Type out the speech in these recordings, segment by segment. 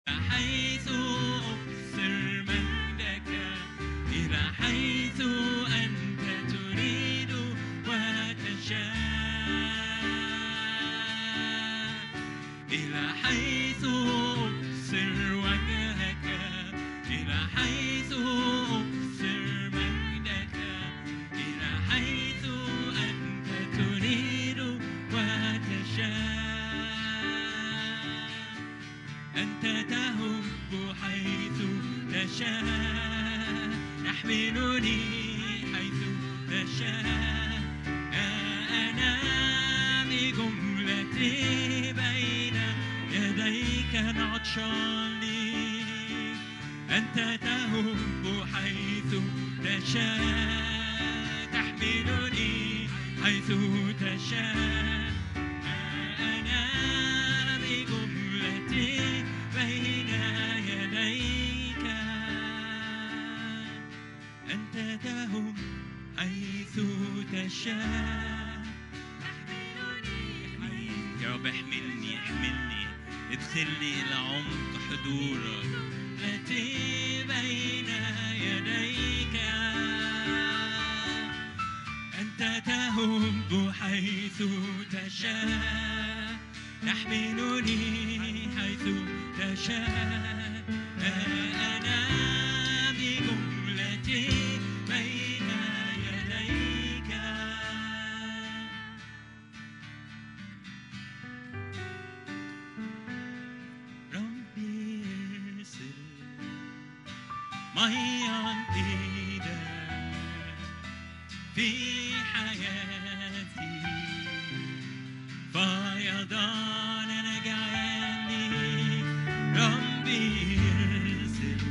حيث أبصر مجدك إلى حيث أنت تريد وتشاء إلى حيث أبصر وجهك إلى حيث أبصر مجدك إلى حيث أنت تريد وتشاء أنت تهب حيث تشاء تحملني حيث تشاء أنا بجملتي بين يديك عطشان أنت تهب حيث تشاء تحملني حيث تشاء أنا بجملتي بين يديك أنت تهم حيث تشاء يا رب احملني احملني ادخلني إلى عمق حضورك التي بين يديك أنت تهب حيث تشاء تحملني حيث تشاء أنا بجملتي بين يديك ربي ارسل مياه جديدة في حياتي فيضان نجعلني ربي ارسل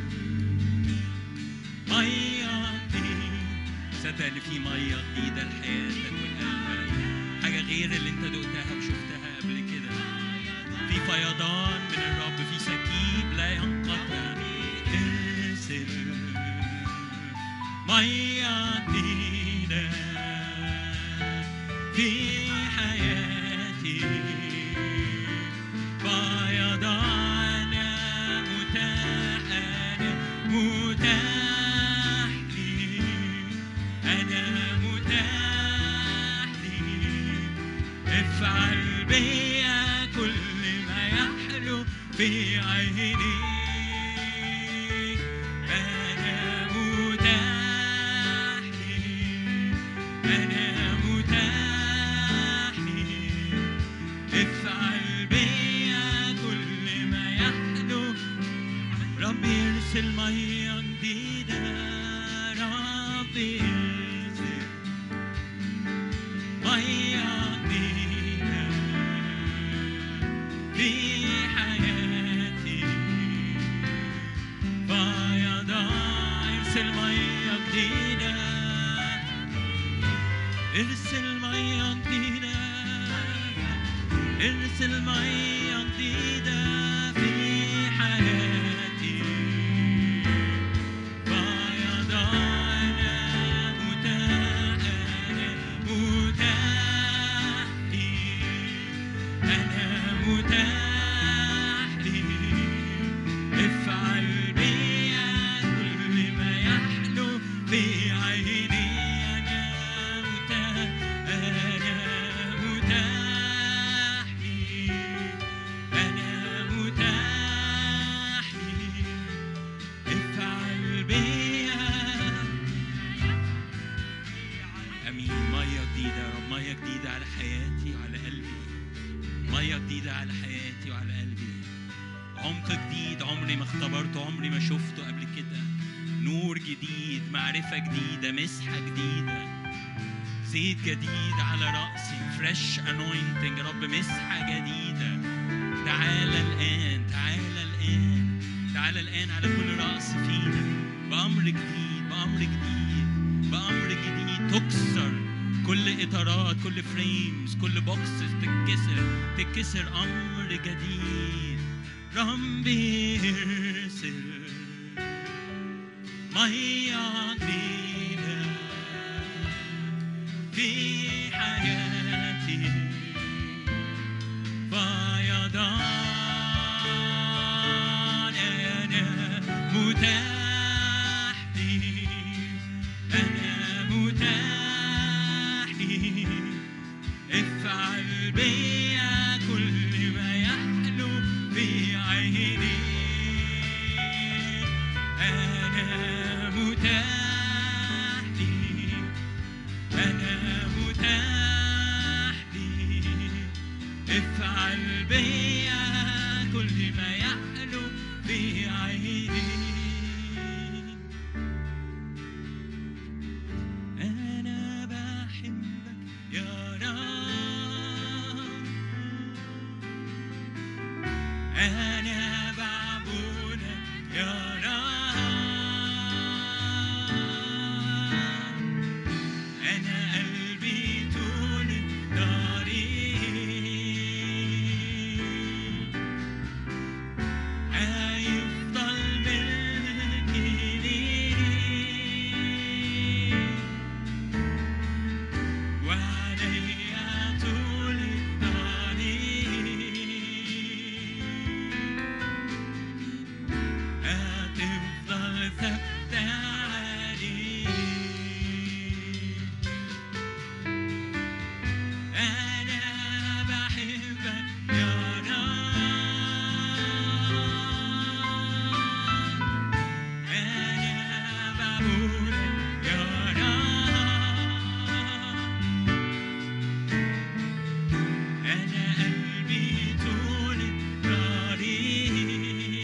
مياه جديدة صدق ان في مياه جديدة لحياتك ولقلبك حاجة غير اللي انت دقتها وشفتها قبل كده في فيضان من الرب في سكيب لا ينقطع ارسل مياه جديدة في حياتي فيضان متاح أنا متاح لي أنا متاح لي افعل بيا كل ما يحلو في عينيك أنا متاح لي أنا متاح لي افعل بيا كل ما يحلو ربي ارسل مية جديدة ربي ارسل مية جديدة في حياتي فيضاء ارسل مية جديدة ارسل مية جديدة ارسل مية جديدة في حياتي فيضاء أنا متاح أنا متاح لي أنا متاح لي افعل بيا كل ما يحلو في عيني أنا متاح أنا متاح لي أنا متاح لي افعل بيا امين ميه جديده يا رب ميه جديده على حياتي وعلى قلبي ميه جديده على حياتي وعلى قلبي عمق جديد عمري ما اختبرته عمري ما شفته قبل كده نور جديد معرفه جديده مسحه جديده زيت جديد على راسي فريش انوينتنج يا رب مسحه جديده تعالى الان تعالى الان تعالى الان على كل راس فينا بامر جديد بامر جديد بامر جديد تكسر كل اطارات كل فريمز كل بوكسز تتكسر تتكسر امر جديد ربي ارسل ميه جديده في حياتي فيضان متاح لي أنا متاح لي افعل بيا كل ما يحلو في عيني أنا متاح لي أنا متاح لي افعل بيا كل ما يحلو في عيني أنا بحبك يا رب أنا بعبدك يا رب أنا قلبي طول الطريق هيفضل ملكي ليك وعليا طول الطريق هتفضل ثابتة عليك أنا بحبك يا رب أنا بعبدك يا رب أنا قلبي طول الطريق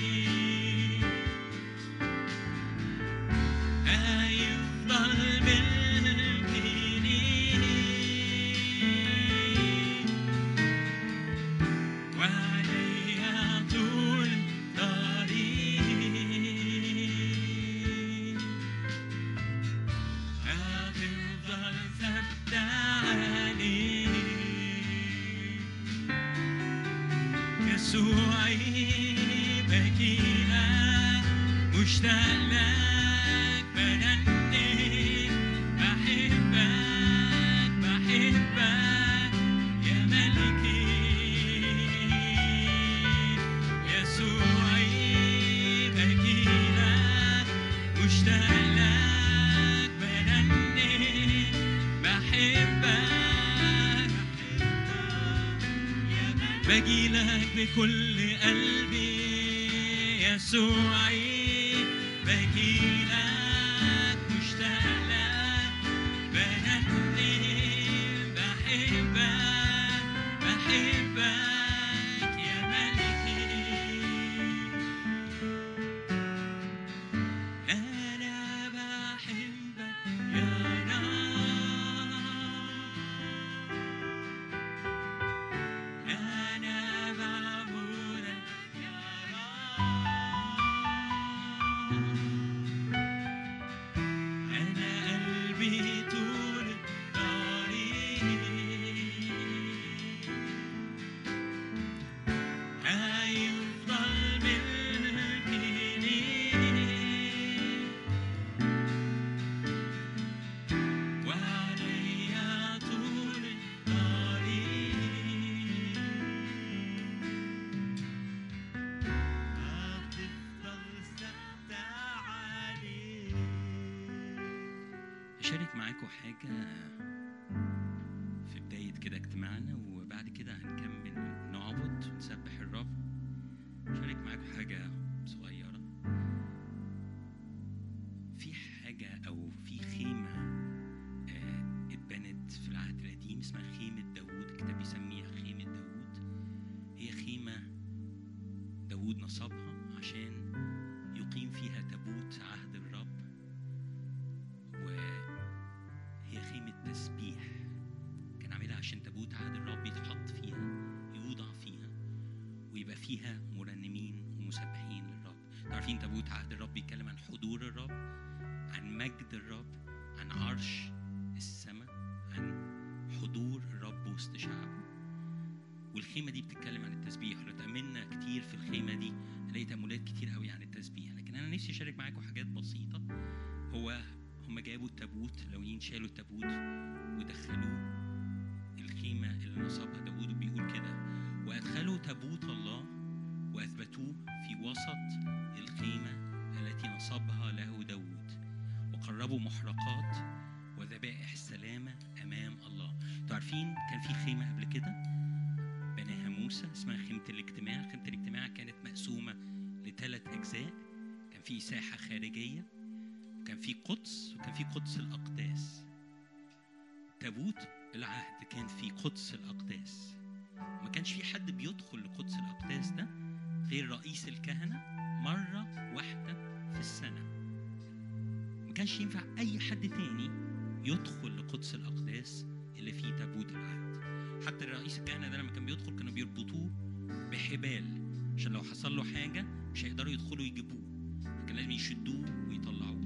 هيفضل ملكي ليك وعليا طول الطريق هتفضل ثابتة عليك يسوعي بكيلك مشتاق لك بنني بحبك بحبك يا ملكي يسوعي بكيلك مشتاق لك بنني بحبك باجي لك بكل قلبي يسوعي باجي لك مشتاق لك بنني بحبك بحبك يا ملكي أنا بحبك يا رب أنا بعبدك يا رب أنا قلبي طول الطريق هيفضل ملكي ليك وعليا طول الطريق هتفضل ثابتة عليك أشارك معاكم حاجة في بداية كده اجتماعنا وبعد كده هنكمل نعبد ونسبح الرب أشارك معاكم حاجة صغيرة في حاجة أو في خيمة آه، اتبنت في العهد القديم اسمها خيمة داوود الكتاب بيسميها خيمة داوود هي خيمة داوود نصبها عشان يقيم فيها تابوت عهد الرب وهي خيمة تسبيح كان عاملها عشان تابوت عهد الرب يتحط فيها يوضع فيها ويبقى فيها مرنمين ومسبحين للرب عارفين تابوت عهد الرب بيتكلم عن حضور الرب عن مجد الرب عن عرش السماء عن حضور الرب وسط شعبه والخيمه دي بتتكلم عن التسبيح لو تأملنا كتير في الخيمه دي نلاقي تأملات كتير قوي عن التسبيح لكن انا نفسي اشارك معاكم حاجات بسيطه هو هم جابوا التابوت لويين شالوا التابوت ودخلوه الخيمه اللي نصبها داوود وبيقول كده وادخلوا تابوت الله واثبتوه في وسط الخيمه التي نصبها قربوا محرقات وذبائح السلامة أمام الله انتوا عارفين كان في خيمة قبل كده بناها موسى اسمها خيمة الاجتماع خيمة الاجتماع كانت مقسومة لثلاث أجزاء كان في ساحة خارجية وكان في قدس وكان في قدس الأقداس تابوت العهد كان في قدس الأقداس ما كانش في حد بيدخل لقدس الأقداس ده غير رئيس الكهنة مرة واحدة في السنة ما كانش ينفع أي حد تاني يدخل لقدس الأقداس اللي فيه تابوت العهد حتى رئيس الكهنة ده لما كان بيدخل كانوا بيربطوه بحبال عشان لو حصل له حاجة مش هيقدروا يدخلوا يجيبوه فكان لازم يشدوه ويطلعوه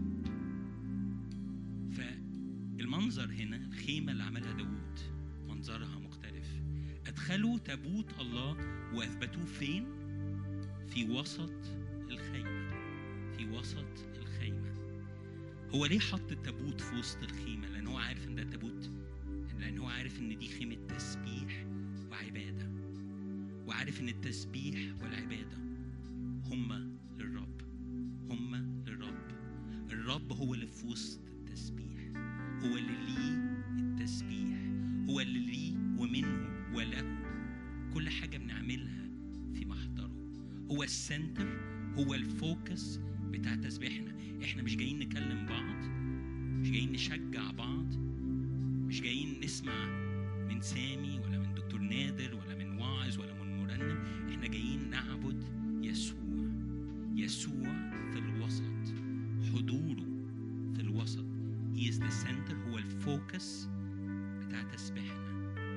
فالمنظر هنا الخيمة اللي عملها داوود منظرها مختلف أدخلوا تابوت الله وأثبتوه فين؟ في وسط الخيمة في وسط الخيمة هو ليه حط التابوت في وسط الخيمة؟ لأن هو عارف إن ده تابوت لأن هو عارف إن دي خيمة تسبيح وعبادة وعارف إن التسبيح والعبادة هما للرب هما للرب الرب هو اللي في وسط التسبيح هو اللي ليه التسبيح هو اللي ليه ومنه وله كل حاجة بنعملها في محضره هو السنتر هو الفوكس بتاع تسبيحنا احنا مش جايين نكلم بعض مش جايين نشجع بعض مش جايين نسمع من سامي ولا من دكتور نادر ولا من واعظ ولا من مرنم احنا جايين نعبد يسوع يسوع في الوسط حضوره في الوسط He is the center هو الفوكس بتاع تسبيحنا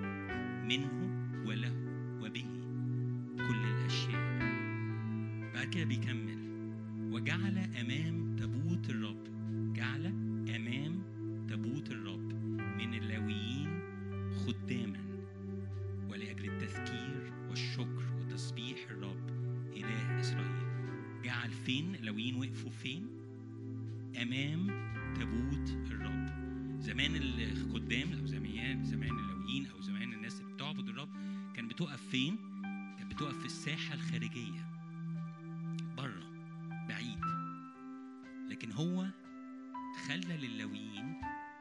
منه وله وبه كل الأشياء بعد كده بيكمل وجعل أمام تابوت الرب جعل أمام تابوت الرب من اللاويين خداما ولأجل التذكير والشكر وتسبيح الرب إله إسرائيل جعل فين اللاويين وقفوا فين أمام تابوت الرب زمان الخدام أو زمان زمان اللاويين أو زمان الناس اللي بتعبد الرب كان بتقف فين؟ كانت بتقف في الساحة الخارجية بره بعيد لكن هو خلى للاويين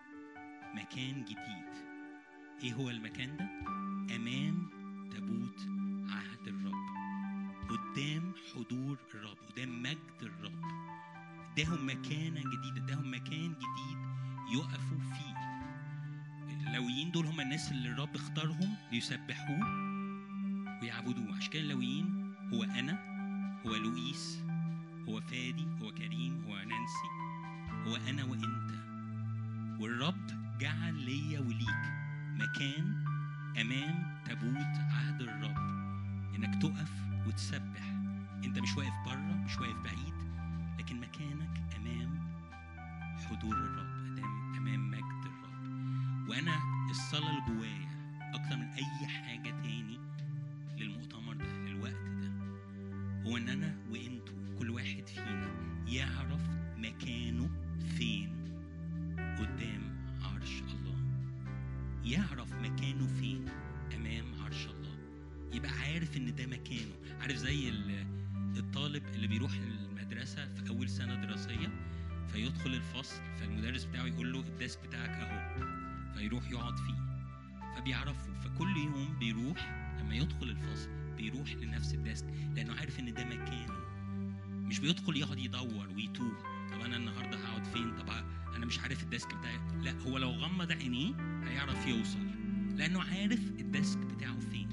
مكان جديد ايه هو المكان ده امام تابوت عهد الرب قدام حضور الرب قدام مجد الرب اداهم مكانه جديده اداهم مكان جديد يقفوا فيه اللاويين دول هم الناس اللي الرب اختارهم ليسبحوه ويعبدوه عشان كده اللاويين هو انا هو لوئيس هو فادي هو كريم هو نانسي هو انا وانت والرب جعل ليا وليك مكان امام تابوت عهد الرب انك تقف وتسبح انت مش واقف بره مش واقف بعيد لكن مكانك امام حضور الرب امام امام مجد الرب وانا الصلاه اللي جوايا اكتر من اي حاجه تاني للمؤتمر ده للوقت ده هو ان انا وانتوا كل واحد فينا يعرف مكانه فين قدام عرش الله يعرف مكانه فين امام عرش الله يبقى عارف ان ده مكانه عارف زي ال- الطالب اللي بيروح المدرسه في اول سنه دراسيه فيدخل الفصل فالمدرس بتاعه يقول له الديسك بتاعك اهو فيروح يقعد فيه فبيعرفه فكل يوم بيروح لما يدخل الفصل بيروح لنفس الديسك لانه عارف ان ده مكانه مش بيدخل يقعد يدور ويتوه طب انا النهارده هقعد فين طب انا مش عارف الديسك بتاعي لا هو لو غمض عينيه هيعرف يوصل لانه عارف الديسك بتاعه فين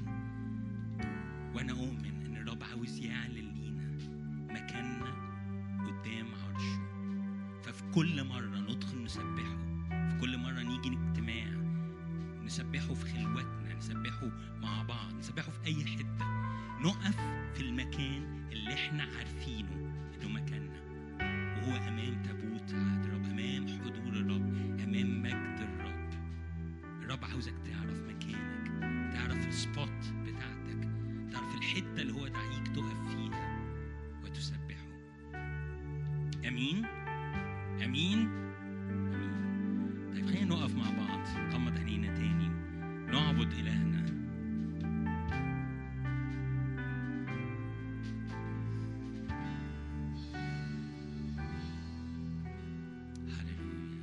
وانا اؤمن ان الرب عاوز يعلن لينا مكاننا قدام عرشه ففي كل مره ندخل نسبحه في كل مره نيجي اجتماع نسبحه في خلوتنا نسبحه مع بعض نسبحه في اي حته نقف في المكان اللي احنا عارفينه انه مكاننا وهو امام تابوت عهد الرب امام حضور الرب امام مجد الرب الرب عاوزك تعرف مكانك تعرف السبوت بتاعتك تعرف الحته اللي هو دعيك تقف فيها وتسبحه امين امين امين طيب خلينا نقف مع بعض نغمض عينينا تاني نعبد الهنا هللويا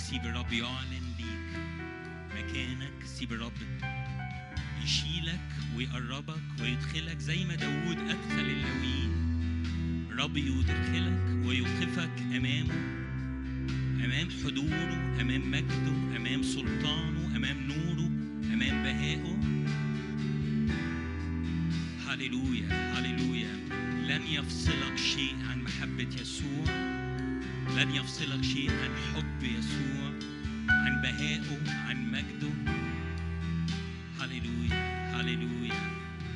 سيب الرب يعلن ليك مكانك سيب الرب يشيلك ويقربك ويدخلك زي ما داوود أدخل اللاويين الرب يدخلك ويوقفك أمامه أمام حضوره أمام مجده أمام سلطانه أمام نوره أمام بهائه هللويا هللويا لن يفصلك شيء عن محبة يسوع لن يفصلك شيء عن حب يسوع عن بهائه عن مجده هللويا هللويا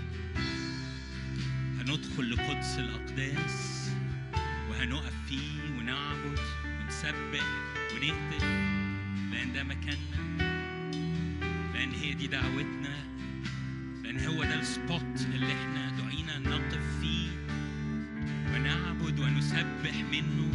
هندخل لقدس الأقداس وهنقف فيه ونعبد ونسبح ونهتف لأن ده مكاننا لأن هي دي دعوتنا لأن هو ده السبوت اللي احنا دعينا نقف فيه ونعبد ونسبح منه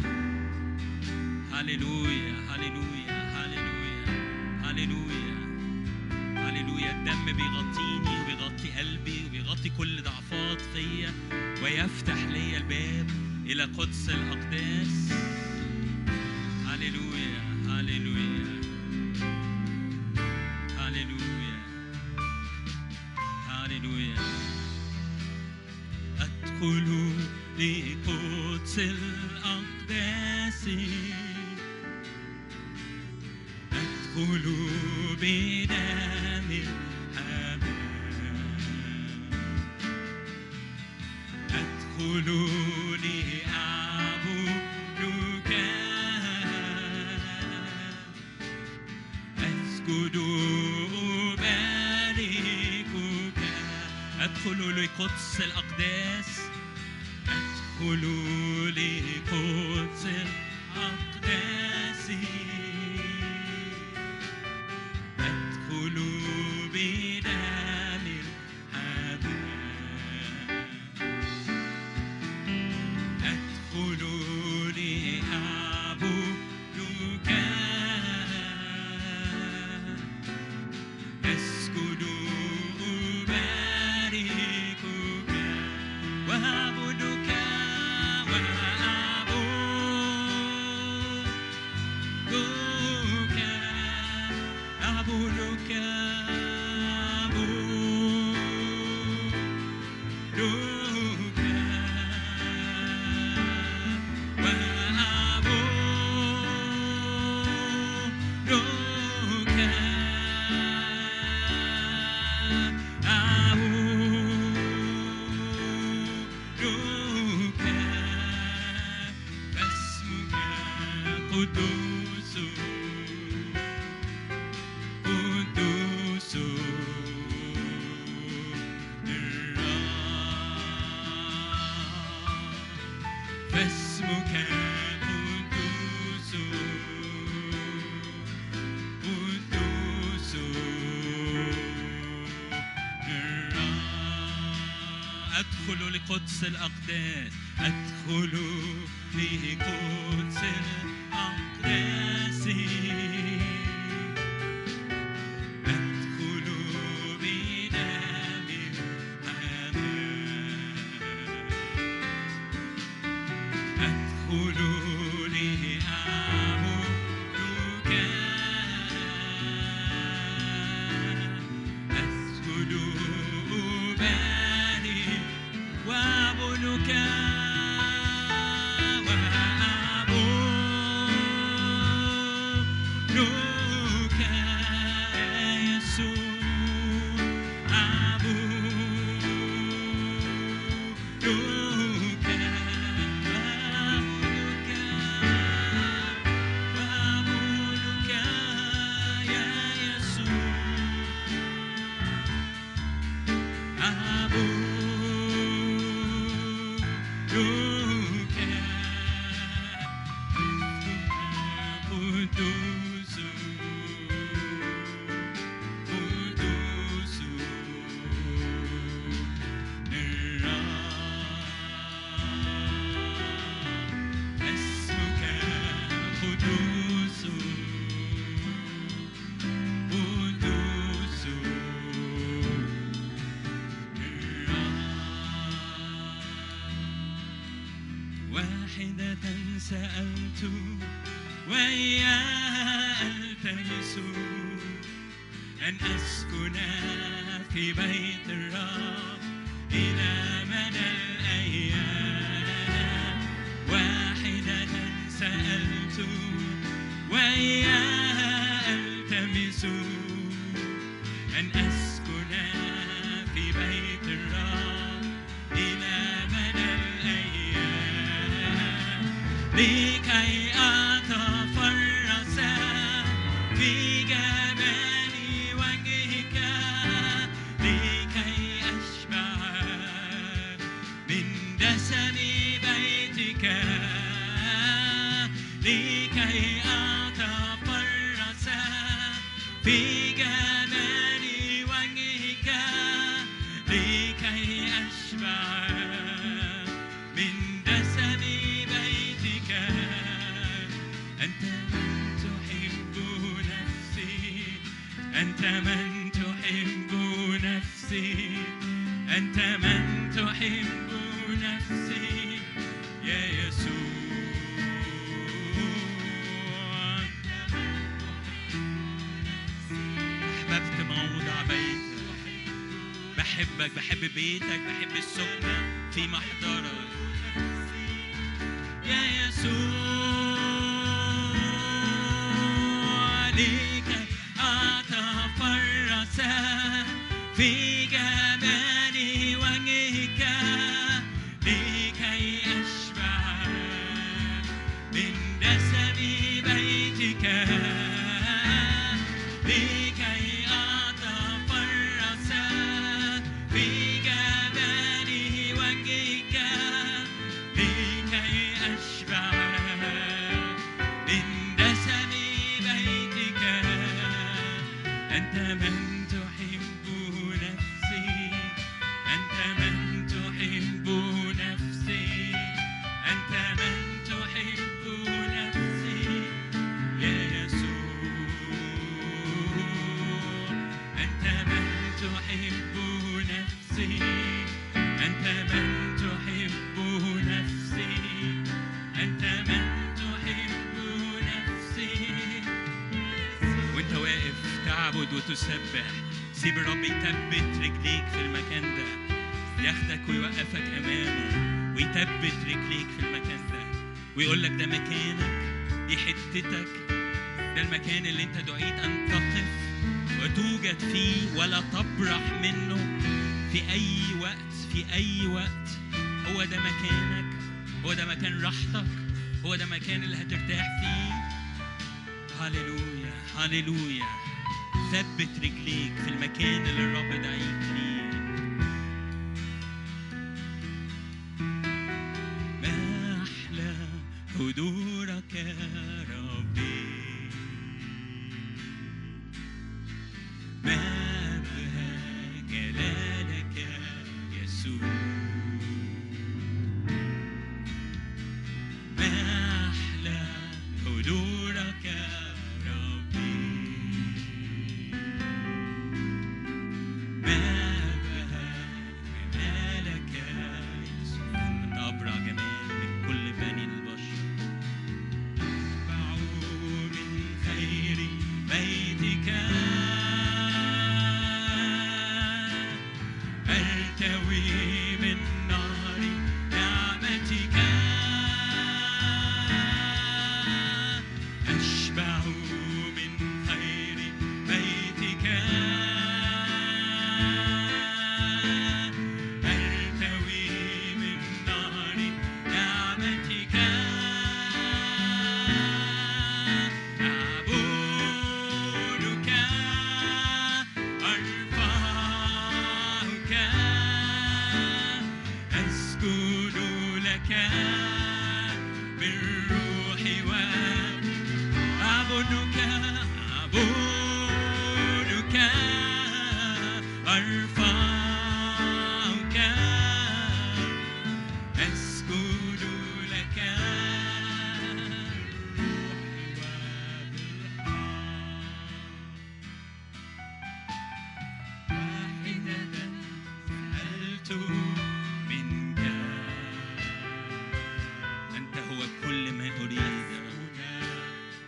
هللويا هللويا هللويا هللويا هللويا الدم بيغطيني وبيغطي قلبي وبيغطي كل ضعفات فيا ويفتح لي الباب إلى قدس الأقداس هللويا هللويا هللويا هللويا أدخل لقدس الأقداس أدخل بدم الحمام أدخل لأعبدك أسجد أباركك أدخل لقدس الأقداس أدخل لقدس الأقداس أدخل بدم الحمام أدخل لأعبدك أسجد أباركك وأعبدك وأعبدك أعبدك أعبدك وأعبدك أعبدك فاسمك قدوس قدوس الرب فاسمك قدوس قدوس الرب أدخل لقدس الأقداس أدخل لقدس الأقداس أدخل بدم الحمام أدخل لأعبدك أسجد أبارك وأعبدك وأعبدك يا يسوع أعبدك وأعبدك وأعبدك يا يسوع أعبدك قدوس قدوس الرب اسمك قدوس قدوس الرب واحدة سألت وإياه ألتمس أن أسكن في بيت الرب إلى مدى الأيام واحدة سألت وإياه ألتمس أن أسكن في بيت الرب إلى مدى الأيام لكي أتفرس في جمال وجهك لكي أشبع من دسم بيتك لكي أتفرس في جمال وجهك لكي أشبع من دسم بيتك أنت من تحب نفسي أنت من تحب نفسي أنت من تحب نفسي يا يسوع أحببت موضع بيتك بحبك بحب بيتك بحب السكنة في محضرك يا يسوع لكي أتفرس في جمال وجهك لكي أشبع من دسم بيتك لكي أتفرس في جمال وجهك لكي أشبع من دسم بيتك أنت من تحب نفسي أنت من تحب نفسي أنت من تحب نفسي يا يسوع أنت من تحب نفسي أنت من تحب نفسي أنت من تحب نفسي وانت واقف تعبد وتسبح سيب الرب يثبت رجليك في المكان ده ياخدك ويوقفك امامه ويثبت رجليك في المكان ده ويقول لك ده مكانك دي حتتك ده المكان اللي انت دعيت ان تقف وتوجد فيه ولا تبرح منه في اي وقت في اي وقت هو ده مكانك هو ده مكان راحتك هو ده مكان اللي هترتاح فيه هللويا هللويا ثبت رجليك في المكان اللي الرب دعيك ليه ما أحلى حضورك يا ربي ما أبهى جلالك يا يسوع ما أحلى حضورك يا ربي ما أبهى جمالك يا يسوع أنت أبرع جمال من كل بني البشر أشبع من خير بيتك أرتوي من نار نعمتك أشبع من خير بيتك أرتوي من نار نعمتك أعبدك أرفعك أسجد لك بالروح وأعبدك أعبدك أرفعك أسجد لك واحدة سألت منك أنت هو كل ما أريد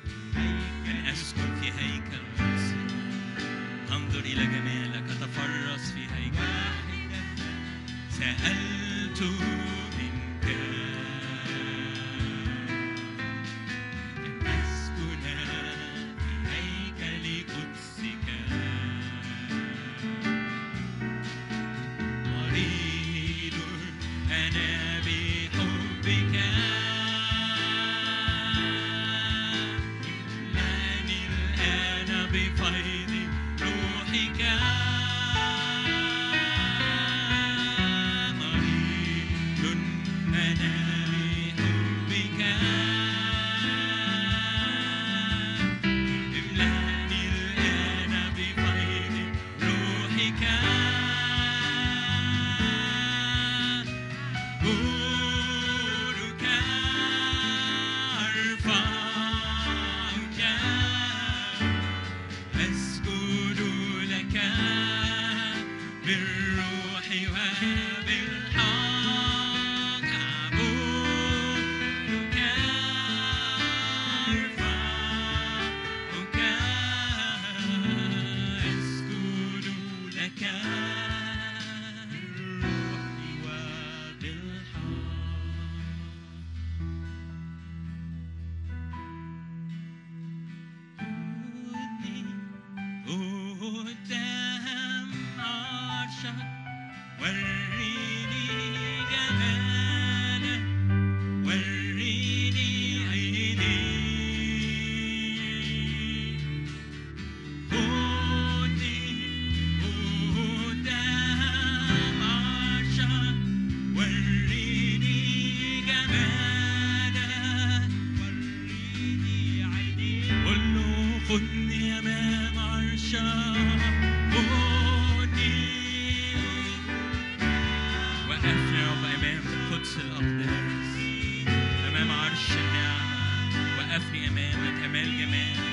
خدني أمام عرشك خدني وقفني يا رب أمام قدس الأقداس أمام عرش النعمة وقفني أمامك أمام جمال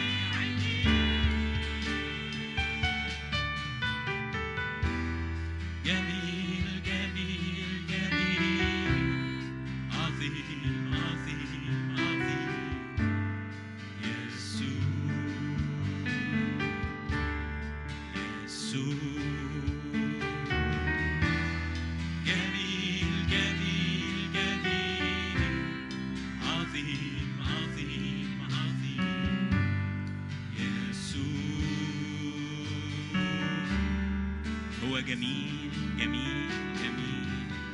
جميل جميل جميل عظيم عظيم عظيم يسوع يسوع جميل جميل جميل عظيم عظيم عظيم يسوع هو جميل جميل جميل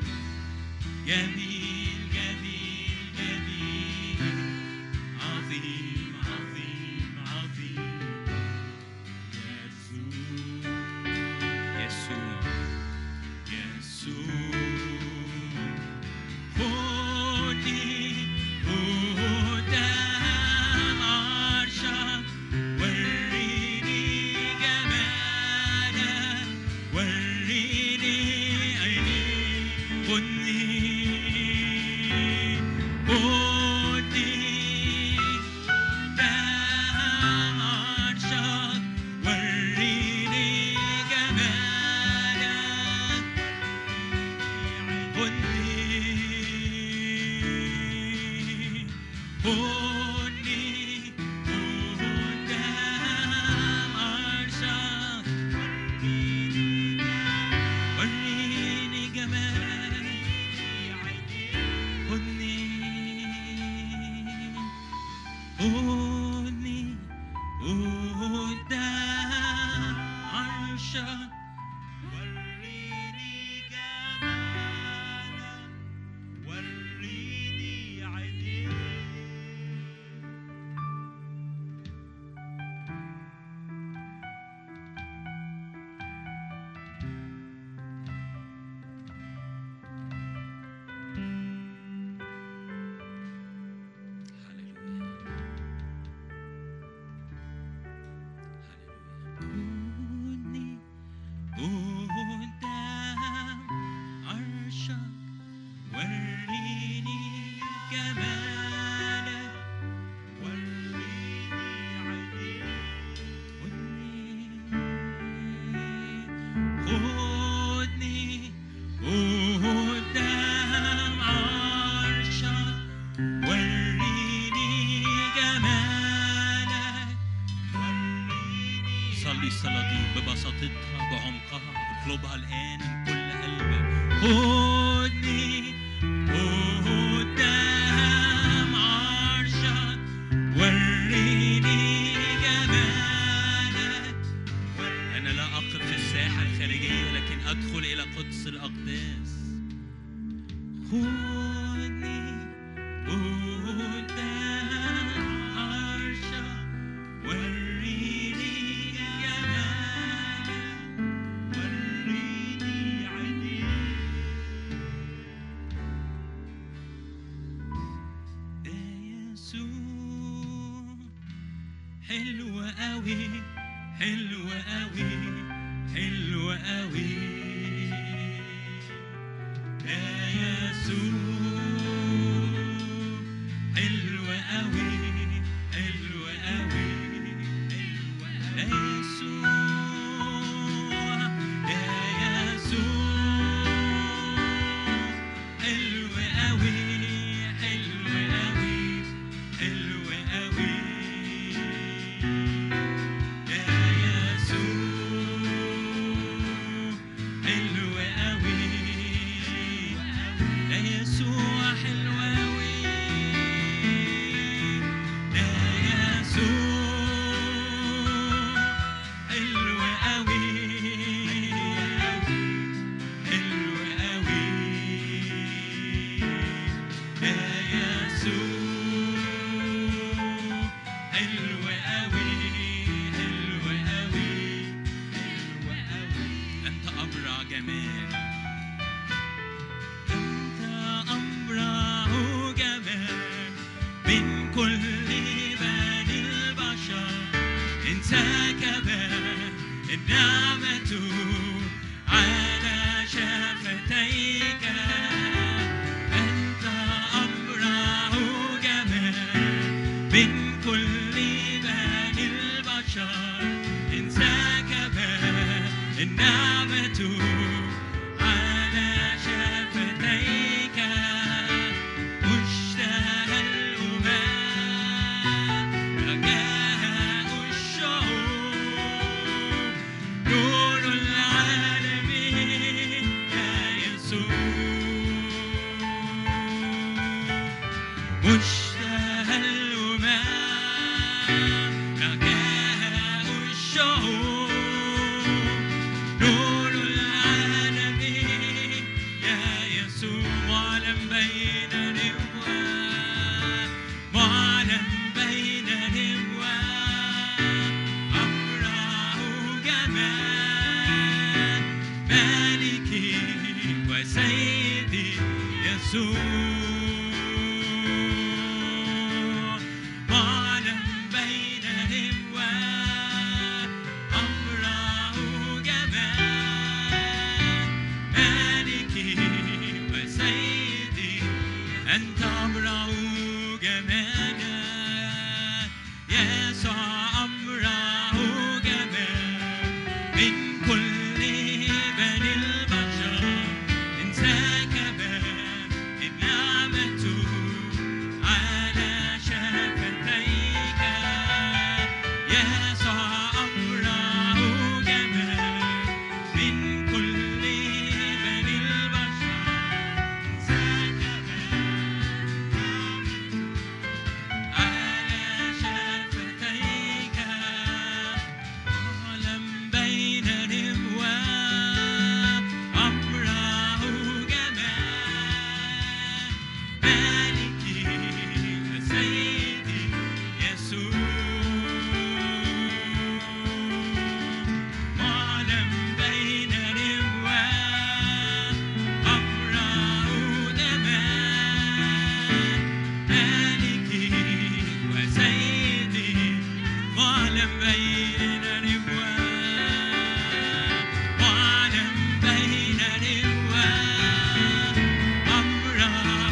جميل جميل جميل عظيم عظيم عظيم يسوع يسوع خدني قدام عرشك وريني جمالك وريني عينيك خدني خدني قدام عرشك وريني جمالك خدني خدني قدام عرشك وريني جمالك خدني خدني قدام عرشك وريني جمالك وريني عينيك خدني قدام عرشك وريني جمالك وريني عينيك خدني قدام عرشك وريني جمالك صلي الصلاة دي ببساطتها بعمقها اطلبها الآن من كل قلبك خدني قدام عرشك وريني جمالك أنا لا أقف في الساحة الخارجية لكن أدخل إلى قدس الأقداس خدني قدام عرشك وريني جمالك وريني عينيك ده يسوع حلو قوي حلو قوي حلو قوي يا يسوع حلو قوي حلو قوي حلو قوي يا يسوع يا يسوع حلو قوي حلو قوي حلو قوي يا يسوع حلو قوي يا يسوع انسكب النعمة على شفتيك أنت أبرع جمال من كل بني البشر انسكب النعمة على شفتيك مشتهى الأمم رجاء الشعوب نور العالم يا يسوع مشتهى الأمم رجاء الشعوب نور العالم يا يسوع معلم بين ربوان معلم بين ربوان أمره جمال مالكي وسيدي يسوع معلم بين ربوان أمره جمال مالكي وسيدي أنت أمره جمالا يسوع أمره جمال من كل بني البشر انسكب النعمة على شفتيك يسوع أمره جمال من كل بني البشر انسكب على شفتيك عالم بين ربوان أمره جمال مالكي وسيدي يسوع معلم بين ربوان أمره جمال مالكي وسيدي معلم بين ربوان معلم بين ربوان أمره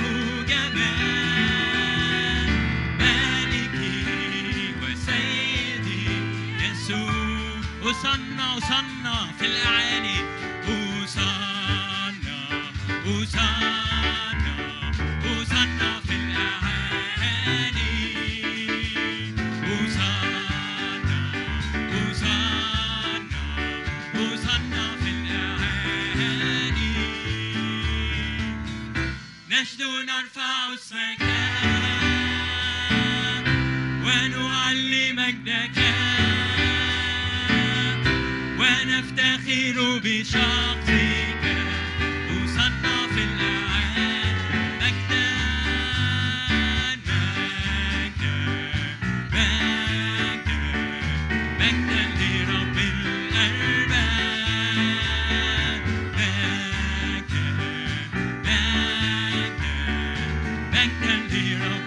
جمال مالكي وسيدي يسوع وصلنا وصلنا في الأعالي وصلنا وصلنا وصلنا في الأعالي وصلنا وصلنا وصلنا في الأعالي نشد ونرفع اسمك ونعلي مجدك ونفتخر بشخصك وصلنا في الأعالي مجدا مجدا مجدا مجدا لرب الأرباب مجدا مجدا مجدا لرب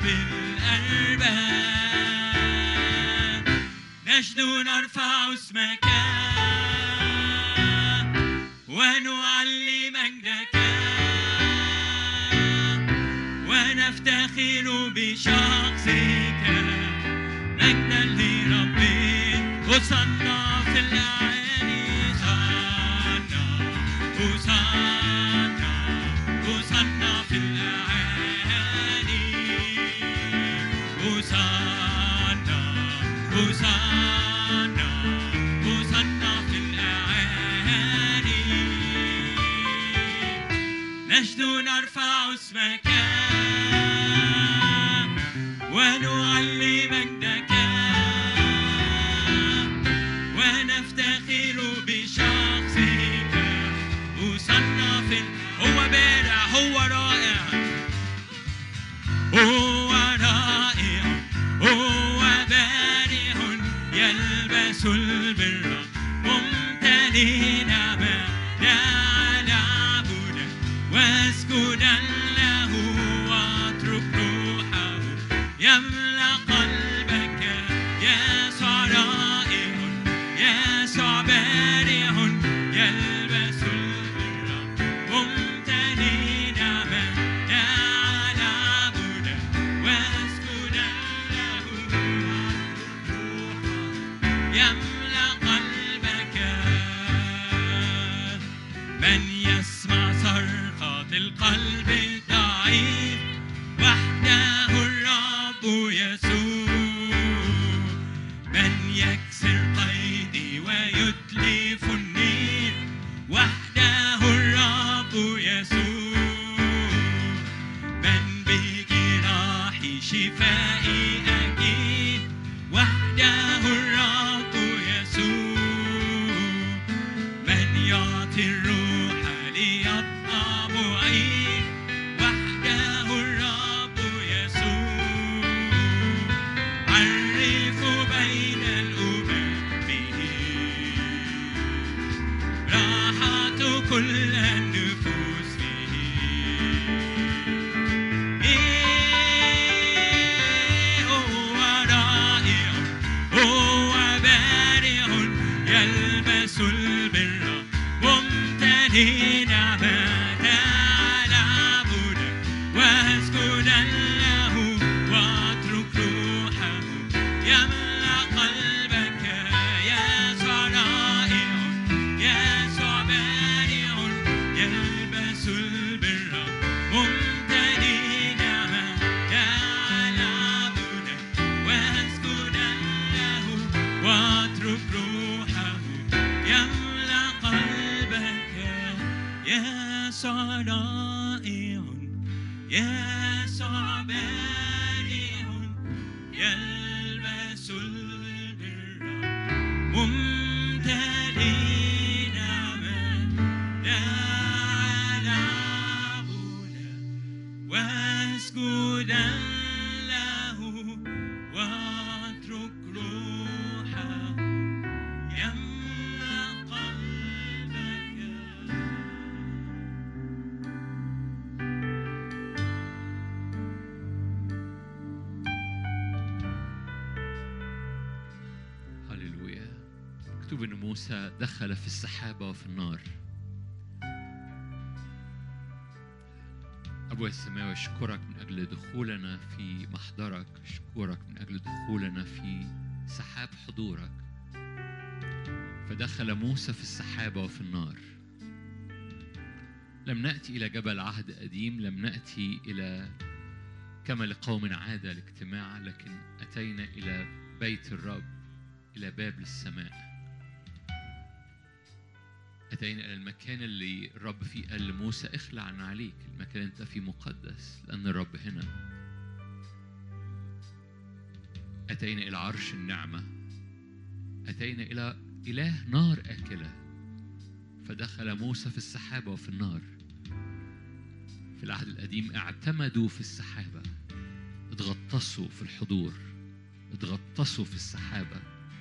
الأرباب نجد نرفع اسمك ونعلي مجدك ونفتخر بشخصك مجدا لربي وصلنا في الأعالي صلنا وصلنا وصلنا في الأعالي وصلنا وصلنا وصلنا في الأعالي نجد نرفع اسمك ونعلي مجدك ونفتخر بشخصك وصلنا في ال- هو بارع هو رائع هو رائع هو بارع يلبس البر ممتلئ نعمة نعبد واسجدا له واترك روحه يملأ قلبك يا رائع قلبك يسوع رائع يسوع بارع يلبس البر ممتلئ نعمة يعلمنا واسجدا له واترك روحه يملأ قلبك يسوع رائع يسوع بارع يلبس البر ممتلئ نعمة يعلمنا واسجدا له واترك روحه يملأ قلبك هللويا مكتوب ان موسى دخل في السحابه وفي النار أبويا السماوي أشكرك من أجل دخولنا في محضرك أشكرك من أجل دخولنا في سحاب حضورك فدخل موسى في السحابة وفي النار لم نأتي إلى جبل عهد قديم لم نأتي إلى كما لقوم عادة الاجتماع لكن أتينا إلى بيت الرب إلى باب للسماء أتينا إلى المكان اللي الرب فيه قال لموسى اخلع عن عليك المكان أنت فيه مقدس لأن الرب هنا أتينا إلى عرش النعمة أتينا إلى إله نار آكلة فدخل موسى في السحابة وفي النار في العهد القديم اعتمدوا في السحابة اتغطسوا في الحضور اتغطسوا في السحابه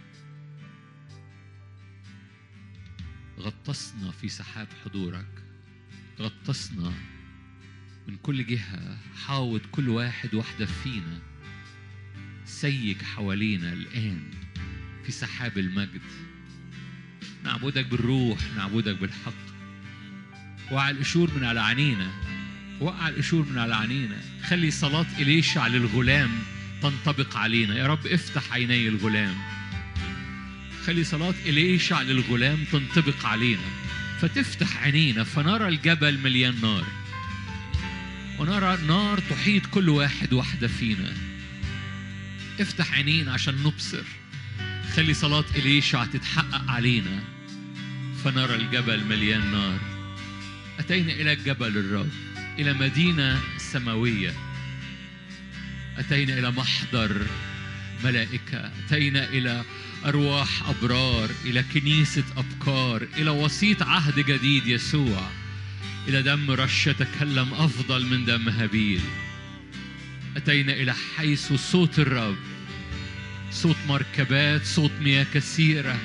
غطسنا في سحاب حضورك غطسنا من كل جهة حاوط كل واحد واحدة فينا سيج حوالينا الآن في سحاب المجد نعبدك بالروح نعبدك بالحق وقع القشور من على عينينا وقع القشور من على عينينا خلي صلاة إليشع للغلام تنطبق علينا يا رب افتح عيني الغلام خلي صلاة إليشع للغلام تنطبق علينا فتفتح عينينا فنرى الجبل مليان نار ونرى نار تحيط كل واحد واحدة فينا افتح عينينا عشان نبصر خلي صلاة إليشع تتحقق علينا فنرى الجبل مليان نار أتينا إلى جبل الرب إلى مدينة سماوية أتينا إلى محضر ملائكة أتينا إلى أرواح أبرار إلى كنيسة أبكار إلى وسيط عهد جديد يسوع إلى دم رش تكلم أفضل من دم هابيل أتينا إلى حيث صوت الرب صوت مركبات صوت مياه كثيرة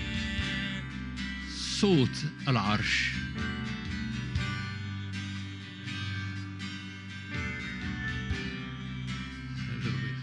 صوت العرش هللويا.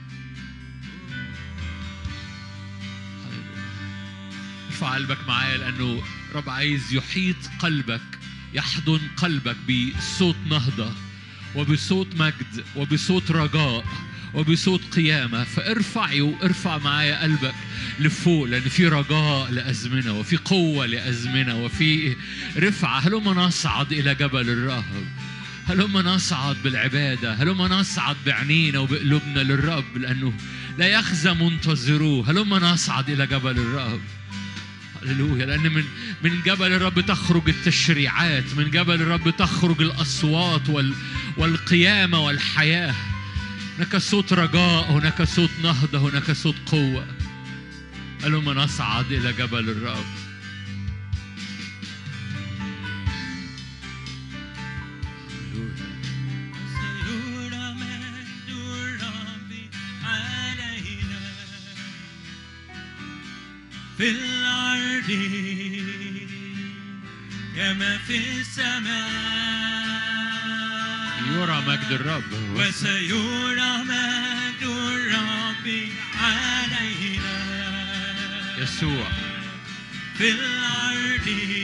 هللويا. ارفع قلبك معايا لأنه رب عايز يحيط قلبك يحضن قلبك بصوت نهضة وبصوت مجد وبصوت رجاء وبصوت قيامة فارفعي وارفع معايا قلبك لفوق لأن في رجاء لأزمنة وفي قوة لأزمنة وفي رفعة هلما نصعد إلى جبل الرهب هلما نصعد بالعبادة هلما نصعد بعينينا وبقلوبنا للرب لأنه لا يخزى منتظروه هلما نصعد إلى جبل الرهب هللويا لأن من من جبل الرب تخرج التشريعات من جبل الرب تخرج الأصوات وال والقيامة والحياة هناك صوت رجاء هناك صوت نهضة هناك صوت قوة هلما نصعد إلى جبل الرب سيرى مجد الرب علينا في الأرض كما في السماء يرى مجد الرب وسيرى مجد الرب علينا يسوع في الأرض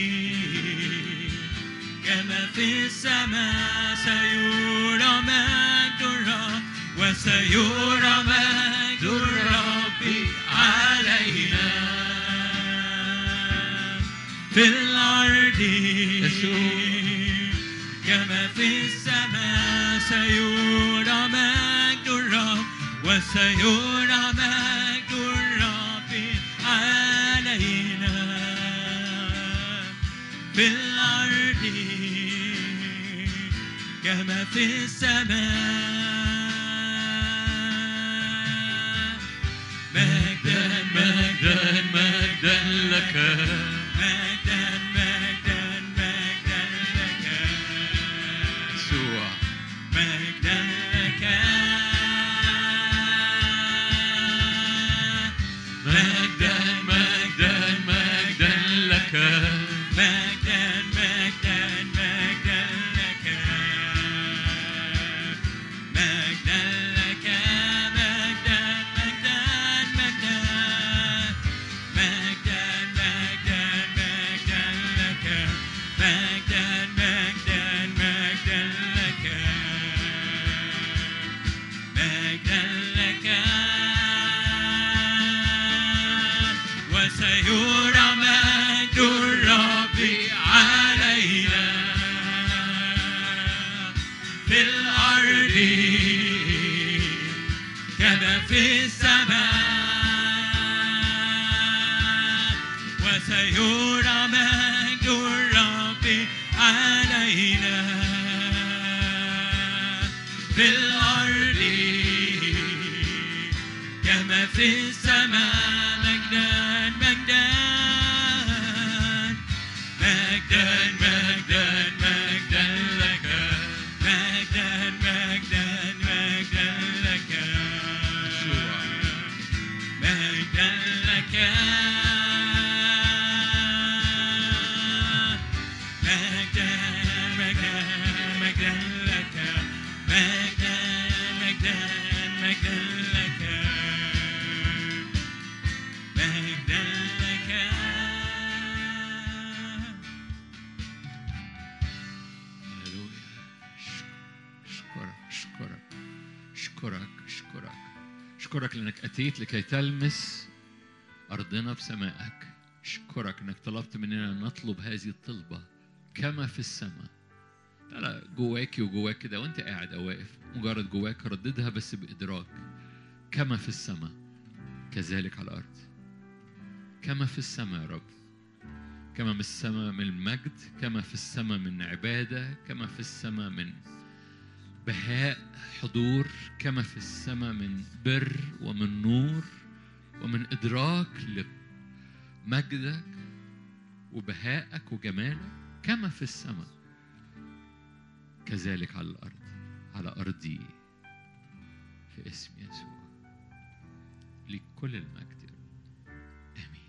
كما في السماء سيرى مجد الرب وسيرى مجد الرب علينا في الأرض يسوع. كما في السماء سيرى مجد الرب وسيرى مجد الرب علينا في الأرض كما في السماء مجدا مجدا مجدا لك مجدا مجدا مجدا لك يسوع مجدا لك مجدا مجدا مجدا لك مجدا مجدا مجدا لك مجدا لك مجدا مجدا مجدا مجدا مجدا مجدا لك مجدا مجدا مجدا لك مجدا لك وسيرى مجد الرب علينا في الأرض كما في السماء وسيرى مجد الرب علينا في الأرض كما في السماء مجدا مجدا مجدا مجدا مجدا لك مجدا مجدا مجدا لك يسوع. مجدا لك مجدا مجدا مجدا لك مجدا مجدا مجدا لك مجدا لك هللويا اشكرك اشكرك اشكرك اشكرك اشكرك لانك اتيت لكي تلمس ارضنا بسمائك اشكرك انك طلبت مننا أن نطلب هذه الطلبه كما في السماء لا لا جواكي وجواك كده وانت قاعد او واقف مجرد جواك رددها بس بادراك كما في السماء كذلك على الارض كما في السماء يا رب كما في السماء من المجد كما في السماء من عبادة كما في السماء من بهاء حضور كما في السماء من بر ومن نور ومن إدراك لمجدك وبهائك وجمالك كما في السماء كذلك على الأرض على أرضي في اسم يسوع لكل المجد يا رب. آمين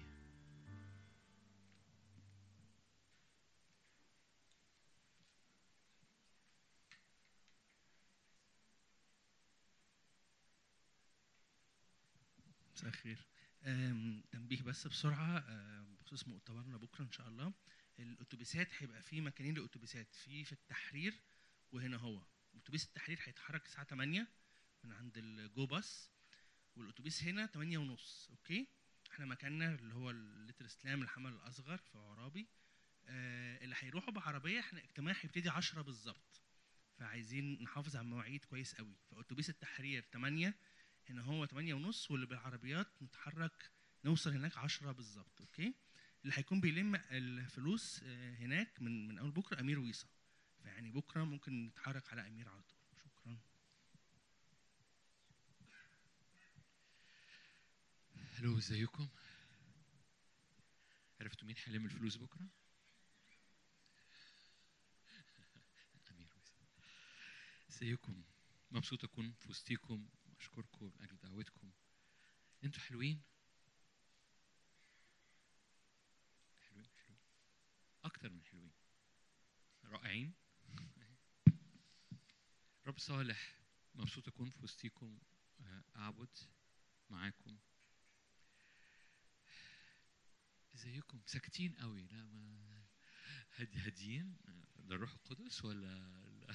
مساء الخير آم، تنبيه بس بسرعه آم، بخصوص مؤتمرنا بكره ان شاء الله الاتوبيسات هيبقى في مكانين للاتوبيسات في في التحرير وهنا هو اتوبيس التحرير هيتحرك الساعه 8 من عند الجو باص والاتوبيس هنا 8 ونص اوكي احنا مكاننا اللي هو الليتر سلام الحمل الاصغر في عرابي آه اللي هيروحوا بعربيه احنا اجتماع هيبتدي 10 بالظبط فعايزين نحافظ على المواعيد كويس قوي فاتوبيس التحرير 8 هنا هو 8 ونص واللي بالعربيات نتحرك نوصل هناك 10 بالظبط اوكي اللي هيكون بيلم الفلوس آه، هناك من من اول بكره امير ويصا فيعني بكره ممكن نتحرك على امير على طول شكرا هلو ازيكم عرفتوا مين هيلم الفلوس بكره امير وسام ازيكم مبسوط اكون في وسطيكم اشكركم من اجل دعوتكم انتوا حلوين حلوين حلوين اكتر من حلوين رائعين رب صالح مبسوط اكون في وسطيكم آه، اعبد معاكم ازيكم ساكتين قوي لا ما هدي هاديين ده الروح القدس ولا لا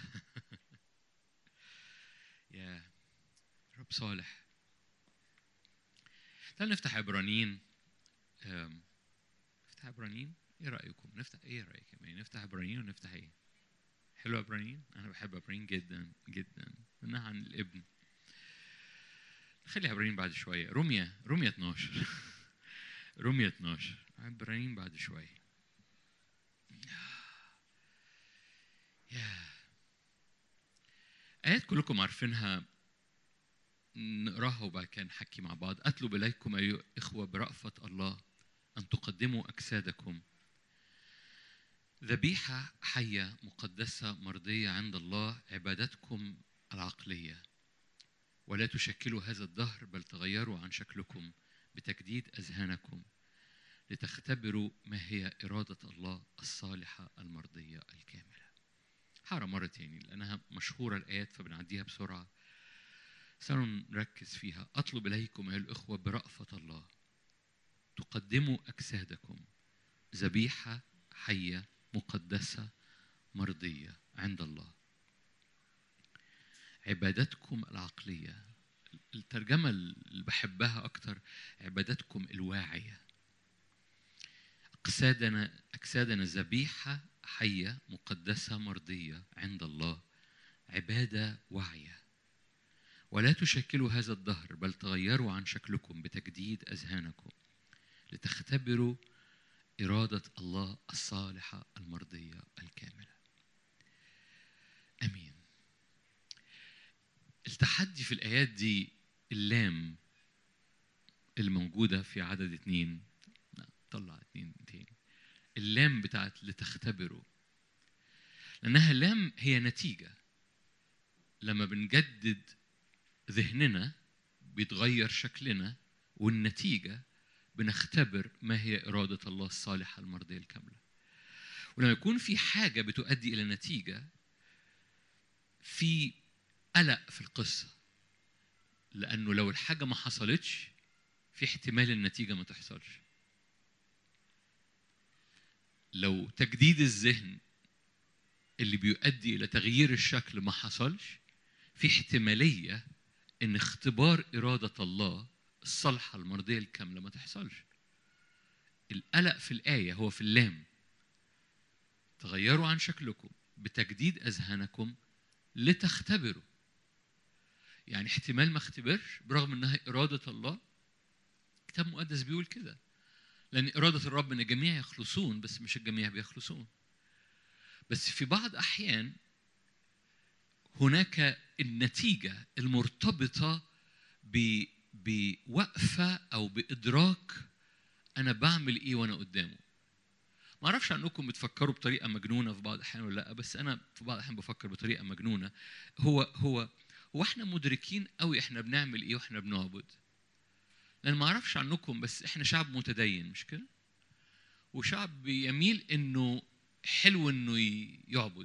يا رب صالح تعال نفتح عبرانيين أم، نفتح عبرانيين ايه رايكم نفتح ايه رايك يا مي نفتح عبرانيين ونفتح ايه حلو عبرانيين انا بحب عبرانيين جدا جدا انها عن الابن خلي عبرانيين بعد شويه روميا روميا 12 روميا 12 عبرانيين بعد شويه يا آيات كلكم عارفينها نقراها وبعد كده نحكي مع بعض أطلب إليكم أيها الإخوة برأفة الله أن تقدموا أجسادكم ذبيحة حية مقدسة مرضية عند الله عبادتكم العقلية ولا تشكلوا هذا الدهر بل تغيروا عن شكلكم بتجديد أذهانكم لتختبروا ما هي إرادة الله الصالحة المرضية الكاملة هقرا مرة تاني لأنها مشهورة الآيات فبنعديها بسرعة سنركز نركز فيها أطلب إليكم أيها الإخوة برأفة الله تقدموا أجسادكم ذبيحة حية مقدسة مرضية عند الله عبادتكم العقلية الترجمة اللي بحبها أكتر عبادتكم الواعية أجسادنا أجسادنا ذبيحة حية مقدسة مرضية عند الله عبادة واعية ولا تشكلوا هذا الدهر بل تغيروا عن شكلكم بتجديد أذهانكم لتختبروا إرادة الله الصالحة المرضية الكاملة أمين التحدي في الآيات دي اللام الموجودة في عدد اتنين لا، طلع اتنين تاني اللام بتاعت لتختبروا لأنها اللام هي نتيجة لما بنجدد ذهننا بيتغير شكلنا والنتيجة بنختبر ما هي إرادة الله الصالحة المرضية الكاملة ولما يكون في حاجة بتؤدي إلى نتيجة في قلق في القصة لأنه لو الحاجة ما حصلتش في احتمال النتيجة ما تحصلش لو تجديد الذهن اللي بيؤدي إلى تغيير الشكل ما حصلش في احتمالية إن اختبار إرادة الله الصالحة المرضية الكاملة ما تحصلش القلق في الآية هو في اللام تغيروا عن شكلكم بتجديد أذهانكم لتختبروا يعني احتمال ما اختبرش برغم انها إرادة الله كتاب مقدس بيقول كده لأن إرادة الرب إن الجميع يخلصون بس مش الجميع بيخلصون بس في بعض أحيان هناك النتيجة المرتبطة ب بوقفة أو بإدراك أنا بعمل إيه وأنا قدامه. ما أعرفش عنكم بتفكروا بطريقة مجنونة في بعض الأحيان ولا لأ بس أنا في بعض الأحيان بفكر بطريقة مجنونة هو هو هو إحنا مدركين قوي إحنا بنعمل إيه وإحنا بنعبد. لأن ما أعرفش عنكم بس إحنا شعب متدين مش كده؟ وشعب يميل إنه حلو إنه يعبد.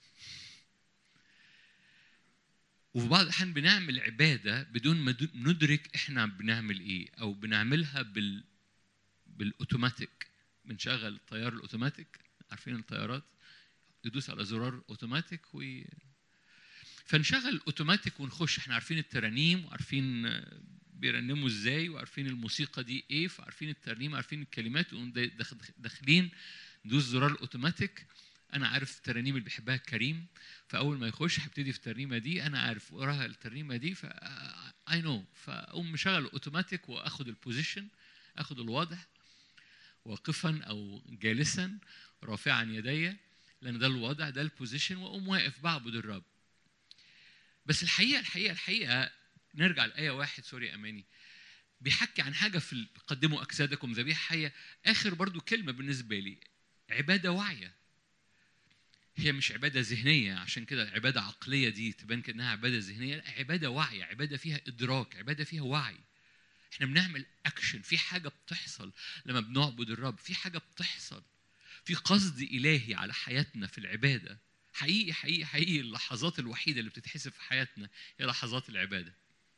وفي بعض الأحيان بنعمل عبادة بدون ما ندرك إحنا بنعمل إيه أو بنعملها بال بالأوتوماتيك بنشغل الطيار الأوتوماتيك عارفين الطيارات يدوس على زرار أوتوماتيك وي... فنشغل أوتوماتيك ونخش إحنا عارفين الترانيم وعارفين بيرنموا إزاي وعارفين الموسيقى دي إيه فعارفين الترنيم عارفين الكلمات داخلين ندوس زرار الأوتوماتيك انا عارف الترانيم اللي بيحبها كريم فاول ما يخش هبتدي في الترنيمه دي انا عارف وراها الترنيمه دي ف اي نو فاقوم مشغل اوتوماتيك واخد البوزيشن اخد الوضع واقفا او جالسا رافعا يدي لان ده الوضع ده البوزيشن واقوم واقف بعبد الرب بس الحقيقه الحقيقه الحقيقه نرجع لايه واحد سوري اماني بيحكي عن حاجه في قدموا اجسادكم ذبيحه حيه اخر برضو كلمه بالنسبه لي عباده واعيه هي مش عبادة ذهنية عشان كده عبادة عقلية دي تبان كأنها عبادة ذهنية لا عبادة واعية عبادة فيها إدراك عبادة فيها وعي احنا بنعمل أكشن في حاجة بتحصل لما بنعبد الرب في حاجة بتحصل في قصد إلهي على حياتنا في العبادة حقيقي حقيقي حقيقي اللحظات الوحيدة اللي بتتحسب في حياتنا هي لحظات العبادة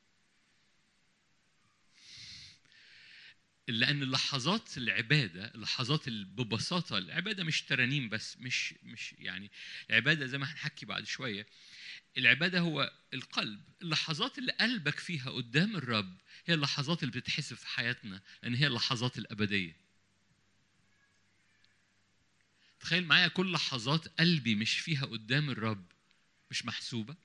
لان اللحظات العباده اللحظات ببساطه العباده مش ترانيم بس مش مش يعني العباده زي ما هنحكي بعد شويه العباده هو القلب اللحظات اللي قلبك فيها قدام الرب هي اللحظات اللي بتتحسب في حياتنا لان هي اللحظات الابديه تخيل معايا كل لحظات قلبي مش فيها قدام الرب مش محسوبة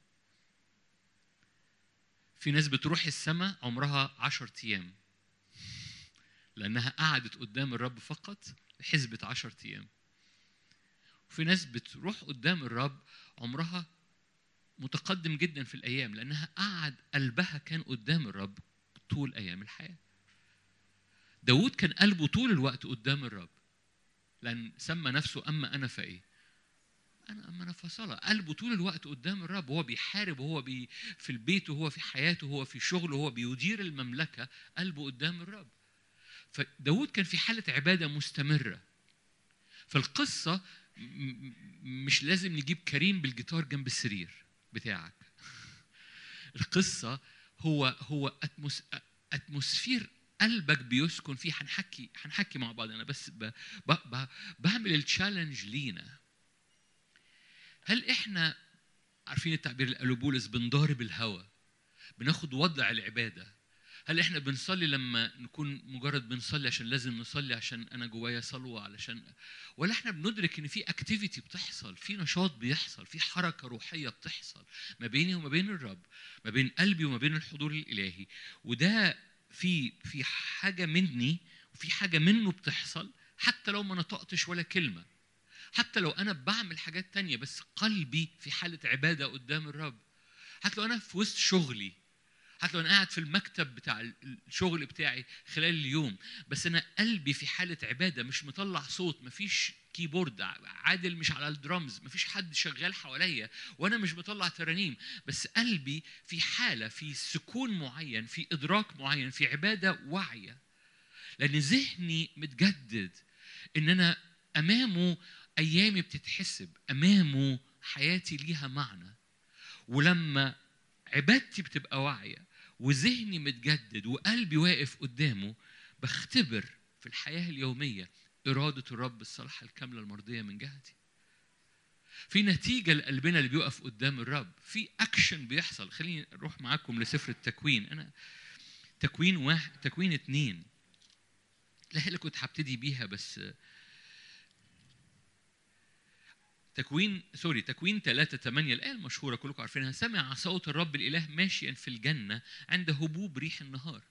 في ناس بتروح السماء عمرها عشر أيام لأنها قعدت قدام الرب فقط حسبة عشر أيام وفي ناس بتروح قدام الرب عمرها متقدم جدا في الأيام لأنها قعد قلبها كان قدام الرب طول أيام الحياة داود كان قلبه طول الوقت قدام الرب لأن سمى نفسه أما أنا فإيه أنا أما أنا فصلة قلبه طول الوقت قدام الرب وهو بيحارب وهو بي في البيت وهو في حياته وهو في شغله وهو بيدير المملكة قلبه قدام الرب فداود كان في حالة عبادة مستمرة فالقصة م- م- مش لازم نجيب كريم بالجيتار جنب السرير بتاعك القصة هو هو أتموس أتموسفير قلبك بيسكن فيه هنحكي هنحكي مع بعض انا بس ب... ب... ب... بعمل التشالنج لينا هل احنا عارفين التعبير اللي قاله بولس بنضارب الهوى بناخد وضع العباده هل احنا بنصلي لما نكون مجرد بنصلي عشان لازم نصلي عشان انا جوايا صلوه علشان ولا احنا بندرك ان في اكتيفيتي بتحصل في نشاط بيحصل في حركه روحيه بتحصل ما بيني وما بين الرب ما بين قلبي وما بين الحضور الالهي وده في في حاجه مني وفي حاجه منه بتحصل حتى لو ما نطقتش ولا كلمه حتى لو انا بعمل حاجات تانية بس قلبي في حاله عباده قدام الرب حتى لو انا في وسط شغلي حتى لو انا قاعد في المكتب بتاع الشغل بتاعي خلال اليوم بس انا قلبي في حاله عباده مش مطلع صوت مفيش كيبورد عادل مش على الدرامز مفيش حد شغال حواليا وانا مش بطلع ترانيم بس قلبي في حاله في سكون معين في ادراك معين في عباده واعيه لان ذهني متجدد ان انا امامه ايامي بتتحسب امامه حياتي ليها معنى ولما عبادتي بتبقى واعيه وذهني متجدد وقلبي واقف قدامه بختبر في الحياه اليوميه اراده الرب الصالحه الكامله المرضيه من جهتي في نتيجة لقلبنا اللي بيقف قدام الرب في أكشن بيحصل خليني أروح معاكم لسفر التكوين أنا تكوين واحد تكوين اتنين لا هي اللي كنت هبتدي بيها بس تكوين سوري تكوين 3 8 الآية المشهورة كلكم عارفينها سمع صوت الرب الإله ماشيا في الجنة عند هبوب ريح النهار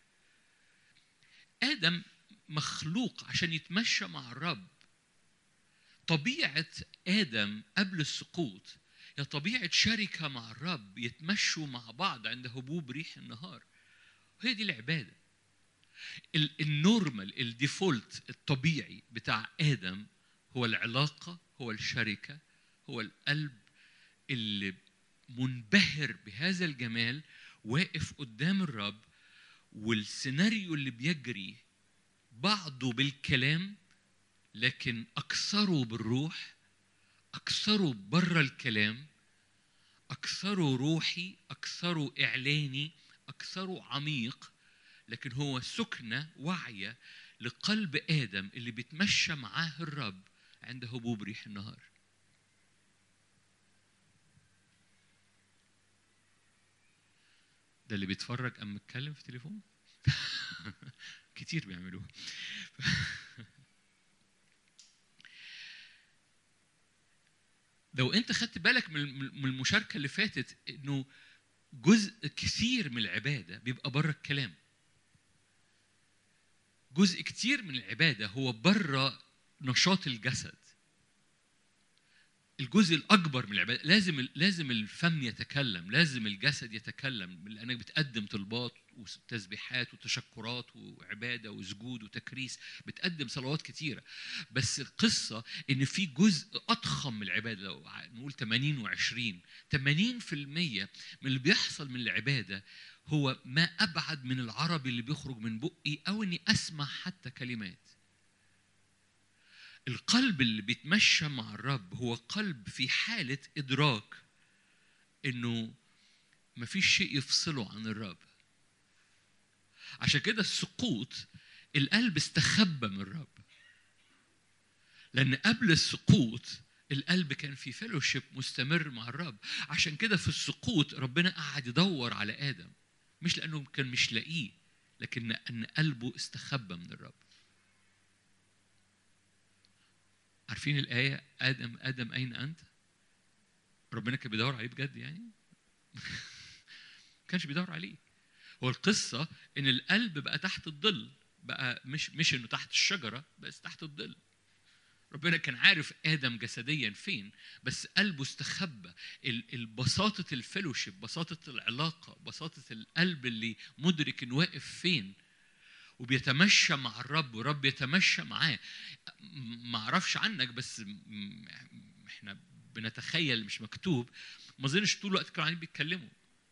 آدم مخلوق عشان يتمشى مع الرب طبيعة آدم قبل السقوط هي طبيعة شركة مع الرب يتمشوا مع بعض عند هبوب ريح النهار هي دي العبادة النورمال الديفولت الطبيعي بتاع آدم هو العلاقة هو الشركة هو القلب اللي منبهر بهذا الجمال واقف قدام الرب والسيناريو اللي بيجري بعضه بالكلام لكن أكثره بالروح أكثره بره الكلام أكثره روحي أكثره إعلاني أكثره عميق لكن هو سكنة واعية لقلب آدم اللي بيتمشى معاه الرب عند هبوب ريح النهار ده اللي بيتفرج أم متكلم في تليفون كتير بيعملوها لو انت خدت بالك من المشاركه اللي فاتت انه جزء كثير من العباده بيبقى بره الكلام جزء كتير من العباده هو بره نشاط الجسد الجزء الاكبر من العباده لازم لازم الفم يتكلم لازم الجسد يتكلم لانك بتقدم طلبات وتسبيحات وتشكرات وعباده وسجود وتكريس بتقدم صلوات كتيره بس القصه ان في جزء اضخم من العباده لو نقول 80 و20 80% من اللي بيحصل من العباده هو ما ابعد من العربي اللي بيخرج من بقي او اني اسمع حتى كلمات القلب اللي بيتمشى مع الرب هو قلب في حالة إدراك إنه مفيش شيء يفصله عن الرب عشان كده السقوط القلب استخبى من الرب لأن قبل السقوط القلب كان في فيلوشيب مستمر مع الرب عشان كده في السقوط ربنا قعد يدور على آدم مش لأنه كان مش لاقيه لكن أن قلبه استخبى من الرب عارفين الآية آدم آدم أين أنت؟ ربنا كان بيدور عليه بجد يعني؟ ما كانش بيدور عليه هو القصة إن القلب بقى تحت الظل بقى مش مش إنه تحت الشجرة بس تحت الظل ربنا كان عارف آدم جسديا فين بس قلبه استخبى ال- البساطة الفيلوشيب بساطة العلاقة بساطة القلب اللي مدرك إنه واقف فين وبيتمشى مع الرب والرب يتمشى معاه م- ما اعرفش عنك بس م- احنا بنتخيل مش مكتوب ما اظنش طول الوقت كانوا قاعدين بيتكلموا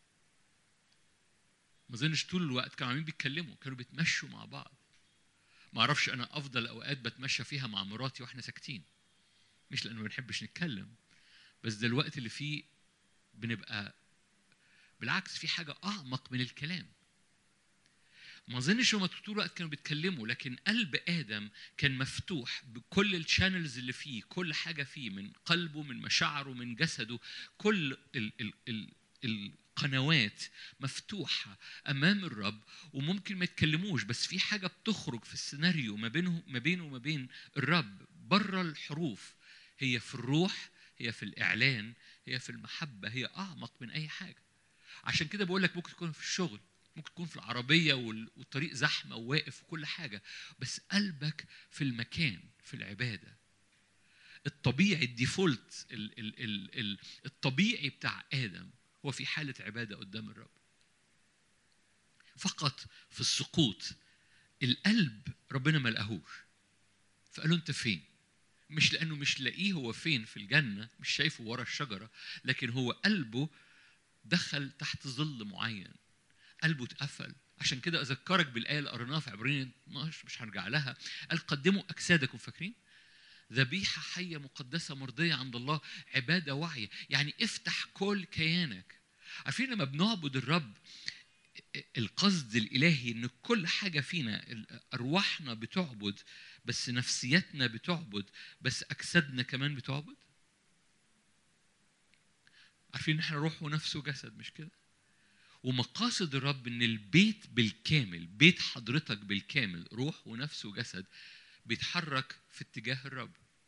ما اظنش طول الوقت كانوا قاعدين بيتكلموا كانوا بيتمشوا مع بعض ما اعرفش انا افضل اوقات بتمشى فيها مع مراتي واحنا ساكتين مش لانه ما بنحبش نتكلم بس ده الوقت اللي فيه بنبقى بالعكس في حاجه اعمق من الكلام ما اظنش هم طول الوقت كانوا بيتكلموا لكن قلب ادم كان مفتوح بكل الشانلز اللي فيه كل حاجه فيه من قلبه من مشاعره من جسده كل ال ال ال القنوات مفتوحه امام الرب وممكن ما يتكلموش بس في حاجه بتخرج في السيناريو ما بينه ما بينه وما بين الرب بره الحروف هي في الروح هي في الاعلان هي في المحبه هي اعمق من اي حاجه عشان كده بقول لك ممكن تكون في الشغل ممكن تكون في العربية وال- والطريق زحمة وواقف وكل حاجة بس قلبك في المكان في العبادة الطبيعي الديفولت ال- ال- ال- ال- الطبيعي بتاع آدم هو في حالة عبادة قدام الرب فقط في السقوط القلب ربنا ما لقاهوش فقال له انت فين مش لانه مش لاقيه هو فين في الجنه مش شايفه ورا الشجره لكن هو قلبه دخل تحت ظل معين قلبه اتقفل عشان كده اذكرك بالايه اللي قريناها في عبرين 12 مش هرجع لها قال قدموا اجسادكم فاكرين ذبيحه حيه مقدسه مرضيه عند الله عباده واعيه يعني افتح كل كيانك عارفين لما بنعبد الرب القصد الالهي ان كل حاجه فينا ارواحنا بتعبد بس نفسيتنا بتعبد بس اجسادنا كمان بتعبد عارفين ان احنا روح ونفس وجسد مش كده ومقاصد الرب ان البيت بالكامل بيت حضرتك بالكامل روح ونفس وجسد بيتحرك في اتجاه الرب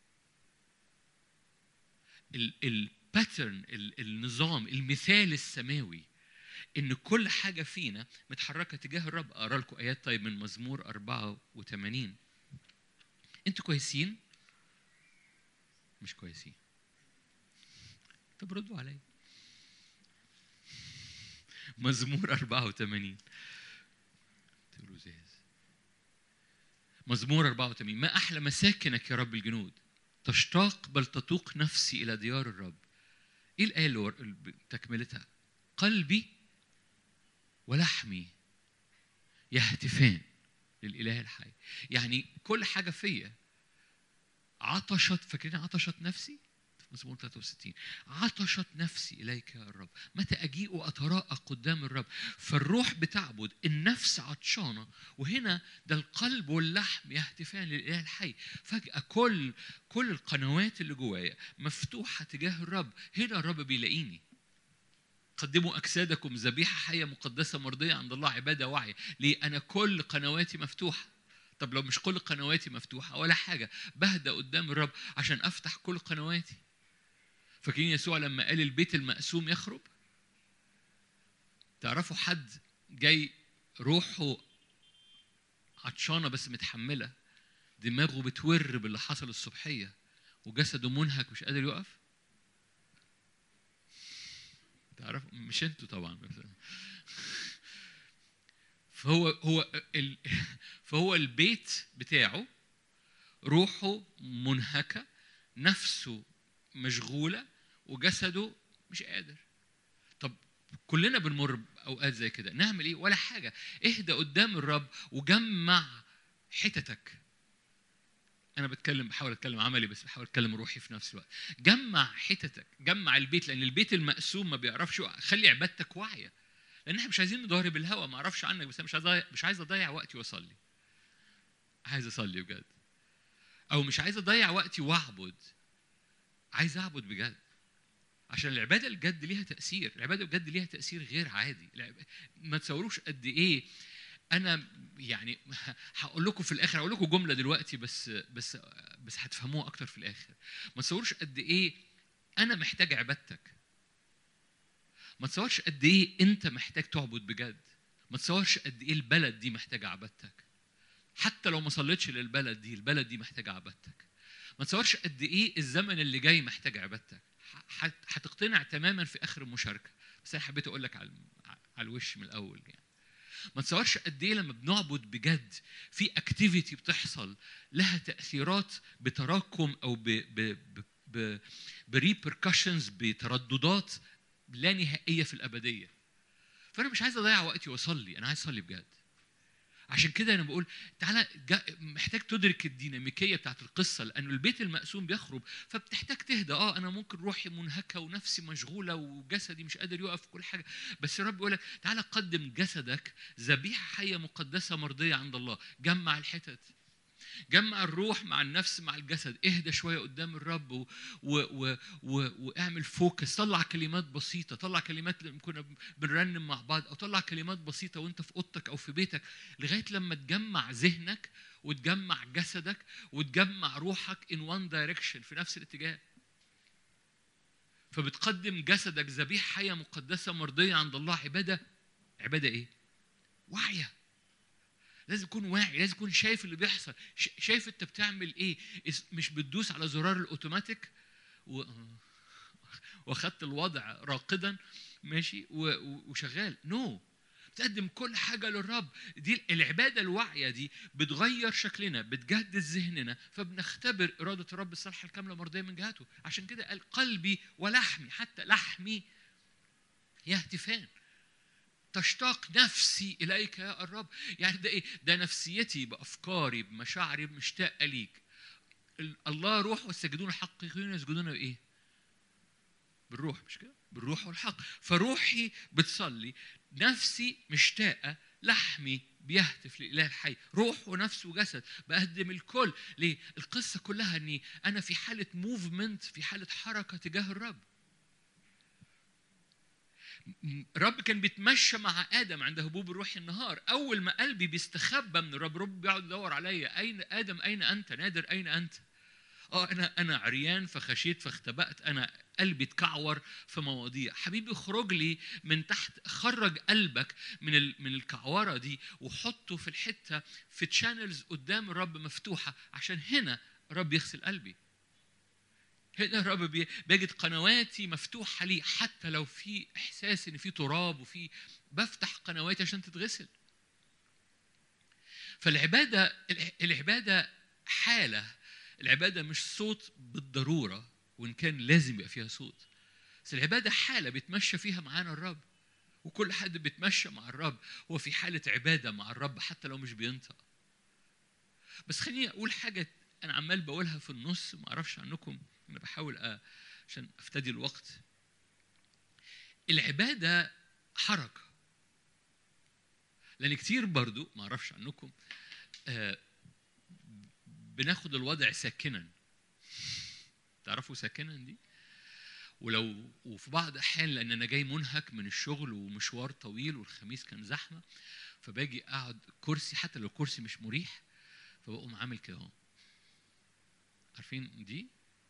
الباترن النظام المثال السماوي ان كل حاجه فينا متحركه تجاه الرب اقرا لكم ايات طيب من مزمور 84 انتوا كويسين مش كويسين طب ردوا عليا مزمور 84 تقولوا زاز مزمور 84 ما احلى مساكنك يا رب الجنود تشتاق بل تتوق نفسي الى ديار الرب ايه الايه اللي ور- تكملتها قلبي ولحمي يهتفان للاله الحي يعني كل حاجه فيا عطشت فاكرين عطشت نفسي في مزمور 63 عطشت نفسي اليك يا الرب متى اجيء واتراءى قدام الرب فالروح بتعبد النفس عطشانه وهنا ده القلب واللحم يهتفان للاله الحي فجاه كل كل القنوات اللي جوايا مفتوحه تجاه الرب هنا الرب بيلاقيني قدموا اجسادكم ذبيحه حيه مقدسه مرضيه عند الله عباده واعيه ليه انا كل قنواتي مفتوحه طب لو مش كل قنواتي مفتوحه ولا حاجه بهدى قدام الرب عشان افتح كل قنواتي فاكرين يسوع لما قال البيت المقسوم يخرب تعرفوا حد جاي روحه عطشانه بس متحمله دماغه بتور باللي حصل الصبحيه وجسده منهك مش قادر يقف تعرف مش انتوا طبعا بس فهو هو ال فهو البيت بتاعه روحه منهكه نفسه مشغوله وجسده مش قادر طب كلنا بنمر باوقات زي كده نعمل ايه ولا حاجه اهدى قدام الرب وجمع حتتك انا بتكلم بحاول اتكلم عملي بس بحاول اتكلم روحي في نفس الوقت جمع حتتك جمع البيت لان البيت المقسوم ما بيعرفش يقع. خلي عبادتك واعيه لان احنا مش عايزين نضارب الهوا ما اعرفش عنك بس انا مش عايز أضيع مش عايز اضيع وقتي واصلي عايز اصلي بجد او مش عايز اضيع وقتي واعبد عايز اعبد بجد عشان العباده الجد ليها تاثير العباده بجد ليها تاثير غير عادي العب- ما تصوروش قد ايه انا يعني هقول لكم في الاخر هقول لكم جمله دلوقتي بس بس بس هتفهموها اكتر في الاخر ما تصوروش قد ايه انا محتاج عبادتك ما تصورش قد ايه انت محتاج تعبد بجد ما تصورش قد ايه البلد دي محتاجه عبادتك حتى لو ما صليتش للبلد دي البلد دي محتاجه عبادتك ما تصورش قد ايه الزمن اللي جاي محتاج عبادتك ح- هتقتنع تماما في اخر المشاركه بس انا حبيت اقول لك على على الوش من الاول يعني ما تصورش قد ايه لما بنعبد بجد في اكتيفيتي بتحصل لها تاثيرات بتراكم او ب ب ب ب بريبركشنز بترددات لا نهائيه في الابديه فانا مش عايز اضيع وقتي واصلي انا عايز اصلي بجد عشان كده انا بقول تعالى جا- محتاج تدرك الديناميكيه بتاعت القصه لانه البيت المقسوم بيخرب فبتحتاج تهدى اه انا ممكن روحي منهكه ونفسي مشغوله وجسدي مش قادر يقف في كل حاجه بس الرب بيقول لك تعالى قدم جسدك ذبيحه حيه مقدسه مرضيه عند الله جمع الحتت جمع الروح مع النفس مع الجسد اهدى شويه قدام الرب و... و... و... و... واعمل فوكس طلع كلمات بسيطه طلع كلمات لما كنا بنرنم مع بعض او طلع كلمات بسيطه وانت في اوضتك او في بيتك لغايه لما تجمع ذهنك وتجمع جسدك وتجمع روحك in one direction في نفس الاتجاه فبتقدم جسدك ذبيحه حيه مقدسه مرضيه عند الله عباده عباده ايه واعيه لازم تكون واعي لازم تكون شايف اللي بيحصل ش- شايف انت بتعمل ايه اس- مش بتدوس على زرار الاوتوماتيك و... واخدت الوضع راقدا ماشي و... و- وشغال نو no. بتقدم كل حاجة للرب دي العبادة الواعية دي بتغير شكلنا بتجدد ذهننا فبنختبر إرادة الرب الصالحة الكاملة مرضية من جهته عشان كده قال قلبي ولحمي حتى لحمي يهتفان تشتاق نفسي اليك يا الرب يعني ده ايه ده نفسيتي بافكاري بمشاعري مشتاقه ليك ال- الله روح والساجدون الحقيقيون يسجدون بايه بالروح مش كده بالروح والحق فروحي بتصلي نفسي مشتاقه لحمي بيهتف للاله الحي روح ونفس وجسد بقدم الكل ليه القصه كلها اني انا في حاله موفمنت في حاله حركه تجاه الرب الرب كان بيتمشى مع ادم عند هبوب الروح النهار اول ما قلبي بيستخبى من الرب الرب بيقعد يدور عليا اين ادم اين انت نادر اين انت اه انا انا عريان فخشيت فاختبأت انا قلبي اتكعور في مواضيع حبيبي اخرج لي من تحت خرج قلبك من ال... من الكعوره دي وحطه في الحته في تشانلز قدام الرب مفتوحه عشان هنا الرب يغسل قلبي هنا الرب بي- بيجد قنواتي مفتوحه لي حتى لو في احساس ان في تراب وفي بفتح قنواتي عشان تتغسل فالعباده الع- العباده حاله العباده مش صوت بالضروره وان كان لازم يبقى فيها صوت بس العباده حاله بيتمشى فيها معانا الرب وكل حد بيتمشى مع الرب هو في حاله عباده مع الرب حتى لو مش بينطق بس خليني اقول حاجه انا عمال بقولها في النص ما اعرفش عنكم انا بحاول أ... عشان افتدي الوقت العباده حركه لان كتير برضو ما اعرفش عنكم آه، بناخد الوضع ساكنا تعرفوا ساكنا دي ولو وفي بعض الاحيان لان انا جاي منهك من الشغل ومشوار طويل والخميس كان زحمه فباجي اقعد كرسي حتى لو الكرسي مش مريح فبقوم عامل كده اهو عارفين دي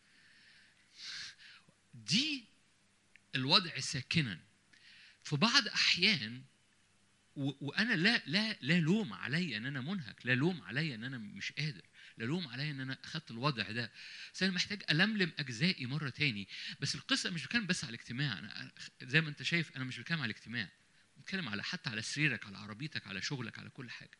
دي الوضع ساكنا في بعض احيان و- وانا لا لا لا لوم عليا ان انا منهك لا لوم عليا ان انا مش قادر لا لوم عليا ان انا اخدت الوضع ده بس انا محتاج الملم اجزائي مره تاني بس القصه مش بتكلم بس على الاجتماع انا أنا- زي ما انت شايف انا مش بتكلم على الاجتماع بتكلم على حتى على سريرك على عربيتك على شغلك على كل حاجه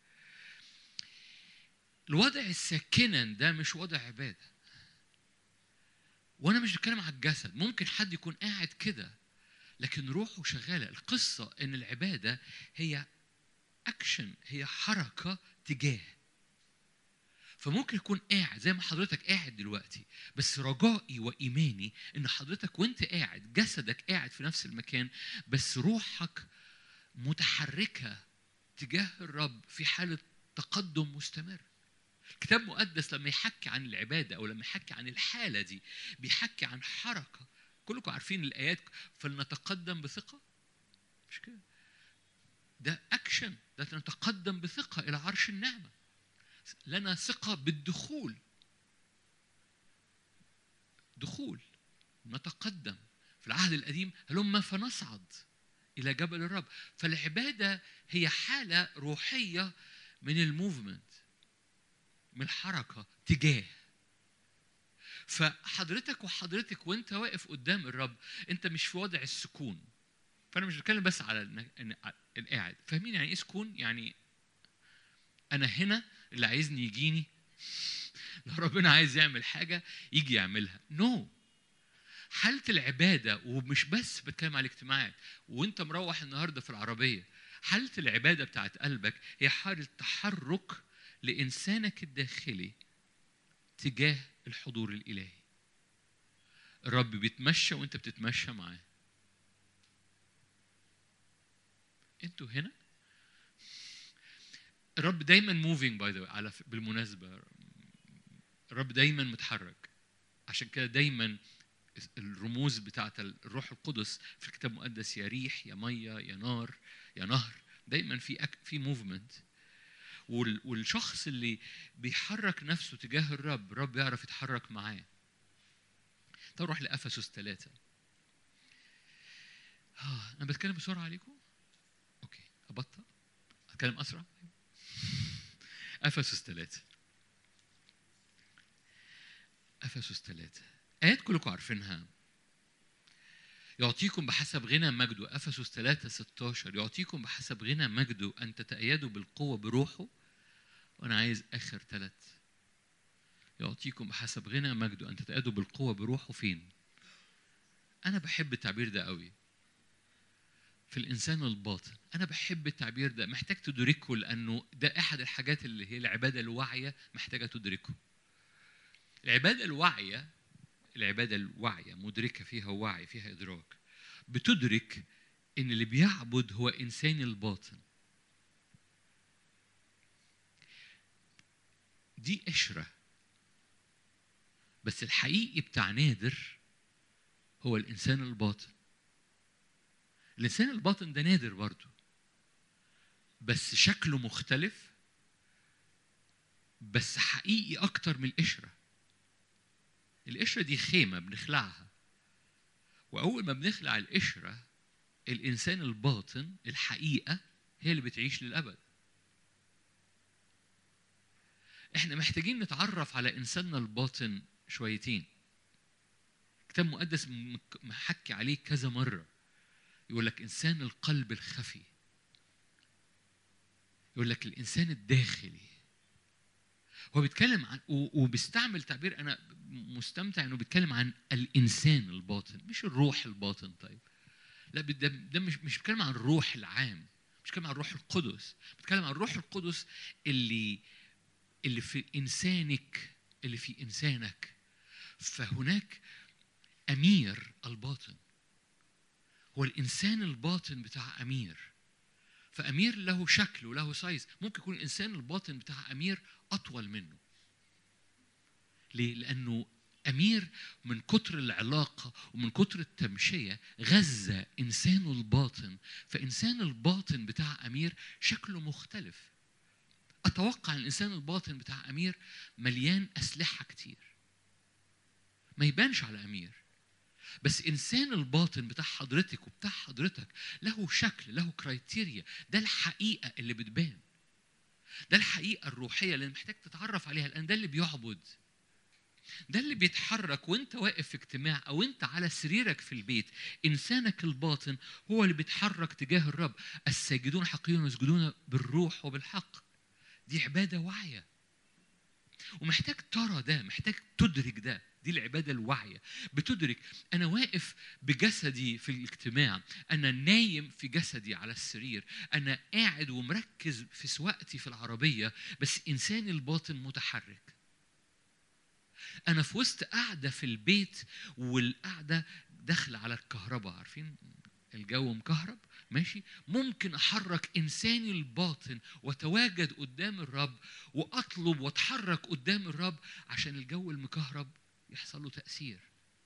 الوضع الساكنا ده مش وضع عباده وانا مش بتكلم على الجسد ممكن حد يكون قاعد كده لكن روحه شغاله القصه ان العباده هي اكشن هي حركه تجاه فممكن يكون قاعد زي ما حضرتك قاعد دلوقتي بس رجائي وايماني ان حضرتك وانت قاعد جسدك قاعد في نفس المكان بس روحك متحركه تجاه الرب في حاله تقدم مستمر الكتاب المقدس لما يحكي عن العباده او لما يحكي عن الحاله دي بيحكي عن حركه كلكم عارفين الايات فلنتقدم بثقه مش كده ده اكشن ده نتقدم بثقة إلى عرش النعمة لنا ثقة بالدخول دخول نتقدم في العهد القديم هلما فنصعد إلى جبل الرب فالعبادة هي حالة روحية من الموفمنت من الحركة تجاه فحضرتك وحضرتك وانت واقف قدام الرب انت مش في وضع السكون فانا مش بتكلم بس على إنك- إن القاعد فاهمين يعني ايه سكون يعني انا هنا اللي عايزني يجيني لو ربنا عايز يعمل حاجه يجي يعملها نو no. حالة العبادة ومش بس بتكلم على الاجتماعات وانت مروح النهارده في العربية حالة العبادة بتاعت قلبك هي حالة تحرك لإنسانك الداخلي تجاه الحضور الإلهي الرب بيتمشى وانت بتتمشى معاه انتوا هنا الرب دايما موفينج باي ذا على ف- بالمناسبة الرب دايما متحرك عشان كده دايما الرموز بتاعت الروح القدس في الكتاب المقدس يا ريح يا ميه يا نار يا نهر دايما في أك... في موفمنت والشخص اللي بيحرك نفسه تجاه الرب الرب يعرف يتحرك معاه طب نروح لافسس ثلاثة آه انا بتكلم بسرعه عليكم اوكي ابطأ اتكلم اسرع افسس ثلاثة افسس ثلاثة آيات كلكم عارفينها يعطيكم بحسب غنى مجده أفسس 3 16 يعطيكم بحسب غنى مجده أن تتأيدوا بالقوة بروحه وأنا عايز آخر ثلاث يعطيكم بحسب غنى مجده أن تتأيدوا بالقوة بروحه فين؟ أنا بحب التعبير ده قوي في الإنسان الباطن أنا بحب التعبير ده محتاج تدركه لأنه ده أحد الحاجات اللي هي العبادة الواعية محتاجة تدركه العبادة الواعية العبادة الواعية مدركة فيها وعي فيها إدراك بتدرك إن اللي بيعبد هو إنسان الباطن دي قشرة بس الحقيقي بتاع نادر هو الإنسان الباطن الإنسان الباطن ده نادر برضه بس شكله مختلف بس حقيقي أكتر من القشرة القشرة دي خيمة بنخلعها وأول ما بنخلع القشرة الإنسان الباطن الحقيقة هي اللي بتعيش للأبد احنا محتاجين نتعرف على إنساننا الباطن شويتين كتاب مقدس مك- محكي عليه كذا مرة يقول لك إنسان القلب الخفي يقول لك الإنسان الداخلي هو بيتكلم عن و- وبيستعمل تعبير انا مستمتع انه بيتكلم عن الانسان الباطن مش الروح الباطن طيب لا ده, ده مش مش بيتكلم عن الروح العام مش بيتكلم عن الروح القدس بيتكلم عن الروح القدس اللي اللي في انسانك اللي في انسانك فهناك امير الباطن هو الانسان الباطن بتاع امير فامير له شكل وله سايز ممكن يكون الانسان الباطن بتاع امير اطول منه ليه لانه امير من كتر العلاقه ومن كتر التمشيه غذى انسانه الباطن فانسان الباطن بتاع امير شكله مختلف اتوقع ان الانسان الباطن بتاع امير مليان اسلحه كتير ما يبانش على امير بس انسان الباطن بتاع حضرتك وبتاع حضرتك له شكل له كرايتيريا ده الحقيقه اللي بتبان ده الحقيقه الروحيه اللي محتاج تتعرف عليها لان ده اللي بيعبد ده اللي بيتحرك وانت واقف في اجتماع او انت على سريرك في البيت انسانك الباطن هو اللي بيتحرك تجاه الرب الساجدون حقيقيون يسجدون بالروح وبالحق دي عباده واعيه ومحتاج ترى ده محتاج تدرك ده دي العباده الواعيه بتدرك انا واقف بجسدي في الاجتماع انا نايم في جسدي على السرير انا قاعد ومركز في سواقتي في العربيه بس انساني الباطن متحرك انا في وسط قاعده في البيت والقعده داخله على الكهرباء عارفين الجو مكهرب ماشي ممكن احرك انساني الباطن واتواجد قدام الرب واطلب واتحرك قدام الرب عشان الجو المكهرب يحصل له تاثير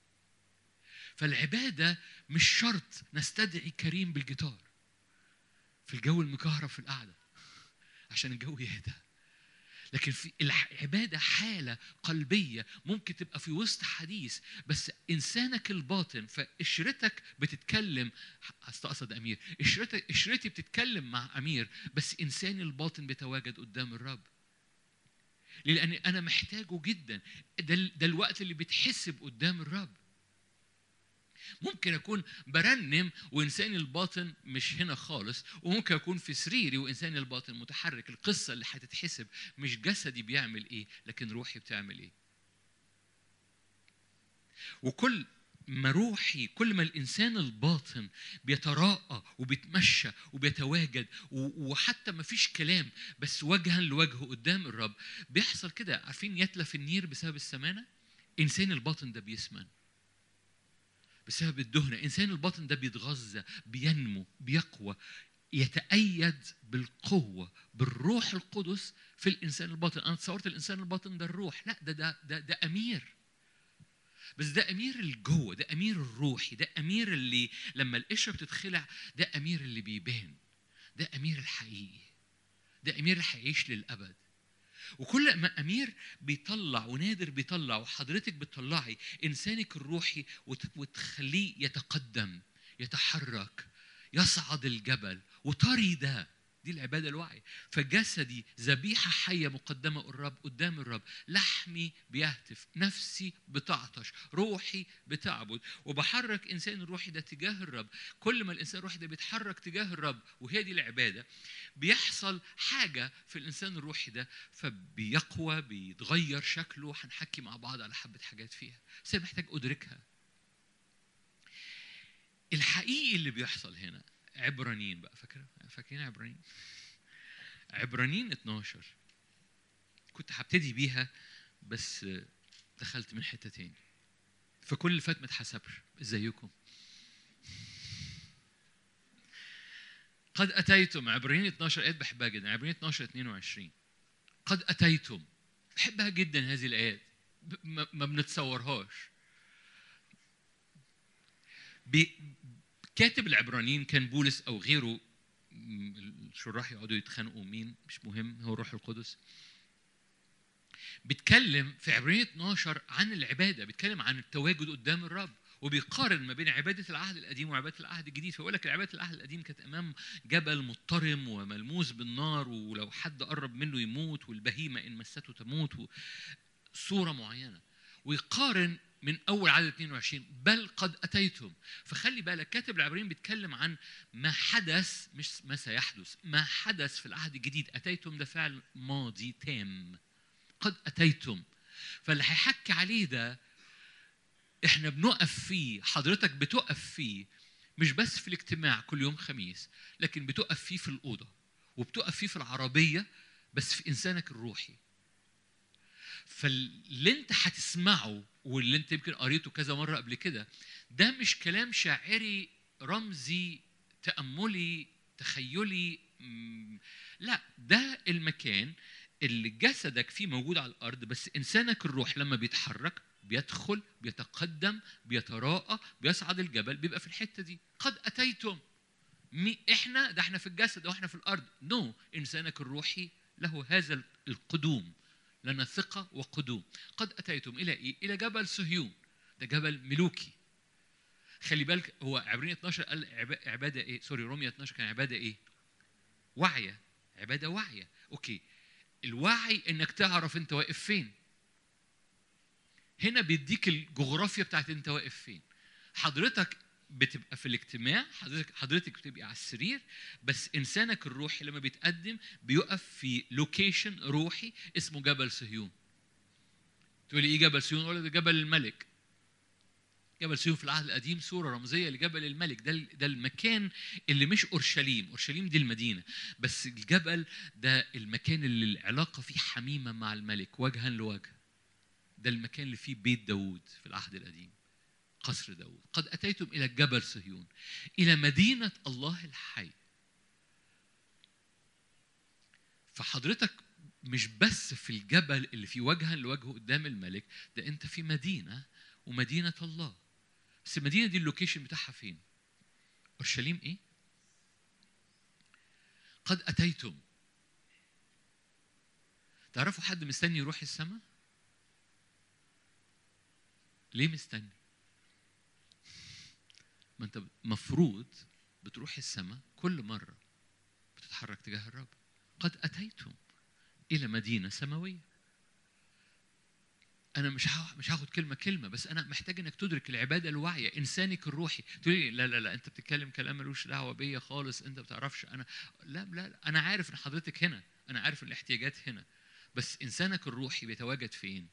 فالعباده مش شرط نستدعي كريم بالجيتار في الجو المكهرب في القعده عشان الجو يهدى لكن في العباده حاله قلبيه ممكن تبقى في وسط حديث بس انسانك الباطن فقشرتك بتتكلم استقصد امير قشرتك قشرتي بتتكلم مع امير بس انساني الباطن بيتواجد قدام الرب ليه؟ لان انا محتاجه جدا ده, ال- ده الوقت اللي بيتحسب قدام الرب ممكن اكون برنم وانساني الباطن مش هنا خالص وممكن اكون في سريري وانساني الباطن متحرك القصه اللي هتتحسب مش جسدي بيعمل ايه لكن روحي بتعمل ايه وكل ما روحي كل ما الانسان الباطن بيتراءى وبيتمشى وبيتواجد و- وحتى ما فيش كلام بس وجها لوجه قدام الرب بيحصل كده عارفين يتلف النير بسبب السمانه انسان الباطن ده بيسمن بسبب الدهنة إنسان الباطن ده بيتغذى بينمو بيقوى يتأيد بالقوة بالروح القدس في الإنسان الباطن أنا تصورت الإنسان الباطن ده الروح لا ده ده ده, ده أمير بس ده أمير الجوه ده أمير الروحي ده أمير اللي لما القشرة بتتخلع ده أمير اللي بيبان ده أمير الحقيقي ده أمير اللي هيعيش للأبد وكل ما امير بيطلع ونادر بيطلع وحضرتك بتطلعي انسانك الروحي وت- وتخليه يتقدم يتحرك يصعد الجبل وطري ده دي العباده الوعي فجسدي ذبيحه حيه مقدمه الرب قدام الرب لحمي بيهتف نفسي بتعطش روحي بتعبد وبحرك انسان الروحي ده تجاه الرب كل ما الانسان الروحي ده بيتحرك تجاه الرب وهي دي العباده بيحصل حاجه في الانسان الروحي ده فبيقوى بيتغير شكله هنحكي مع بعض على حبه حاجات فيها بس أنا محتاج ادركها الحقيقي اللي بيحصل هنا عبرانيين بقى فاكر فاكرين عبرانيين عبرانيين 12 كنت هبتدي بيها بس دخلت من حته تاني فكل اللي فات ما اتحسبش ازيكم قد اتيتم عبرانيين 12 ايات بحبها جدا عبرانيين 12 22 قد اتيتم بحبها جدا هذه الايات ب- ما ما بنتصورهاش بي- كاتب العبرانيين كان بولس او غيره م- الشراح يقعدوا يتخانقوا مين مش مهم هو الروح القدس بيتكلم في عبرانيين 12 عن العباده بيتكلم عن التواجد قدام الرب وبيقارن ما بين عباده العهد القديم وعباده العهد الجديد فيقول لك عباده العهد القديم كانت امام جبل مضطرم وملموس بالنار ولو حد قرب منه يموت والبهيمه ان مسته تموت و- صوره معينه ويقارن من اول عدد 22 بل قد اتيتم فخلي بالك كاتب العبرانيين بيتكلم عن ما حدث مش ما سيحدث ما حدث في العهد الجديد اتيتم ده فعل ماضي تام قد اتيتم فاللي هيحكي عليه ده احنا بنقف فيه حضرتك بتقف فيه مش بس في الاجتماع كل يوم خميس لكن بتقف فيه في الاوضه وبتقف فيه في العربيه بس في انسانك الروحي فاللي انت هتسمعه واللي انت يمكن قريته كذا مره قبل كده ده مش كلام شاعري رمزي تاملي تخيلي مم، لا ده المكان اللي جسدك فيه موجود على الارض بس انسانك الروح لما بيتحرك بيدخل بيتقدم بيتراءى بيصعد الجبل بيبقى في الحته دي قد اتيتم مي احنا ده احنا في الجسد واحنا في الارض نو no. انسانك الروحي له هذا القدوم لنا ثقه وقدوم قد اتيتم الى ايه الى جبل صهيون ده جبل ملوكي خلي بالك هو عبرين 12 قال عب- عباده ايه سوري روميا 12 كان عباده ايه واعيه عباده واعيه اوكي الوعي انك تعرف انت واقف فين هنا بيديك الجغرافيا بتاعت انت واقف فين حضرتك بتبقى في الاجتماع حضرتك حضرتك بتبقى على السرير بس انسانك الروحي لما بيتقدم بيقف في لوكيشن روحي اسمه جبل صهيون تقولي ايه جبل صهيون ولا ده جبل الملك جبل صهيون في العهد القديم صوره رمزيه لجبل الملك ده ده المكان اللي مش اورشليم اورشليم دي المدينه بس الجبل ده المكان اللي العلاقه فيه حميمه مع الملك وجها لوجه ده المكان اللي فيه بيت داوود في العهد القديم قصر داوود قد أتيتم إلى جبل صهيون إلى مدينة الله الحي فحضرتك مش بس في الجبل اللي في وجها لوجهه قدام الملك ده انت في مدينة ومدينة الله بس المدينة دي اللوكيشن بتاعها فين أورشليم إيه قد أتيتم تعرفوا حد مستني يروح السماء ليه مستني ما انت مفروض بتروح السماء كل مره بتتحرك تجاه الرب قد اتيتم الى مدينه سماويه انا مش ها- مش هاخد كلمه كلمه بس انا محتاج انك تدرك العباده الواعيه انسانك الروحي تقول لي لا لا لا انت بتتكلم كلام ملوش دعوه بيا خالص انت ما بتعرفش انا لا لا لا انا عارف ان حضرتك هنا انا عارف الاحتياجات هنا بس انسانك الروحي بيتواجد فين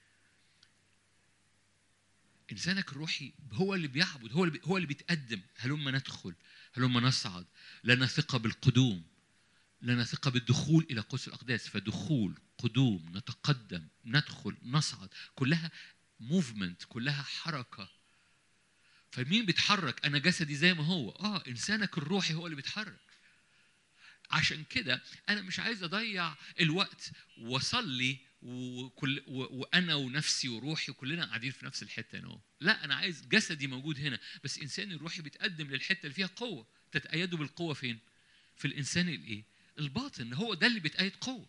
انسانك الروحي هو اللي بيعبد هو اللي بي هو اللي بيتقدم هلما ندخل هلما نصعد لنا ثقه بالقدوم لنا ثقه بالدخول الى قدس الاقداس فدخول قدوم نتقدم ندخل نصعد كلها موفمنت كلها حركه فمين بيتحرك انا جسدي زي ما هو اه انسانك الروحي هو اللي بيتحرك عشان كده انا مش عايز اضيع الوقت واصلي وكل و- وانا ونفسي وروحي كلنا قاعدين في نفس الحته هنا أهو. لا انا عايز جسدي موجود هنا بس انساني الروحي بيتقدم للحته اللي فيها قوه تتأيدوا بالقوه فين في الانسان الايه الباطن هو ده اللي بيتأيد قوه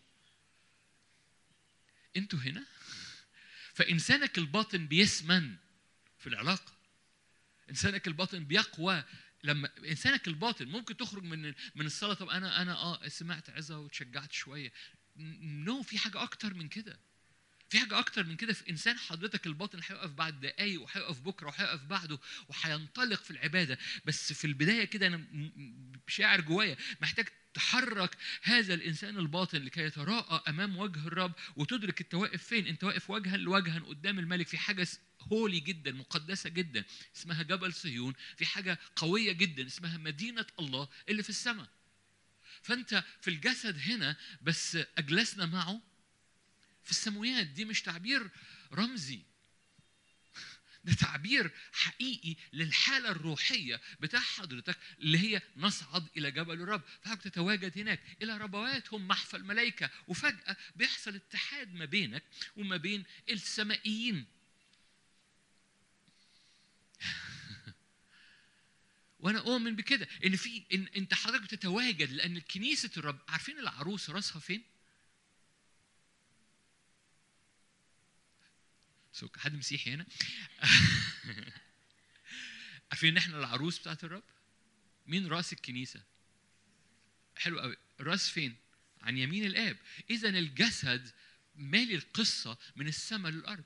انتوا هنا فانسانك الباطن بيسمن في العلاقه انسانك الباطن بيقوى لما انسانك الباطن ممكن تخرج من من الصلاه طب انا انا اه سمعت عظه وتشجعت شويه نو في حاجه اكتر من كده في حاجة أكتر من كده في إنسان حضرتك الباطن هيقف بعد دقايق وهيقف بكرة وهيقف بعده وهينطلق في العبادة بس في البداية كده أنا م- م- شاعر جوايا محتاج تحرك هذا الإنسان الباطن لكي يتراءى أمام وجه الرب وتدرك أنت واقف فين أنت واقف وجها لوجها قدام الملك في حاجة هولي جدا مقدسة جدا اسمها جبل صهيون في حاجة قوية جدا اسمها مدينة الله اللي في السماء فأنت في الجسد هنا بس أجلسنا معه في السماويات دي مش تعبير رمزي ده تعبير حقيقي للحالة الروحية بتاع حضرتك اللي هي نصعد إلى جبل الرب فحضرتك تتواجد هناك إلى ربوات هم محفى الملائكة وفجأة بيحصل اتحاد ما بينك وما بين السمائيين وانا اؤمن بكده ان في ان انت حضرتك بتتواجد لان كنيسه الرب عارفين العروس راسها فين؟ سوك حد مسيحي هنا عارفين ان احنا العروس بتاعت الرب مين راس الكنيسه حلو قوي راس فين عن يمين الاب اذا الجسد مالي القصه من السماء للارض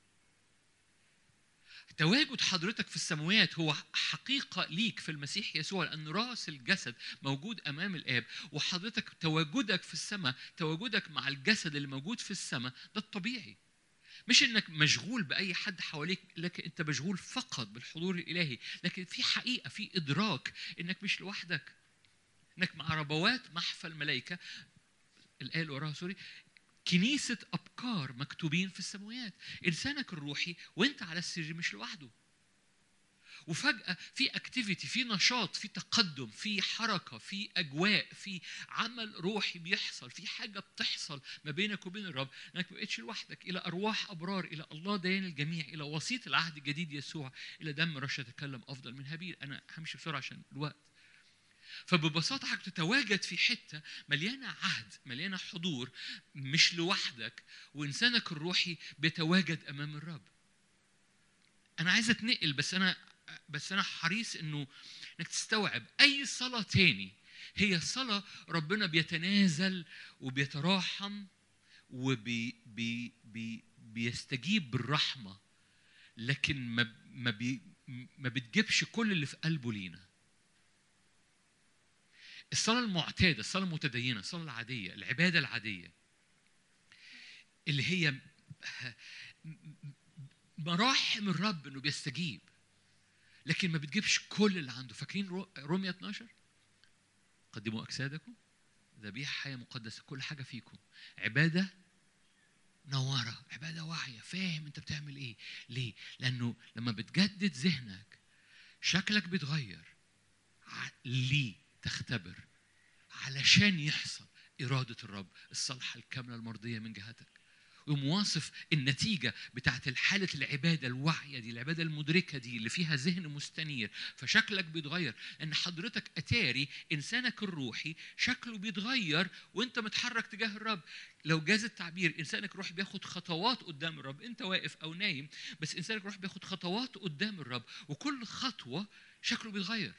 تواجد حضرتك في السماوات هو حقيقة ليك في المسيح يسوع لأن رأس الجسد موجود أمام الآب وحضرتك تواجدك في السماء تواجدك مع الجسد اللي موجود في السماء ده الطبيعي مش انك مشغول باي حد حواليك لكن انت مشغول فقط بالحضور الالهي لكن في حقيقه في ادراك انك مش لوحدك انك مع ربوات محفى الملائكه الايه اللي وراها سوري كنيسة أبكار مكتوبين في السماوات إنسانك الروحي وأنت على السر مش لوحده وفجأة في اكتيفيتي في نشاط في تقدم في حركة في أجواء في عمل روحي بيحصل في حاجة بتحصل ما بينك وبين الرب انك ما بقتش لوحدك الى ارواح ابرار الى الله ديان الجميع الى وسيط العهد الجديد يسوع الى دم رشا تكلم افضل من هابيل انا همشي بسرعه عشان الوقت فببساطة حضرتك تتواجد في حتة مليانة عهد مليانة حضور مش لوحدك وإنسانك الروحي بيتواجد أمام الرب أنا عايز أتنقل بس أنا بس أنا حريص إنه إنك تستوعب أي صلاة تاني هي صلاة ربنا بيتنازل وبيتراحم وبي بي بي بيستجيب بالرحمة لكن ما ما بي ما بتجيبش كل اللي في قلبه لينا الصلاة المعتادة الصلاة المتدينة الصلاة العادية العبادة العادية اللي هي مراحم الرب انه بيستجيب لكن ما بتجيبش كل اللي عنده فاكرين رو- رومية 12 قدموا اجسادكم ذبيحه حيه مقدسه كل حاجه فيكم عباده نوره عباده واعيه فاهم انت بتعمل ايه ليه لانه لما بتجدد ذهنك شكلك بيتغير ع- ليه تختبر علشان يحصل إرادة الرب الصالحة الكاملة المرضية من جهتك يقوم واصف النتيجة بتاعت الحالة العبادة الواعية دي العبادة المدركة دي اللي فيها ذهن مستنير فشكلك بيتغير لأن حضرتك أتاري إنسانك الروحي شكله بيتغير وأنت متحرك تجاه الرب لو جاز التعبير إنسانك الروحي بياخد خطوات قدام الرب أنت واقف أو نايم بس إنسانك الروحي بياخد خطوات قدام الرب وكل خطوة شكله بيتغير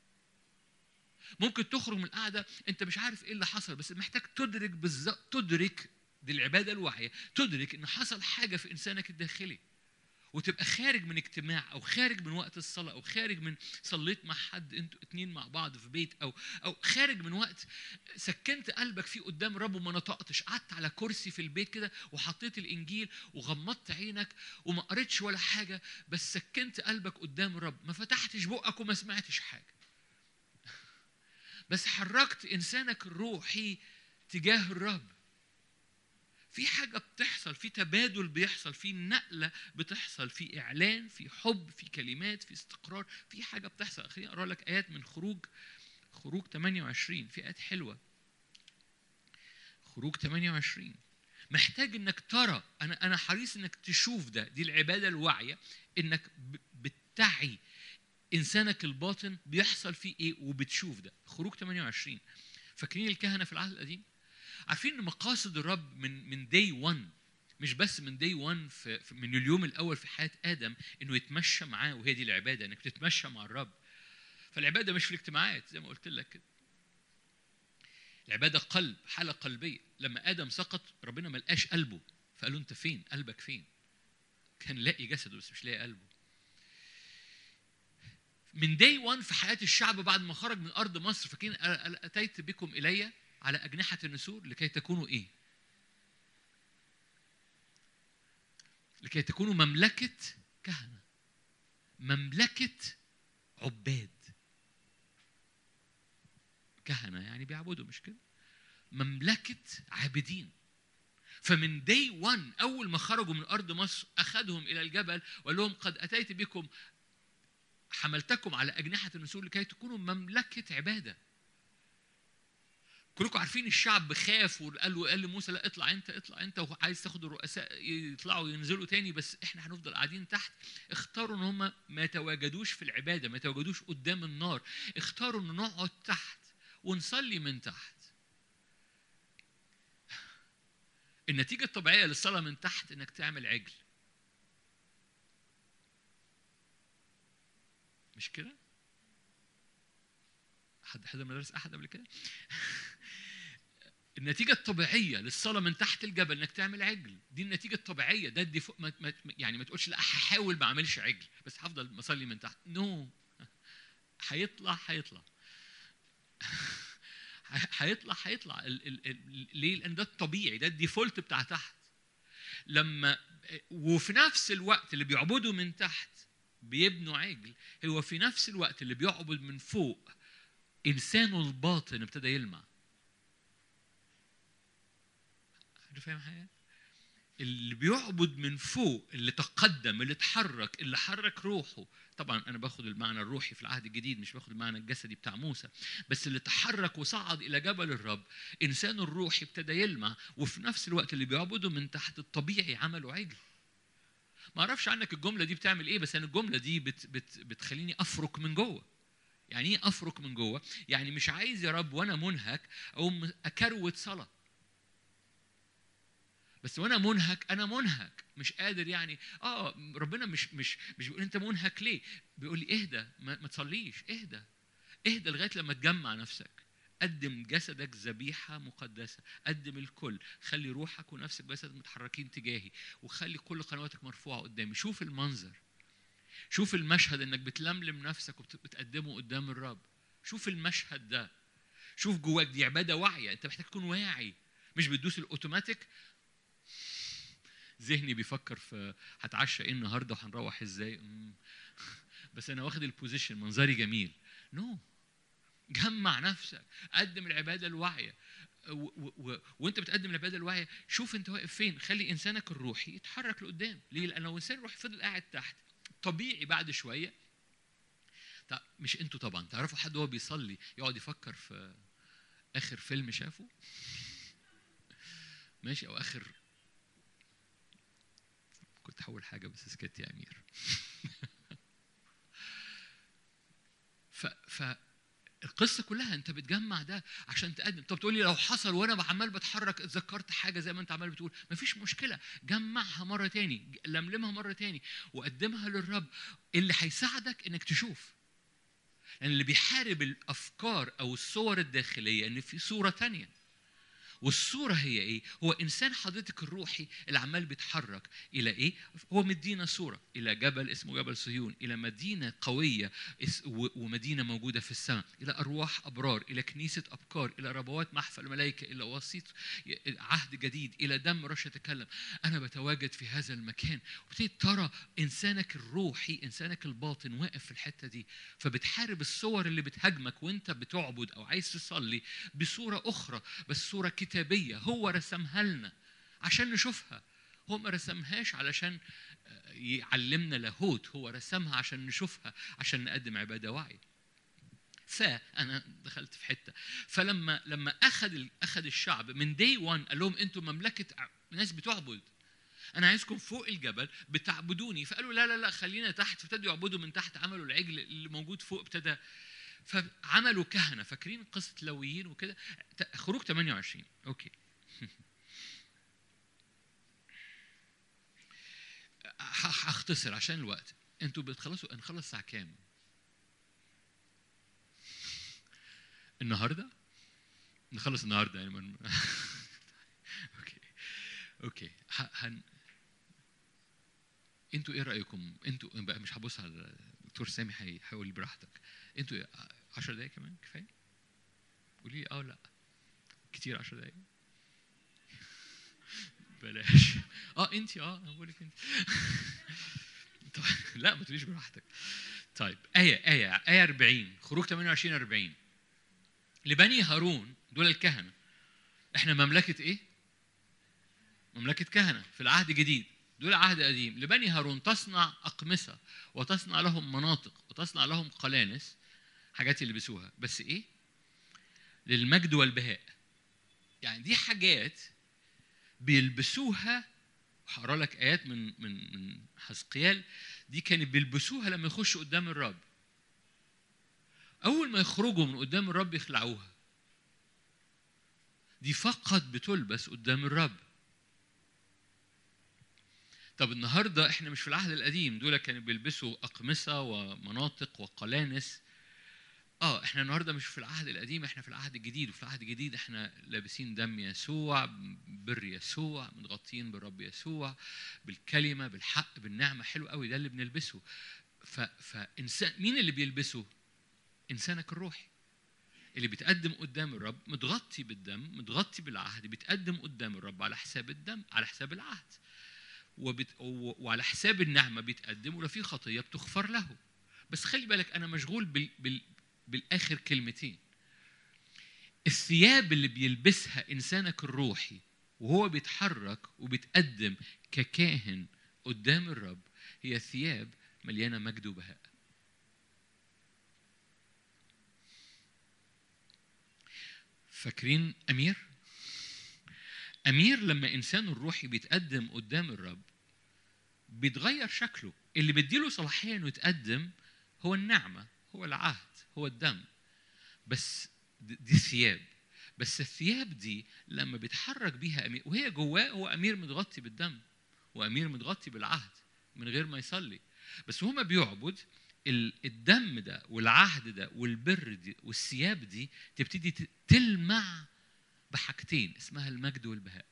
ممكن تخرج من القعده انت مش عارف ايه اللي حصل بس محتاج تدرك بالظبط تدرك دي العباده الواعيه تدرك ان حصل حاجه في انسانك الداخلي وتبقى خارج من اجتماع او خارج من وقت الصلاه او خارج من صليت مع حد انتوا اتنين مع بعض في بيت او او خارج من وقت سكنت قلبك فيه قدام الرب وما نطقتش قعدت على كرسي في البيت كده وحطيت الانجيل وغمضت عينك وما قريتش ولا حاجه بس سكنت قلبك قدام الرب ما فتحتش بقك وما سمعتش حاجه بس حركت انسانك الروحي تجاه الرب في حاجه بتحصل في تبادل بيحصل في نقله بتحصل في اعلان في حب في كلمات في استقرار في حاجه بتحصل خليني اقرا لك ايات من خروج خروج 28 في ايات حلوه خروج 28 محتاج انك ترى انا انا حريص انك تشوف ده دي العباده الواعيه انك ب- بتعي انسانك الباطن بيحصل فيه ايه وبتشوف ده خروج 28 فاكرين الكهنه في العهد القديم عارفين ان مقاصد الرب من من داي 1 مش بس من داي 1 في في- من اليوم الاول في حياه ادم انه يتمشى معاه وهي دي العباده انك تتمشى مع الرب فالعباده مش في الاجتماعات زي ما قلت لك كده العباده قلب حاله قلبيه لما ادم سقط ربنا ما لقاش قلبه فقال له انت فين قلبك فين كان لاقي جسده بس مش لاقي قلبه من داي 1 في حياه الشعب بعد ما خرج من ارض مصر فاكرين قال- اتيت بكم الي على اجنحه النسور لكي تكونوا ايه؟ لكي تكونوا مملكه كهنه مملكه عباد كهنه يعني بيعبدوا مش كده؟ مملكه عابدين فمن داي 1 اول ما خرجوا من ارض مصر اخذهم الى الجبل وقال لهم قد اتيت بكم حملتكم على أجنحة النسور لكي تكونوا مملكة عبادة كلكم عارفين الشعب خاف وقال له قال لموسى لا اطلع انت اطلع انت وعايز تاخد الرؤساء يطلعوا ينزلوا تاني بس احنا هنفضل قاعدين تحت اختاروا ان هم ما يتواجدوش في العباده ما يتواجدوش قدام النار اختاروا ان نقعد تحت ونصلي من تحت النتيجه الطبيعيه للصلاه من تحت انك تعمل عجل مش كده؟ حد حضر مدارس احد قبل كده؟ النتيجة الطبيعية للصلاة من تحت الجبل انك تعمل عجل، دي النتيجة الطبيعية ده دي فوق ما ما يعني ما تقولش لا هحاول ما اعملش عجل بس هفضل مصلي من تحت، نو no. هيطلع هيطلع هيطلع هيطلع ال ال ال ليه؟ لان ده الطبيعي ده الديفولت بتاع تحت لما وفي نفس الوقت اللي بيعبدوا من تحت بيبنوا عجل هو في نفس الوقت اللي بيعبد من فوق انسانه الباطن ابتدى يلمع حد فاهم حاجه اللي بيعبد من فوق اللي تقدم اللي اتحرك اللي حرك روحه طبعا انا باخد المعنى الروحي في العهد الجديد مش باخد المعنى الجسدي بتاع موسى بس اللي تحرك وصعد الى جبل الرب انسانه الروحي ابتدى يلمع وفي نفس الوقت اللي بيعبده من تحت الطبيعي عملوا عجل ما اعرفش عنك الجمله دي بتعمل ايه بس انا الجمله دي بت بت بتخليني افرك من جوه يعني ايه افرك من جوه يعني مش عايز يا رب وانا منهك او اكروت صلاه بس وانا منهك انا منهك مش قادر يعني اه ربنا مش مش مش بيقول انت منهك ليه بيقول لي اهدى ما, ما تصليش اهدى اهدى لغايه لما تجمع نفسك قدم جسدك ذبيحة مقدسة قدم الكل خلي روحك ونفسك وجسدك متحركين تجاهي وخلي كل قنواتك مرفوعة قدامي شوف المنظر شوف المشهد انك بتلملم نفسك وبتقدمه قدام الرب شوف المشهد ده شوف جواك دي عبادة واعية انت محتاج تكون واعي مش بتدوس الاوتوماتيك ذهني بيفكر في هتعشى ايه النهارده وهنروح ازاي بس انا واخد البوزيشن منظري جميل نو no. جمع نفسك قدم العباده الواعيه و- و- و- وانت بتقدم العباده الواعيه شوف انت واقف فين خلي انسانك الروحي يتحرك لقدام ليه لان لو انسان روحي فضل قاعد تحت طبيعي بعد شويه طب مش انتوا طبعا تعرفوا حد وهو بيصلي يقعد يفكر في اخر فيلم شافه ماشي او اخر كنت هقول حاجه بس سكت يا امير ف ف القصه كلها انت بتجمع ده عشان تقدم طب تقول لي لو حصل وانا عمال بتحرك اتذكرت حاجه زي ما انت عمال بتقول مفيش مشكله جمعها مره تاني لملمها مره تاني وقدمها للرب اللي هيساعدك انك تشوف لان اللي بيحارب الافكار او الصور الداخليه ان في صوره تانية والصورة هي إيه؟ هو إنسان حضرتك الروحي اللي عمال بيتحرك إلى إيه؟ هو مدينا صورة إلى جبل اسمه جبل صهيون، إلى مدينة قوية اس- و- ومدينة موجودة في السماء، إلى أرواح أبرار، إلى كنيسة أبكار، إلى ربوات محفى الملائكة، إلى وسيط ي- عهد جديد، إلى دم رش يتكلم. أنا بتواجد في هذا المكان، وبتبتدي ترى إنسانك الروحي، إنسانك الباطن واقف في الحتة دي، فبتحارب الصور اللي بتهاجمك وأنت بتعبد أو عايز تصلي بصورة أخرى بس صورة كتابية هو رسمها لنا عشان نشوفها هو ما رسمهاش علشان آه، يعلمنا لاهوت هو رسمها عشان نشوفها عشان نقدم عبادة وعي فأنا دخلت في حتة فلما لما أخذ ال- أخذ الشعب من دي 1 قال لهم أنتم مملكة ع- ناس بتعبد أنا عايزكم فوق الجبل بتعبدوني فقالوا لا لا لا خلينا تحت فابتدوا يعبدوا من تحت عملوا العجل اللي موجود فوق ابتدى فعملوا كهنة فاكرين قصة لويين وكده ت- خروج 28 اوكي ه- هختصر عشان الوقت انتوا بتخلصوا نخلص الساعة كام؟ النهارده؟ نخلص النهارده يعني من... اوكي اوكي ه- هن... انتوا ايه رايكم؟ انتوا بقى مش هبص على الدكتور سامي هي- هيقول لي براحتك انتوا ايه 10 دقايق كمان كفايه؟ قولي لي اه لا كتير 10 دقايق بلاش اه انت اه انا بقول لك انت طب لا ما تقوليش براحتك طيب آية آية آية 40 خروج 28 40 لبني هارون دول الكهنة احنا مملكة ايه؟ مملكة كهنة في العهد الجديد دول عهد قديم لبني هارون تصنع أقمصة وتصنع لهم مناطق وتصنع لهم قلانس حاجات يلبسوها بس ايه؟ للمجد والبهاء يعني دي حاجات بيلبسوها هقرا لك ايات من من من حزقيال دي كانوا بيلبسوها لما يخشوا قدام الرب اول ما يخرجوا من قدام الرب يخلعوها دي فقط بتلبس قدام الرب طب النهارده احنا مش في العهد القديم دول كانوا بيلبسوا اقمصه ومناطق وقلانس اه احنا النهارده مش في العهد القديم احنا في العهد الجديد وفي العهد الجديد احنا لابسين دم يسوع بر يسوع متغطين بالرب يسوع بالكلمه بالحق بالنعمه حلو قوي ده اللي بنلبسه ف... فانسان مين اللي بيلبسه انسانك الروحي اللي بيتقدم قدام الرب متغطي بالدم متغطي بالعهد بيتقدم قدام الرب على حساب الدم على حساب العهد وبت... و... وعلى حساب النعمه بيتقدم ولو في خطيه بتغفر له بس خلي بالك انا مشغول بال... بال... بالاخر كلمتين الثياب اللي بيلبسها انسانك الروحي وهو بيتحرك وبيتقدم ككاهن قدام الرب هي ثياب مليانه مجد وبهاء فاكرين امير امير لما انسانه الروحي بيتقدم قدام الرب بيتغير شكله اللي بيديله صلاحيه انه يتقدم هو النعمه هو العهد هو الدم بس دي دي ثياب بس الثياب دي لما بيتحرك بيها امير وهي جواه هو امير متغطي بالدم وامير متغطي بالعهد من غير ما يصلي بس وهو ما بيعبد ال- الدم ده والعهد ده والبر دي والثياب دي تبتدي ت- تلمع بحاجتين اسمها المجد والبهاء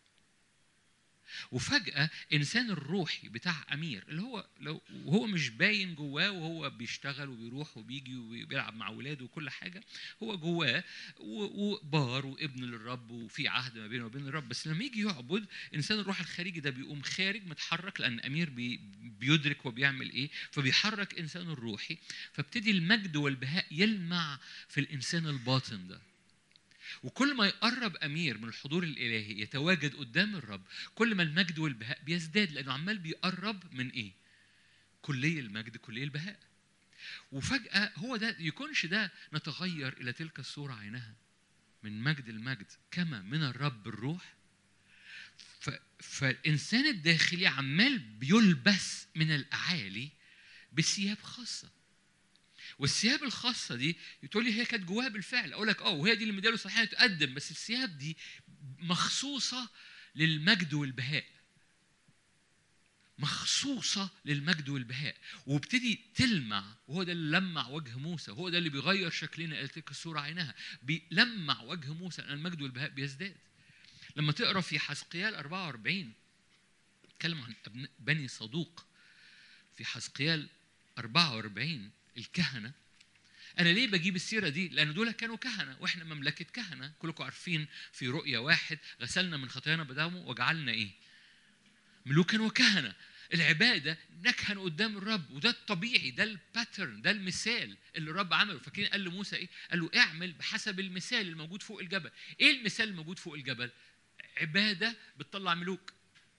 وفجأة إنسان الروحي بتاع أمير اللي هو لو وهو مش باين جواه وهو بيشتغل وبيروح وبيجي وبيلعب مع ولاده وكل حاجة هو جواه و- وبار وابن للرب وفي عهد ما بينه وبين الرب بس لما يجي يعبد إنسان الروح الخارجي ده بيقوم خارج متحرك لأن أمير بي بيدرك وبيعمل إيه فبيحرك إنسانه الروحي فابتدي المجد والبهاء يلمع في الإنسان الباطن ده وكل ما يقرب امير من الحضور الالهي يتواجد قدام الرب كل ما المجد والبهاء بيزداد لانه عمال بيقرب من ايه كلي المجد كلي البهاء وفجاه هو ده يكونش ده نتغير الى تلك الصوره عينها من مجد المجد كما من الرب الروح ف... فالإنسان الداخلي عمال بيلبس من الأعالي بثياب خاصة والثياب الخاصة دي تقول لي هي كانت جواها بالفعل أقول لك أه وهي دي اللي مدياله صحيح تقدم بس الثياب دي مخصوصة للمجد والبهاء مخصوصة للمجد والبهاء وابتدي تلمع وهو ده اللي لمع وجه موسى هو ده اللي بيغير شكلنا قالت لك الصورة عينها بيلمع وجه موسى لأن المجد والبهاء بيزداد لما تقرا في حزقيال 44 اتكلم عن أبن- بني صدوق في حزقيال 44 الكهنة أنا ليه بجيب السيرة دي؟ لأن دول كانوا كهنة وإحنا مملكة كهنة كلكم عارفين في رؤية واحد غسلنا من خطايانا بدمه وجعلنا إيه؟ ملوكا وكهنة العبادة نكهن قدام الرب وده الطبيعي ده الباترن ده المثال اللي الرب عمله فاكرين قال لموسى ايه؟ قال له اعمل بحسب المثال الموجود فوق الجبل ايه المثال الموجود فوق الجبل؟ عبادة بتطلع ملوك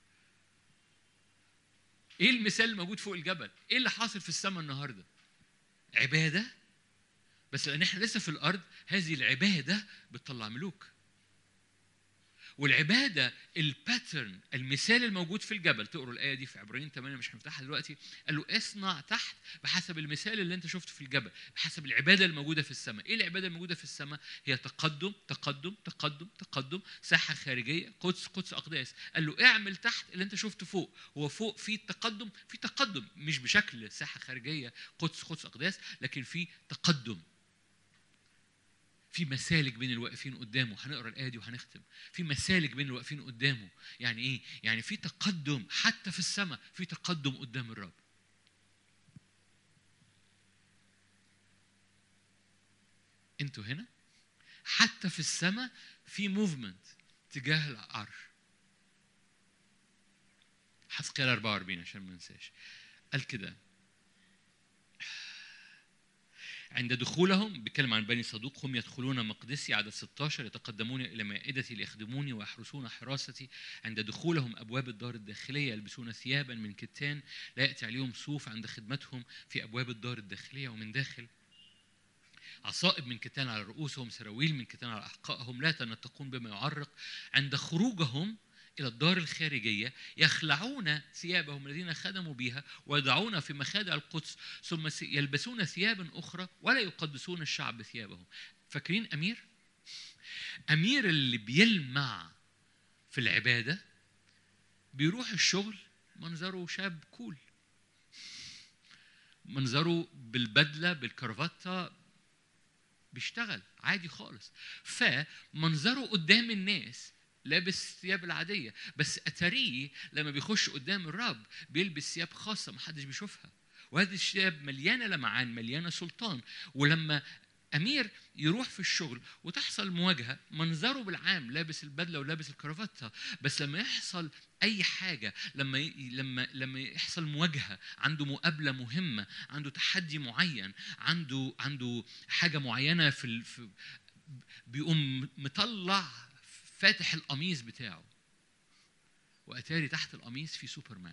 ايه المثال الموجود فوق الجبل؟ ايه اللي حاصل في السماء النهارده؟ عبادة بس لان احنا لسه في الارض هذه العبادة بتطلع ملوك والعباده الباترن المثال الموجود في الجبل تقروا الايه دي في عبرانيين 8 مش هنفتحها دلوقتي قال له اصنع تحت بحسب المثال اللي انت شفته في الجبل بحسب العباده الموجوده في السماء ايه العباده الموجوده في السماء هي تقدم تقدم تقدم تقدم ساحه خارجيه قدس قدس اقداس قال له اعمل تحت اللي انت شفته فوق هو فوق في تقدم في تقدم مش بشكل ساحه خارجيه قدس قدس اقداس لكن في تقدم في مسالك بين الواقفين قدامه هنقرا الايه دي وهنختم في مسالك بين الواقفين قدامه يعني ايه يعني في تقدم حتى في السماء في تقدم قدام الرب انتوا هنا حتى في السماء في موفمنت تجاه العرش حسقيال 44 عشان ما ننساش قال كده عند دخولهم بيتكلم عن بني صدوق هم يدخلون مقدسي عدد 16 يتقدمون الى مائدتي ليخدموني ويحرسون حراستي عند دخولهم ابواب الدار الداخليه يلبسون ثيابا من كتان لا ياتي عليهم صوف عند خدمتهم في ابواب الدار الداخليه ومن داخل عصائب من كتان على رؤوسهم سراويل من كتان على احقائهم لا يتنطقون بما يعرق عند خروجهم إلى الدار الخارجية يخلعون ثيابهم الذين خدموا بها ويضعون في مخادع القدس ثم يلبسون ثيابا أخرى ولا يقدسون الشعب ثيابهم فاكرين أمير؟ أمير اللي بيلمع في العبادة بيروح الشغل منظره شاب كول منظره بالبدلة بالكرافته بيشتغل عادي خالص فمنظره قدام الناس لابس ثياب العادية بس أتاريه لما بيخش قدام الرب بيلبس ثياب خاصة محدش بيشوفها وهذه الثياب مليانة لمعان مليانة سلطان ولما أمير يروح في الشغل وتحصل مواجهة منظره بالعام لابس البدلة ولابس الكرافتة بس لما يحصل أي حاجة لما ي... لما لما يحصل مواجهة عنده مقابلة مهمة عنده تحدي معين عنده عنده حاجة معينة في, ال... في بيقوم مطلع فاتح القميص بتاعه واتاري تحت القميص في سوبرمان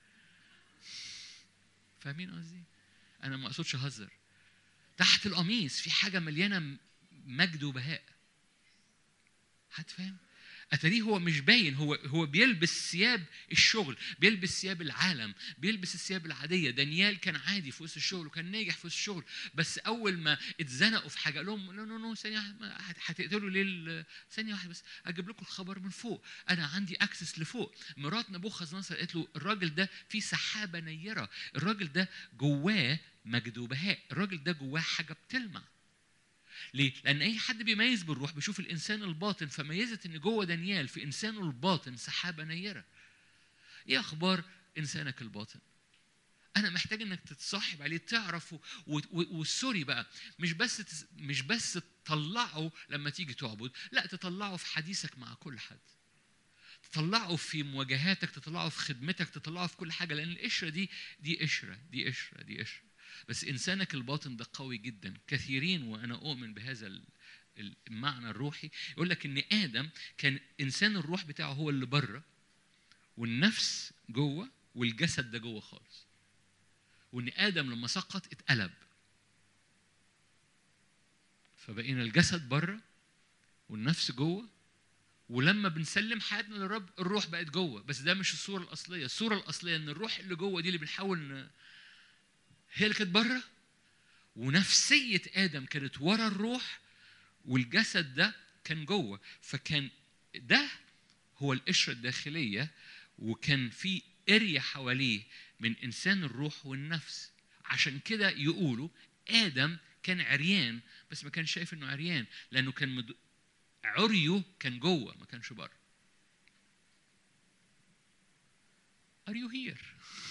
فاهمين قصدي انا ما اقصدش اهزر تحت القميص في حاجه مليانه مجد وبهاء حد فاهم اتاريه هو مش باين هو هو بيلبس ثياب الشغل بيلبس ثياب العالم بيلبس الثياب العاديه دانيال كان عادي في وسط الشغل وكان ناجح في وسط الشغل بس اول ما اتزنقوا في حاجه قال لهم نو نو نو ثانيه هتقتلوا ليه ثانيه واحده بس اجيب لكم الخبر من فوق انا عندي اكسس لفوق مرات نبوخذ نصر قالت له الراجل ده في سحابه نيره الراجل ده جواه مجد وبهاء الراجل ده جواه حاجه بتلمع ليه؟ لأن أي حد بيميز بالروح بيشوف الإنسان الباطن فميزت إن جوه دانيال في إنسانه الباطن سحابة نيرة. إيه أخبار إنسانك الباطن؟ أنا محتاج إنك تتصاحب عليه تعرفه والسوري بقى مش بس مش بس تطلعه لما تيجي تعبد، لا تطلعه في حديثك مع كل حد. تطلعه في مواجهاتك، تطلعه في خدمتك، تطلعه في كل حاجة لأن القشرة دي دي قشرة، دي قشرة، دي قشرة. بس انسانك الباطن ده قوي جدا كثيرين وانا اؤمن بهذا المعنى الروحي يقول لك ان ادم كان انسان الروح بتاعه هو اللي بره والنفس جوه والجسد ده جوه خالص وان ادم لما سقط اتقلب فبقينا الجسد بره والنفس جوه ولما بنسلم حياتنا للرب الروح بقت جوه بس ده مش الصوره الاصليه الصوره الاصليه ان الروح اللي جوه دي اللي بنحاول ن... هي اللي كانت بره ونفسيه ادم كانت ورا الروح والجسد ده كان جوه فكان ده هو القشره الداخليه وكان في اريا حواليه من انسان الروح والنفس عشان كده يقولوا ادم كان عريان بس ما كانش شايف انه عريان لانه كان مد... عريه كان جوه ما كانش بره Are you here?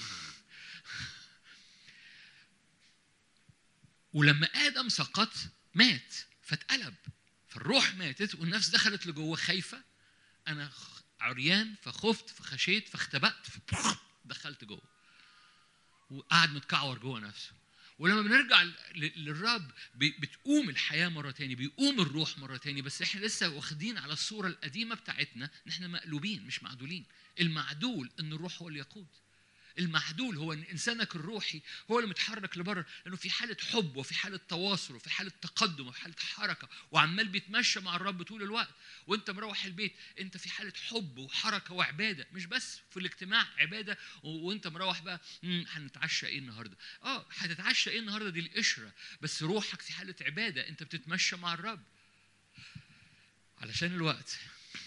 ولما آدم سقط مات فاتقلب فالروح ماتت والنفس دخلت لجوه خايفة أنا خ- عريان فخفت فخشيت فاختبأت دخلت جوه وقعد متكعور جوه نفسه ولما بنرجع ل- للرب بي- بتقوم الحياه مره تاني بيقوم الروح مره تاني بس احنا لسه واخدين على الصوره القديمه بتاعتنا ان احنا مقلوبين مش معدولين المعدول ان الروح هو اللي يقود المعدول هو ان انسانك الروحي هو اللي متحرك لبره لانه في حاله حب وفي حاله تواصل وفي حاله تقدم وفي حاله حركه وعمال بيتمشى مع الرب طول الوقت وانت مروح البيت انت في حاله حب وحركه وعباده مش بس في الاجتماع عباده و- وانت مروح بقى "مم، هنتعشى ايه النهارده اه هتتعشى ايه النهارده دي القشره بس روحك في حاله عباده انت بتتمشى مع الرب علشان الوقت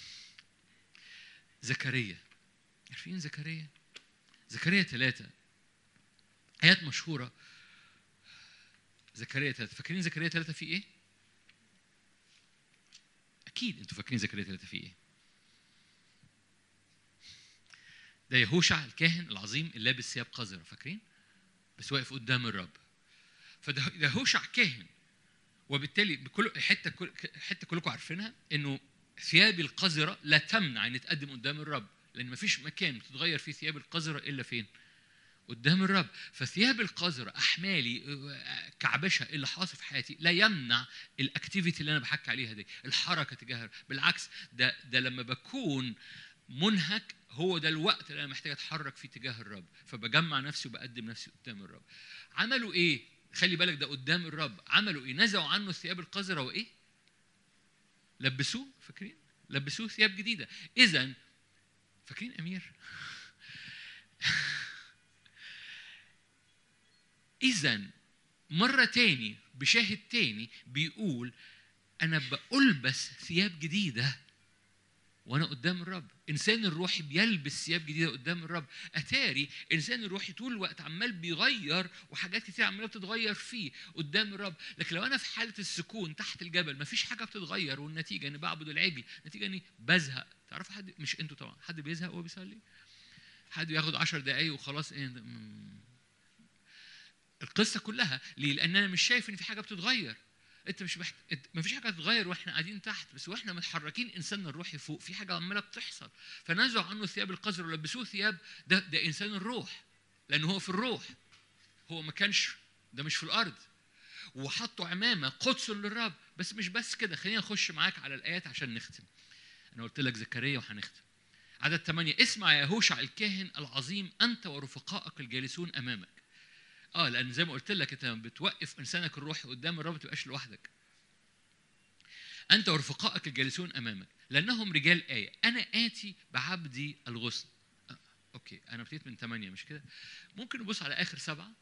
زكريا عارفين زكريا زكريا ثلاثة آيات مشهورة زكريا ثلاثة فاكرين زكريا ثلاثة في إيه؟ أكيد أنتوا فاكرين زكريا ثلاثة في إيه؟ ده يهوشع الكاهن العظيم اللي لابس ثياب قذرة فاكرين؟ بس واقف قدام الرب فده ده يهوشع كاهن وبالتالي بكل حته كل حته كلكم عارفينها انه ثياب القذره لا تمنع ان تقدم قدام الرب لان مفيش مكان بتتغير فيه ثياب القذره الا فين؟ قدام الرب فثياب القذره احمالي آه، كعبشه اللي حاصل في حياتي لا يمنع الاكتيفيتي اللي انا بحكي عليها دي الحركه تجاه الرب. بالعكس ده ده لما بكون منهك هو ده الوقت اللي انا محتاج اتحرك فيه تجاه الرب فبجمع نفسي وبقدم نفسي قدام الرب عملوا ايه خلي بالك ده قدام الرب عملوا ايه نزعوا عنه الثياب القذره وايه لبسوه فاكرين لبسوه ثياب جديده اذا فاكرين امير اذا مره تاني بشاهد تاني بيقول انا بألبس ثياب جديده وانا قدام الرب انسان الروحي بيلبس ثياب جديده قدام الرب اتاري انسان الروحي طول الوقت عمال بيغير وحاجات كتير عماله بتتغير فيه قدام الرب لكن لو انا في حاله السكون تحت الجبل مفيش حاجه بتتغير والنتيجه اني بعبد العجل النتيجه اني بزهق تعرفوا حد مش انتوا طبعا حد بيزهق وهو بيصلي حد بياخد عشر دقايق وخلاص ايه ده؟ مم. القصه كلها ليه لان انا مش شايف ان في حاجه بتتغير انت مش محت... انت مفيش حاجه هتتغير واحنا قاعدين تحت بس واحنا متحركين انساننا الروحي فوق في حاجه عماله بتحصل فنزعوا عنه ثياب القذر ولبسوه ثياب ده ده انسان الروح لانه هو في الروح هو ما كانش ده مش في الارض وحطوا عمامه قدس للرب بس مش بس كده خلينا نخش معاك على الايات عشان نختم انا قلت لك زكريا وهنختم عدد ثمانية اسمع يا هوشع الكاهن العظيم أنت ورفقائك الجالسون أمامك اه لان زي ما قلت لك انت لما بتوقف انسانك الروحي قدام الرب ما تبقاش لوحدك انت ورفقائك الجالسون امامك لانهم رجال ايه انا اتي بعبدي الغصن آه، اوكي انا ابتديت من ثمانية مش كده ممكن نبص على اخر سبعة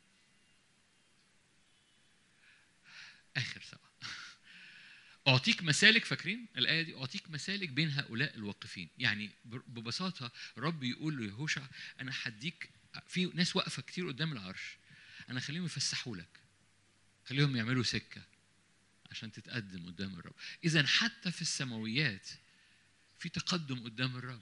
اخر سبعة أعطيك مسالك فاكرين الآية دي أعطيك مسالك بين هؤلاء الواقفين يعني ب- ببساطة رب يقول له يهوشع أنا هديك في ناس واقفة كتير قدام العرش أنا خليهم يفسحوا لك خليهم يعملوا سكة عشان تتقدم قدام الرب إذا حتى في السماويات في تقدم قدام الرب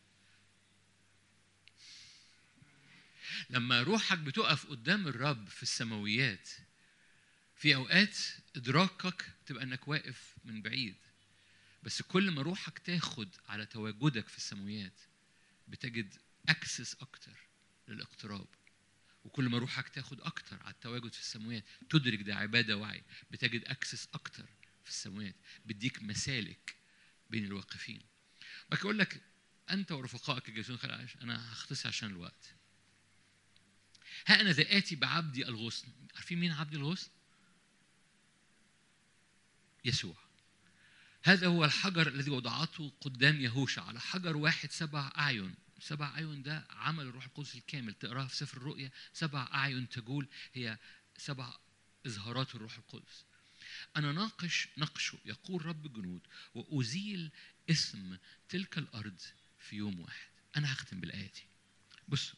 لما روحك بتقف قدام الرب في السماويات في اوقات ادراكك تبقى انك واقف من بعيد بس كل ما روحك تاخد على تواجدك في السماويات بتجد اكسس اكتر للاقتراب وكل ما روحك تاخد اكتر على التواجد في السماوات تدرك ده عباده وعي بتجد اكسس اكتر في السماوات بيديك مسالك بين الواقفين بقى اقول لك انت ورفقائك الجالسون خلال العرش انا هختصر عشان الوقت ها انا ذا اتي بعبدي الغصن عارفين مين عبد الغصن يسوع هذا هو الحجر الذي وضعته قدام يهوشع على حجر واحد سبع أعين سبع أعين ده عمل الروح القدس الكامل تقراها في سفر الرؤيا سبع أعين تجول هي سبع إظهارات الروح القدس أنا ناقش نقشه يقول رب الجنود وأزيل اسم تلك الأرض في يوم واحد أنا هختم بالآية دي بصوا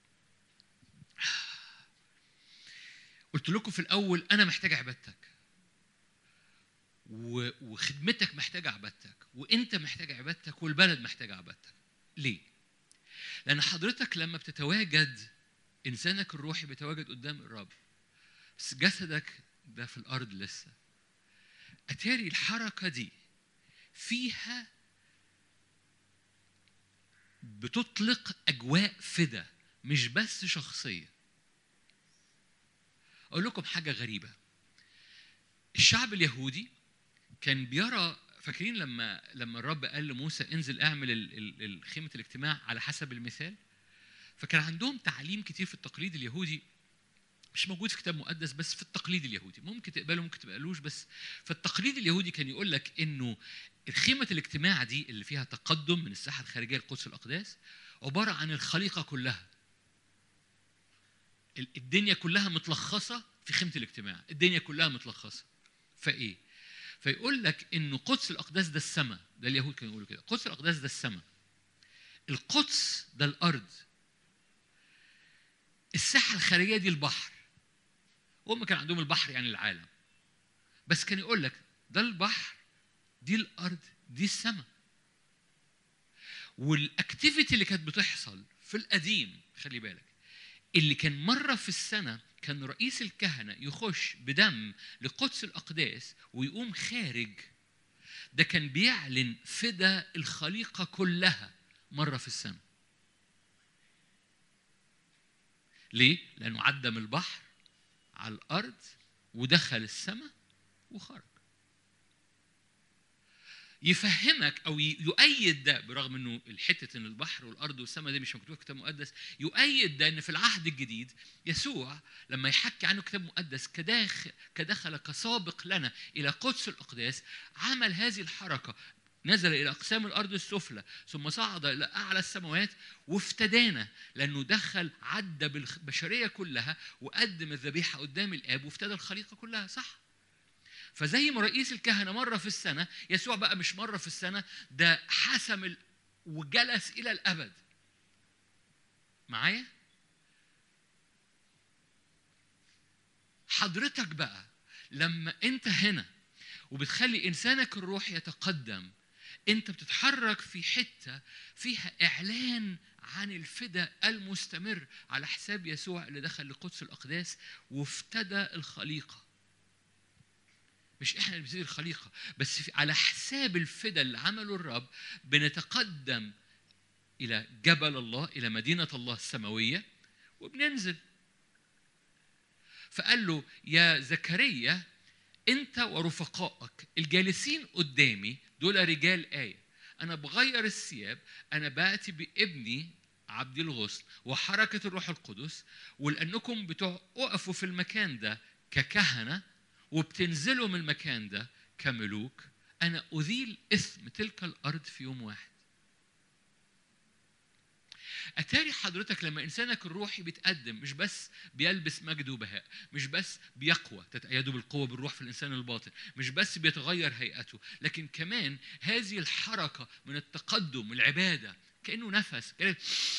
قلت لكم في الأول أنا محتاج عبادتك و- وخدمتك محتاجة عبادتك وانت محتاج عبادتك والبلد محتاج عبادتك ليه لان حضرتك لما بتتواجد انسانك الروحي بيتواجد قدام الرب بس جسدك ده في الارض لسه اتاري الحركه دي فيها بتطلق اجواء فدا مش بس شخصيه اقول لكم حاجه غريبه الشعب اليهودي كان بيرى فاكرين لما لما الرب قال لموسى انزل اعمل ال- ال- ال- خيمه الاجتماع على حسب المثال فكان عندهم تعليم كتير في التقليد اليهودي مش موجود في كتاب مقدس بس في التقليد اليهودي ممكن تقبله ممكن تقبلوش بس في التقليد اليهودي كان يقول لك انه خيمه الاجتماع دي اللي فيها تقدم من الساحه الخارجيه لقدس الاقداس عباره عن الخليقه كلها ال- الدنيا كلها متلخصه في خيمه الاجتماع الدنيا كلها متلخصه فايه فيقول لك انه قدس الاقداس ده السماء ده اليهود كانوا يقولوا كده قدس الاقداس ده السماء القدس ده الارض الساحه الخارجيه دي البحر هم كان عندهم البحر يعني العالم بس كان يقول لك ده البحر دي الارض دي السماء والاكتيفيتي اللي كانت بتحصل في القديم خلي بالك اللي كان مرة في السنة كان رئيس الكهنة يخش بدم لقدس الأقداس ويقوم خارج ده كان بيعلن فدا الخليقة كلها مرة في السنة ليه؟ لأنه عدى من البحر على الأرض ودخل السماء وخرج يفهمك او ي- يؤيد ده برغم انه الحته ان البحر والارض والسماء دي مش مكتوبه في الكتاب المقدس يؤيد ده ان في العهد الجديد يسوع لما يحكي عنه الكتاب المقدس كداخل كدخل كسابق لنا الى قدس الاقداس عمل هذه الحركه نزل الى اقسام الارض السفلى ثم صعد الى اعلى السماوات وافتدانا لانه دخل عدى بالبشريه كلها وقدم الذبيحه قدام الاب وافتدى الخليقه كلها صح فزي ما رئيس الكهنه مره في السنه يسوع بقى مش مره في السنه ده حسم ال... وجلس الى الابد معايا حضرتك بقى لما انت هنا وبتخلي انسانك الروح يتقدم انت بتتحرك في حته فيها اعلان عن الفدا المستمر على حساب يسوع اللي دخل لقدس الاقداس وافتدى الخليقه مش احنا اللي بنبتدي الخليقه بس في على حساب الفدا اللي عمله الرب بنتقدم الى جبل الله الى مدينه الله السماويه وبننزل فقال له يا زكريا انت ورفقائك الجالسين قدامي دول رجال ايه انا بغير الثياب انا باتي بابني عبد الغسل وحركه الروح القدس ولانكم بتقفوا في المكان ده ككهنه وبتنزلوا من المكان ده كملوك انا اذيل اثم تلك الارض في يوم واحد اتاري حضرتك لما انسانك الروحي بيتقدم مش بس بيلبس مجد وبهاء مش بس بيقوى تتأيدوا بالقوة بالروح في الإنسان الباطن مش بس بيتغير هيئته لكن كمان هذه الحركة من التقدم العبادة كأنه نفس كأنه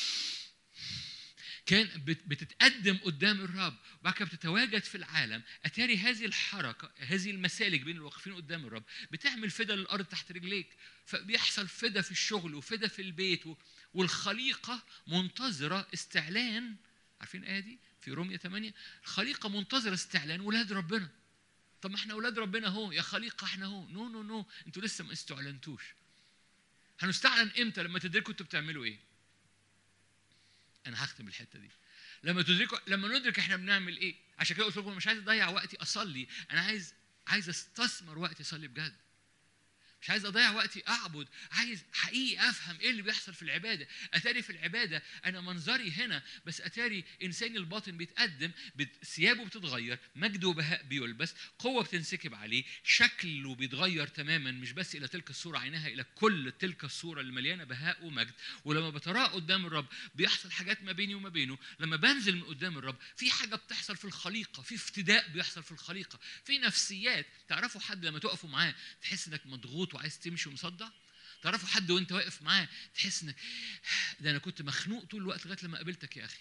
كان بت- بتتقدم قدام الرب وبعد كده بتتواجد في العالم اتاري هذه الحركه هذه المسالك بين الواقفين قدام الرب بتعمل فدا للارض تحت رجليك فبيحصل فدا في الشغل وفدا في البيت و- والخليقه منتظره استعلان عارفين الايه دي في رومية 8 الخليقه منتظره استعلان ولاد ربنا طب ما احنا اولاد ربنا اهو يا خليقه احنا اهو نو نو نو انتوا لسه ما استعلنتوش هنستعلن امتى لما تدركوا انتوا بتعملوا ايه انا هختم الحته دي لما تدركوا لما ندرك احنا بنعمل ايه عشان كده قلت لكم أنا مش عايز اضيع وقتي اصلي انا عايز عايز استثمر وقتي اصلي بجد مش عايز اضيع وقتي اعبد عايز حقيقي افهم ايه اللي بيحصل في العباده اتاري في العباده انا منظري هنا بس اتاري انساني الباطن بيتقدم بت- ثيابه بتتغير مجد وبهاء بيلبس قوه بتنسكب عليه شكله بيتغير تماما مش بس الى تلك الصوره عينها الى كل تلك الصوره اللي مليانه بهاء ومجد ولما بتراه قدام الرب بيحصل حاجات ما بيني وما بينه لما بنزل من قدام الرب في حاجه بتحصل في الخليقه في افتداء بيحصل في الخليقه في نفسيات تعرفوا حد لما تقفوا معاه تحس انك مضغوط وعايز تمشي ومصدع تعرفوا حد وانت واقف معاه تحس انك ده انا كنت مخنوق طول الوقت لغايه لما قابلتك يا اخي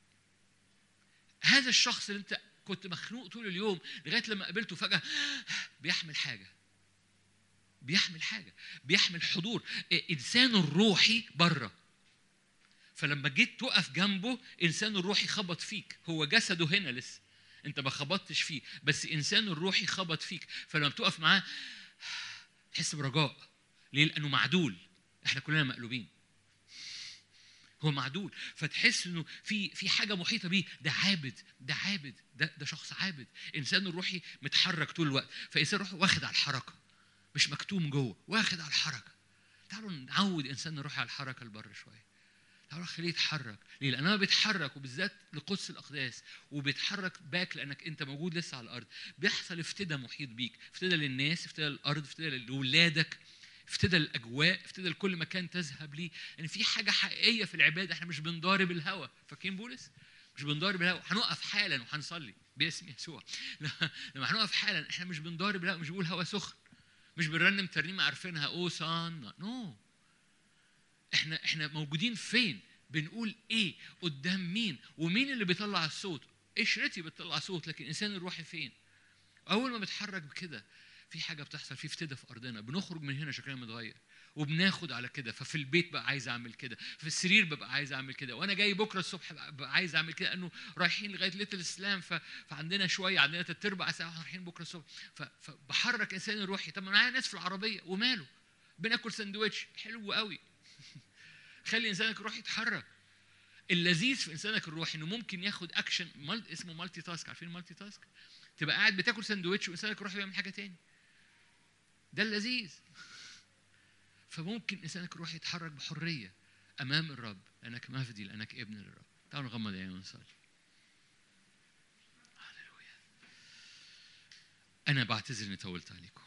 هذا الشخص اللي انت كنت مخنوق طول اليوم لغايه لما قابلته فجاه بيحمل حاجه بيحمل حاجه بيحمل حضور انسانه الروحي بره فلما جيت تقف جنبه انسانه الروحي خبط فيك هو جسده هنا لسه انت ما خبطتش فيه بس انسانه الروحي خبط فيك فلما بتقف معاه تحس برجاء ليه لانه معدول احنا كلنا مقلوبين هو معدول فتحس انه في في حاجه محيطه بيه ده عابد ده عابد ده ده شخص عابد انسان الروحي متحرك طول الوقت فانسان الروحي واخد على الحركه مش مكتوم جوه واخد على الحركه تعالوا نعود انسان الروحي على الحركه لبره شويه تعالوا خليه يتحرك ليه لان هو بيتحرك وبالذات لقدس الاقداس وبيتحرك باك لانك انت موجود لسه على الارض بيحصل افتداء محيط بيك افتداء للناس افتداء للارض افتداء لاولادك افتدى الاجواء افتدى لكل مكان تذهب ليه ان في حاجه حقيقيه في العباده احنا مش بنضارب الهوى فاكرين بولس مش بنضارب الهوى هنقف حالا وهنصلي باسم يسوع لما هنقف حالا احنا مش بنضارب الهوى مش بنقول هوا سخن مش بنرنم ترنيمه عارفينها او سان نو no. احنا احنا موجودين فين بنقول ايه قدام مين ومين اللي بيطلع الصوت قشرتي بتطلع صوت لكن الانسان الروحي فين اول ما بتحرك بكده في حاجه بتحصل في افتداء في ارضنا بنخرج من هنا شكلنا متغير وبناخد على كده ففي البيت بقى عايز اعمل كده في السرير ببقى عايز اعمل كده وانا جاي بكره الصبح بقى عايز اعمل كده انه رايحين لغايه ليتل الاسلام ف... فعندنا شويه عندنا تلت اربع ساعه رايحين بكره الصبح ف... فبحرك انسان روحي طب معايا ناس في العربيه وماله بناكل سندوتش حلو قوي خلي انسانك الروحي يتحرك اللذيذ في انسانك الروحي انه ممكن ياخد اكشن مال... اسمه مالتي تاسك عارفين مالتي تاسك تبقى قاعد بتاكل سندوتش وانسانك الروحي بيعمل حاجه تاني ده اللذيذ فممكن انسانك الروحي يتحرك بحريه امام الرب لانك مفدي لانك ابن للرب تعالوا نغمض عينينا ونصلي هللويا انا بعتذر اني طولت عليكم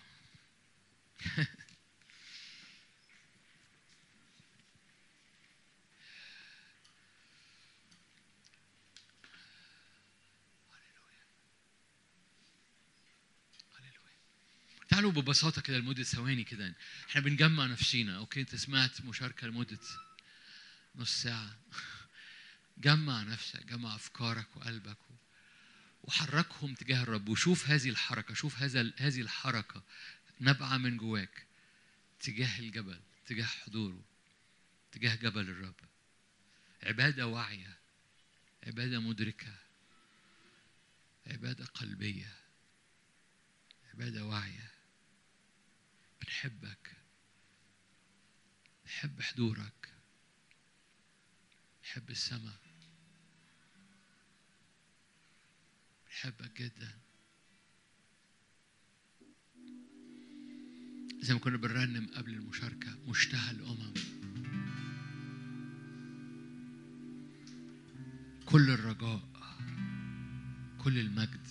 تعالوا ببساطة كده لمدة ثواني كده احنا بنجمع نفسينا اوكي انت سمعت مشاركة لمدة نص ساعة جمع نفسك جمع افكارك وقلبك وحركهم تجاه الرب وشوف هذه الحركة شوف هذا هذه الحركة نبعة من جواك تجاه الجبل تجاه حضوره تجاه جبل الرب عبادة واعية عبادة مدركة عبادة قلبية عبادة واعية بنحبك نحب حضورك نحب السماء بنحبك جدا زي ما كنا بنرنم قبل المشاركة مشتهى الأمم كل الرجاء كل المجد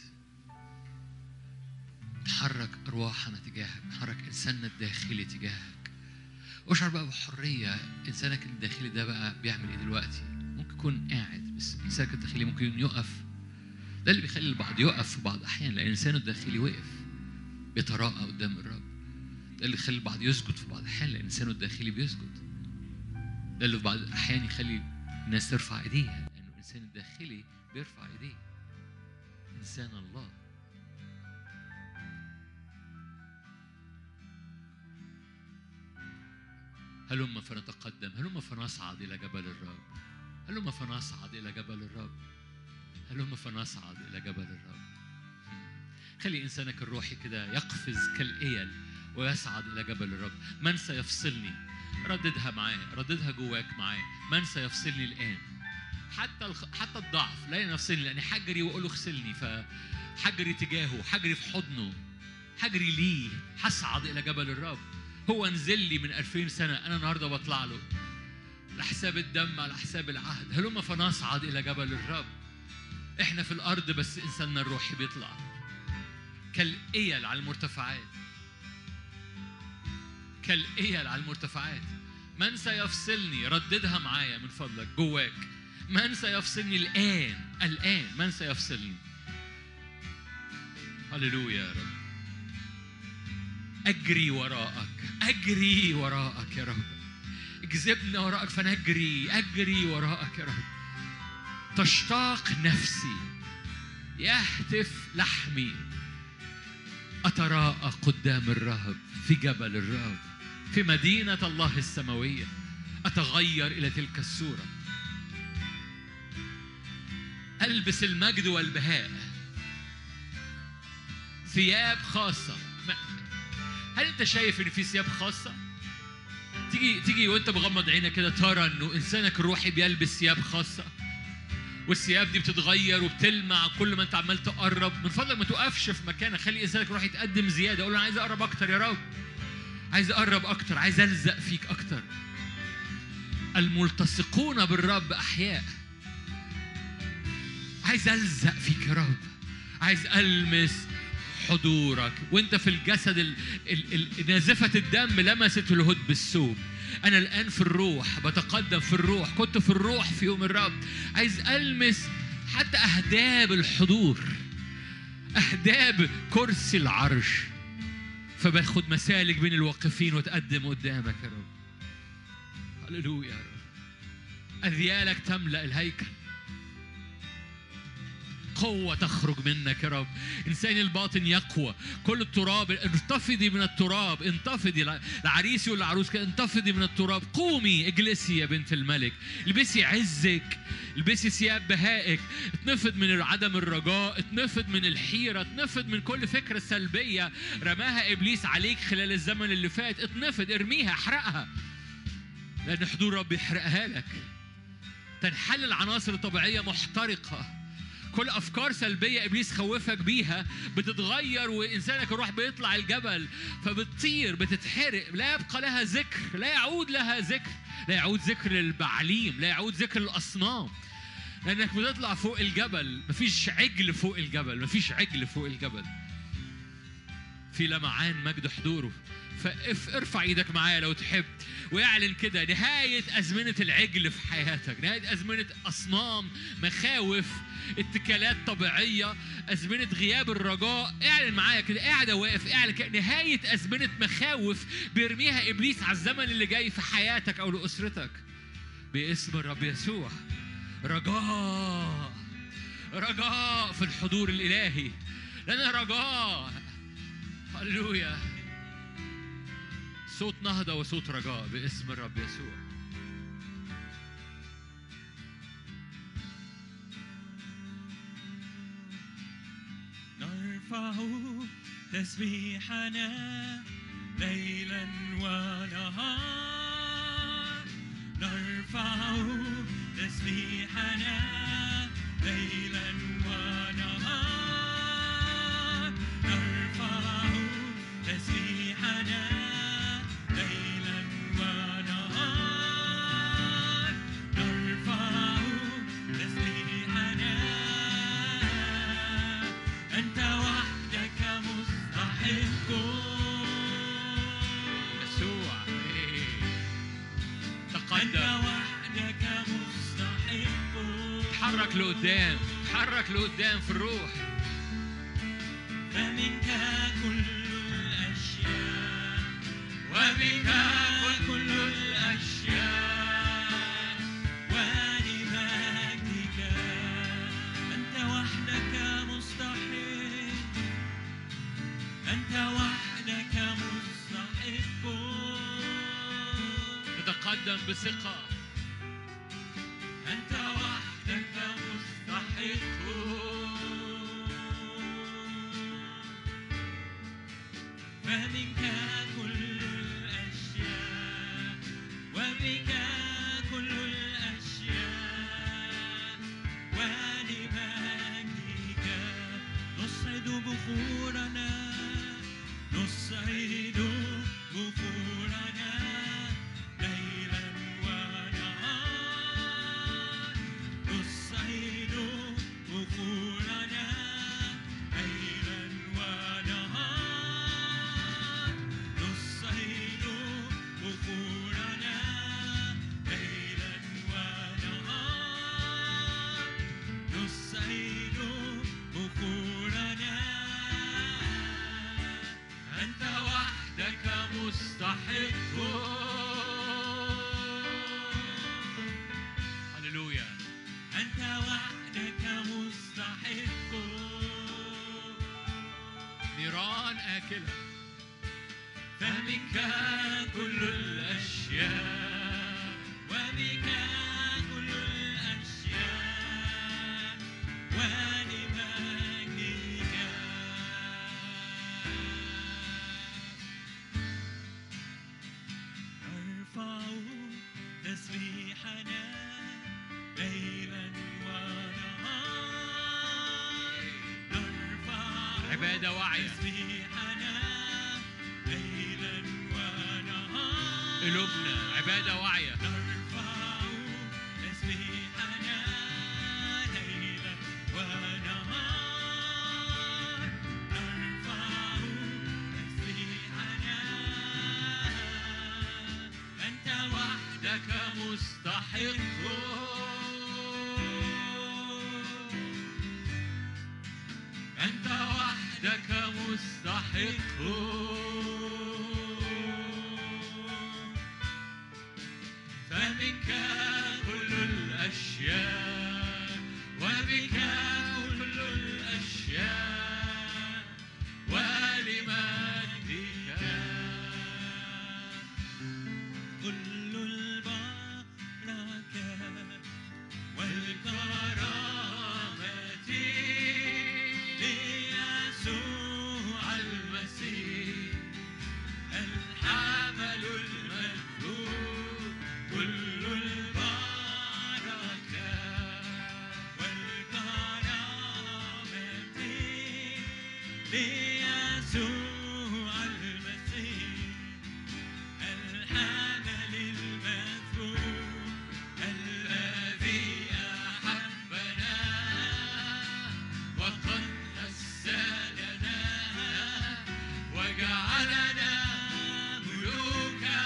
تحرك أرواحنا تجاهك تحرك إنساننا الداخلي تجاهك اشعر بقى بحرية إنسانك الداخلي ده بقى بيعمل إيه دلوقتي ممكن يكون قاعد بس إنسانك الداخلي ممكن يقف ده اللي بيخلي البعض يقف في بعض الأحيان لأن إنسانه الداخلي وقف بيتراءى قدام الرب ده اللي يخلي البعض يسجد في بعض الأحيان لأن إنسانه الداخلي بيسجد ده اللي في بعض الأحيان يخلي الناس ترفع إيديها لأنه الإنسان الداخلي بيرفع إيديه إنسان الله هلم فنتقدم هلم فنصعد إلى جبل الرب هلم فنصعد إلى جبل الرب هلم فنصعد إلى جبل الرب خلي إنسانك الروحي كده يقفز كالإيل ويصعد إلى جبل الرب من سيفصلني رددها معايا رددها جواك معايا من سيفصلني الآن حتى الخ... حتى الضعف لا يفصلني لأني حجري وأقول له اغسلني فحجري تجاهه حجري في حضنه حجري ليه هصعد إلى جبل الرب هو نزل لي من 2000 سنة أنا النهاردة بطلع له على حساب الدم على حساب العهد هلما فنصعد إلى جبل الرب إحنا في الأرض بس إنساننا الروحي بيطلع كالإيل على المرتفعات كالإيل على المرتفعات من سيفصلني رددها معايا من فضلك جواك من سيفصلني الآن الآن من سيفصلني هللويا يا رب أجري وراءك أجري وراءك يا رب اجذبنا وراءك فنجري أجري وراءك يا رب تشتاق نفسي يهتف لحمي أتراءى قدام الرهب في جبل الرهب في مدينة الله السماوية أتغير إلى تلك الصورة ألبس المجد والبهاء ثياب خاصة ما- هل أنت شايف إن في ثياب خاصة؟ تيجي تيجي وأنت مغمض عينك كده ترى إنه إنسانك الروحي بيلبس ثياب خاصة والثياب دي بتتغير وبتلمع كل ما انت عمال تقرب من فضلك ما توقفش في مكانك خلي انسانك يروح يتقدم زياده قول له انا عايز اقرب اكتر يا رب عايز اقرب اكتر عايز الزق فيك اكتر الملتصقون بالرب احياء عايز الزق فيك يا رب عايز المس حضورك وانت في الجسد ال... ال... ال... نازفه الدم لمست الهد بالثوب انا الان في الروح بتقدم في الروح كنت في الروح في يوم الرب عايز المس حتى اهداب الحضور اهداب كرسي العرش فباخد مسالك بين الواقفين وتقدم قدامك يا رب هللويا يا رب اذيالك تملا الهيكل قوة تخرج منك يا رب إنسان الباطن يقوى كل التراب انتفضي من التراب انتفضي العريس والعروس كده انتفضي من التراب قومي اجلسي يا بنت الملك البسي عزك البسي ثياب بهائك اتنفض من عدم الرجاء اتنفض من الحيرة اتنفض من كل فكرة سلبية رماها إبليس عليك خلال الزمن اللي فات اتنفض ارميها احرقها لأن حضور رب يحرقها لك تنحل العناصر الطبيعية محترقة كل افكار سلبيه ابليس خوفك بيها بتتغير وانسانك الروح بيطلع الجبل فبتطير بتتحرق لا يبقى لها ذكر لا يعود لها ذكر لا يعود ذكر للبعليم لا يعود ذكر للاصنام لانك بتطلع فوق الجبل مفيش عجل فوق الجبل مفيش عجل فوق الجبل في لمعان مجد حضوره فارفع ايدك معايا لو تحب واعلن كده نهاية أزمنة العجل في حياتك نهاية أزمنة أصنام مخاوف اتكالات طبيعية أزمنة غياب الرجاء اعلن معايا كده قاعدة واقف اعلن كده نهاية أزمنة مخاوف بيرميها إبليس على الزمن اللي جاي في حياتك أو لأسرتك باسم الرب يسوع رجاء رجاء في الحضور الإلهي لنا رجاء هللويا صوت نهضة وصوت رجاء باسم الرب يسوع نرفع تسبيحنا ليلا ونهار نرفع تسبيحنا ليلا ونهار نرفع تسبيحنا ليلا ونهار نرفع تسبيحنا أنت وحدك مستحق يسوع إيه. أنت تقدم وحدك مستحق تحرك لقدام تحرك لقدام في الروح فمنك كل الأشياء وبك كل الأشياء ولمجدك أنت وحدك مستحق أنت وحدك مستحق تتقدم بثقة أنت وحدك مستحق فمنك كل الأشياء وبك كل الأشياء ولمجدك نصعد بخورنا نصعد بخورنا آكلة فبك كل الأشياء وبك كل الأشياء ولمجدك نرفع تسبيحنا ليلا ونهار نرفع عبادة واعية تسبيحنا ليلا ونهار قلوبنا عبادة واعية نرفع تسبيحنا ليلا ونهار نرفع تسبيحنا أنت وحدك مستحق أنت وحدك مستحق فمنك كل الأشياء وبك كل الأشياء ولمجدك كل البركة والكرامة ليسوع المسيح الحمل المذكور كل البركة والكرامة ليسوع المسيح الحمل المذكور الذي أحبنا وقد غسلنا وجعلنا ملوكا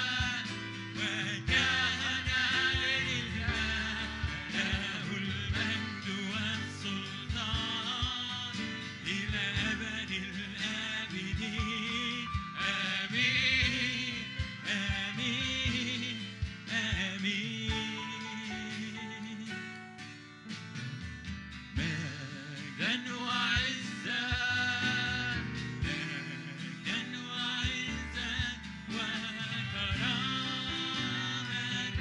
وكهنا لله له المجد والسلطان إلى أبد الآبدين آمين آمين آمين مجدا وعزا مجدا وعزا وكرامة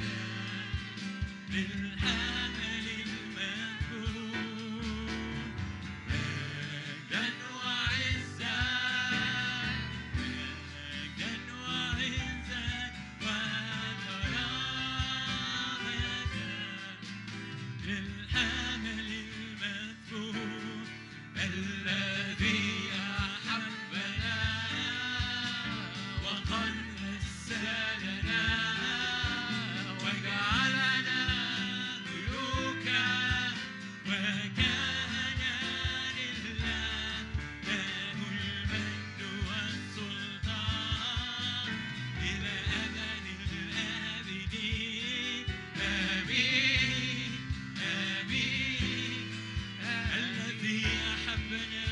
للحمل المذكور مجدا وعزا مجدا وعزا وكرامة للحمل المذكور الذي أحبنا وقد غسلنا وجعلنا ملوكا وكهنا لله له المجد والسلطان إلى أبد الآبدين آمين آمين الذي أحبنا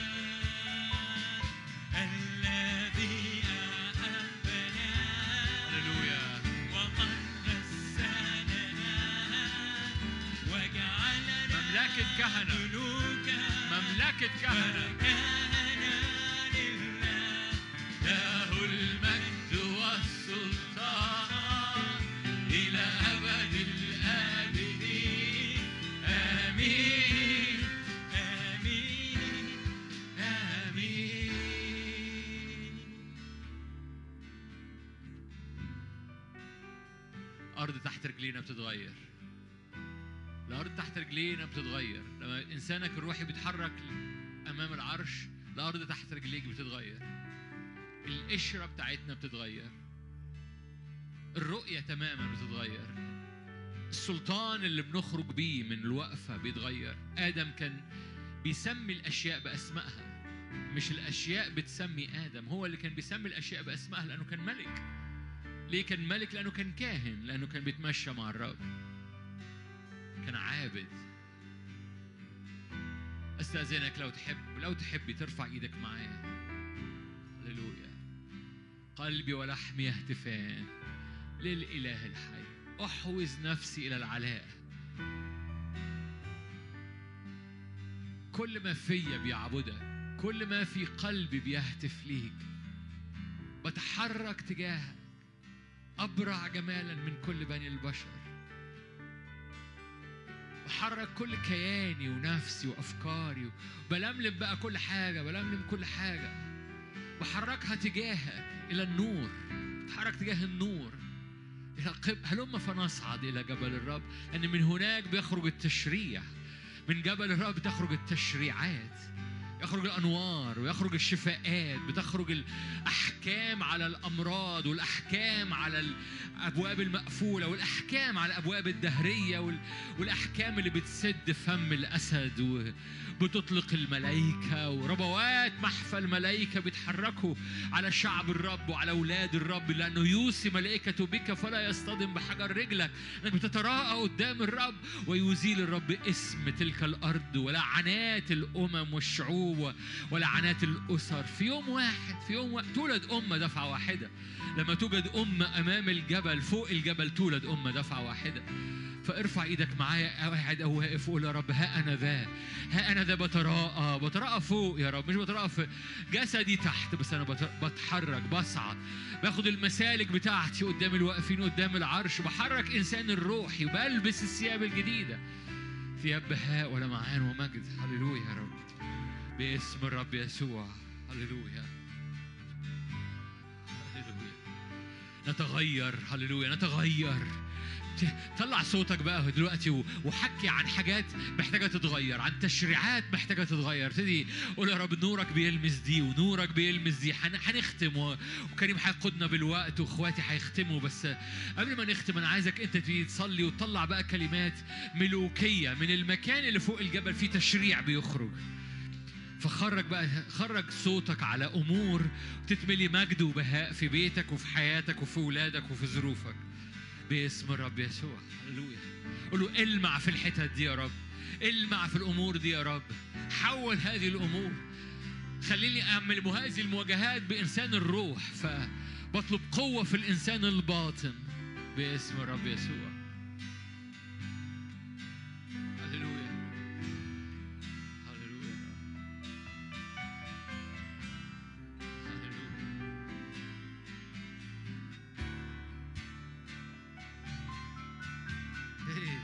الذي أحبنا هللويا وقد غسلنا وجعلنا مملكة كهنة ملوكا مملكة كهنة وكهنا لله له المجد والسلطان إلى أبد الآبدين آمين آمين آمين الأرض تحت رجلينا بتتغير الأرض تحت رجلينا بتتغير لما إنسانك الروحي بيتحرك أمام العرش الأرض تحت رجليك بتتغير القشرة بتاعتنا بتتغير الرؤية تماما بتتغير السلطان اللي بنخرج بيه من الوقفة بيتغير آدم كان بيسمي الأشياء بأسمائها مش الأشياء بتسمي آدم هو اللي كان بيسمي الأشياء بأسمائها لأنه كان ملك ليه كان ملك لأنه كان كاهن لأنه كان بيتمشى مع الرب كان عابد استاذنك لو تحب لو تحبي ترفع ايدك معايا هللويا قلبي ولحمي يهتفان للاله الحي احوز نفسي الى العلاء كل ما فيا بيعبدك كل ما في قلبي بيهتف ليك بتحرك تجاهك أبرع جمالا من كل بني البشر بحرك كل كياني ونفسي وأفكاري بلملم بقى كل حاجة بلملم كل حاجة بحركها تجاهك إلى النور بتحرك تجاه النور إلى قب هلم فنصعد إلى جبل الرب لأن من هناك بيخرج التشريع من جبل الرب تخرج التشريعات يخرج الانوار ويخرج الشفاءات بتخرج الاحكام على الامراض والاحكام على الابواب المقفوله والاحكام على الابواب الدهريه وال- والاحكام اللي بتسد فم الاسد وبتطلق الملائكه وربوات محفى الملائكه بيتحركوا على شعب الرب وعلى اولاد الرب لانه يوصي ملائكته بك فلا يصطدم بحجر رجلك انك بتتراءى قدام الرب ويزيل الرب اسم تلك الارض ولعنات الامم والشعوب و- ولعنات الاسر في يوم واحد في يوم واحد تولد امه دفعه واحده لما توجد امه امام الجبل فوق الجبل تولد امه دفعه واحده فارفع ايدك معايا قاعد او واقف وقول يا رب ها انا ذا ها انا ذا بتراءى بتراءى فوق يا رب مش بتراءى في جسدي تحت بس انا بت- بتحرك بصعد باخد المسالك بتاعتي قدام الواقفين قدام العرش بحرك انسان الروحي وبلبس الثياب الجديده ثياب بهاء ولمعان ومجد هللويا يا رب باسم الرب يسوع هللويا هللويا نتغير هللويا نتغير ت- طلع صوتك بقى دلوقتي و- وحكي عن حاجات محتاجه تتغير عن تشريعات محتاجه تتغير ابتدي قول يا رب نورك بيلمس دي ونورك بيلمس دي هن- هنختم و- وكريم هيقودنا بالوقت واخواتي هيختموا بس قبل ما نختم انا عايزك انت تبتدي تصلي وتطلع بقى كلمات ملوكيه من المكان اللي فوق الجبل فيه تشريع بيخرج فخرج بقى خرج صوتك على امور تتملي مجد وبهاء في بيتك وفي حياتك وفي ولادك وفي ظروفك باسم الرب يسوع هللويا قول له المع في الحتت دي يا رب المع في الامور دي يا رب حول هذه الامور خليني اعمل هذه المواجهات بانسان الروح فبطلب قوه في الانسان الباطن باسم الرب يسوع هللويا هللويا يا رب. هللويا إيه.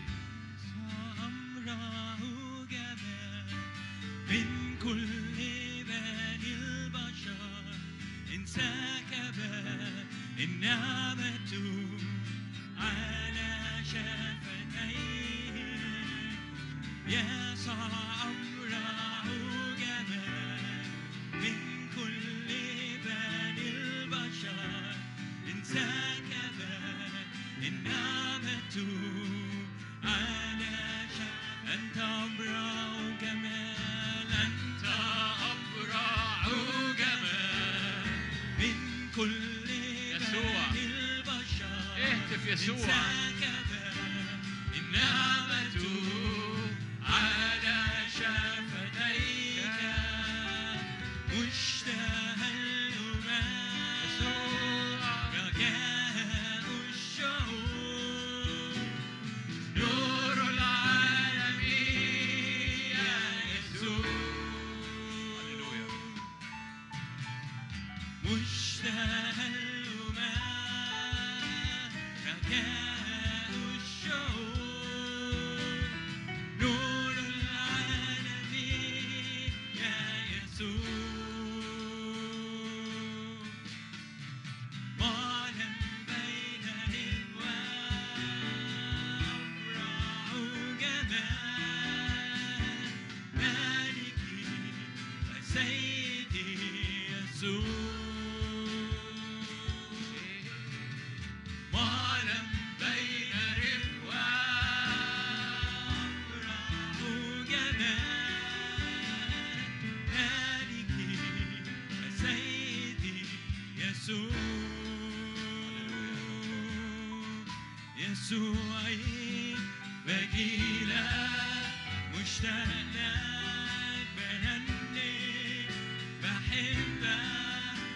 أمره جمال من كل بني البشر انسكب النعمة على شفتيه يسوع أمره جمال من كل بني البشر انسكب النعمة على شفتيه أنت أبرع جمال أنت أبرع جمال من كل يسوع. بني البشر اهتف يسوع انسكب النعمة على شفتيك مشتهى الأمم يسوع رجاء الشعوب نور العالم يا يسوع هللويا مشتهى الأمم رجاء الشعوب نور العالم يا يسوع معلم بين الألوان أبرع جمال مالكي وسيدي يسوع معلم بين الرضوان أبرع جمال مالكي وسيدي يسوع يسوعي بجيلك مشتاق لك بهنيك بحبك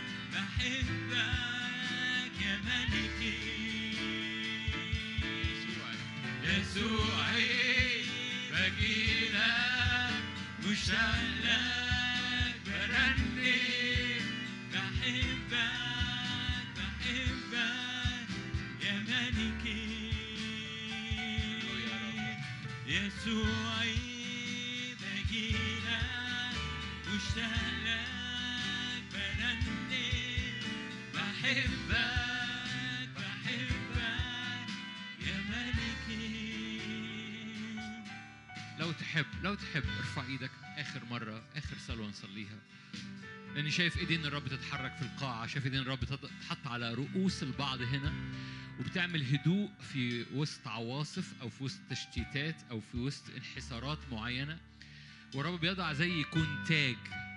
بحبك يا ملكي يسوعي بجيلك مشتاق لك برنم بحبك مشتاق لك برنم بحبك بحبك يا ملكي لو تحب لو تحب ارفع ايدك اخر مره اخر صلوه نصليها لاني شايف ايدين الرب تتحرك في القاعه شايف ايدين الرب تت- تتحط على رؤوس البعض هنا وبتعمل هدوء في وسط عواصف او في وسط تشتيتات او في وسط انحسارات معينه والرب بيضع زي يكون تاج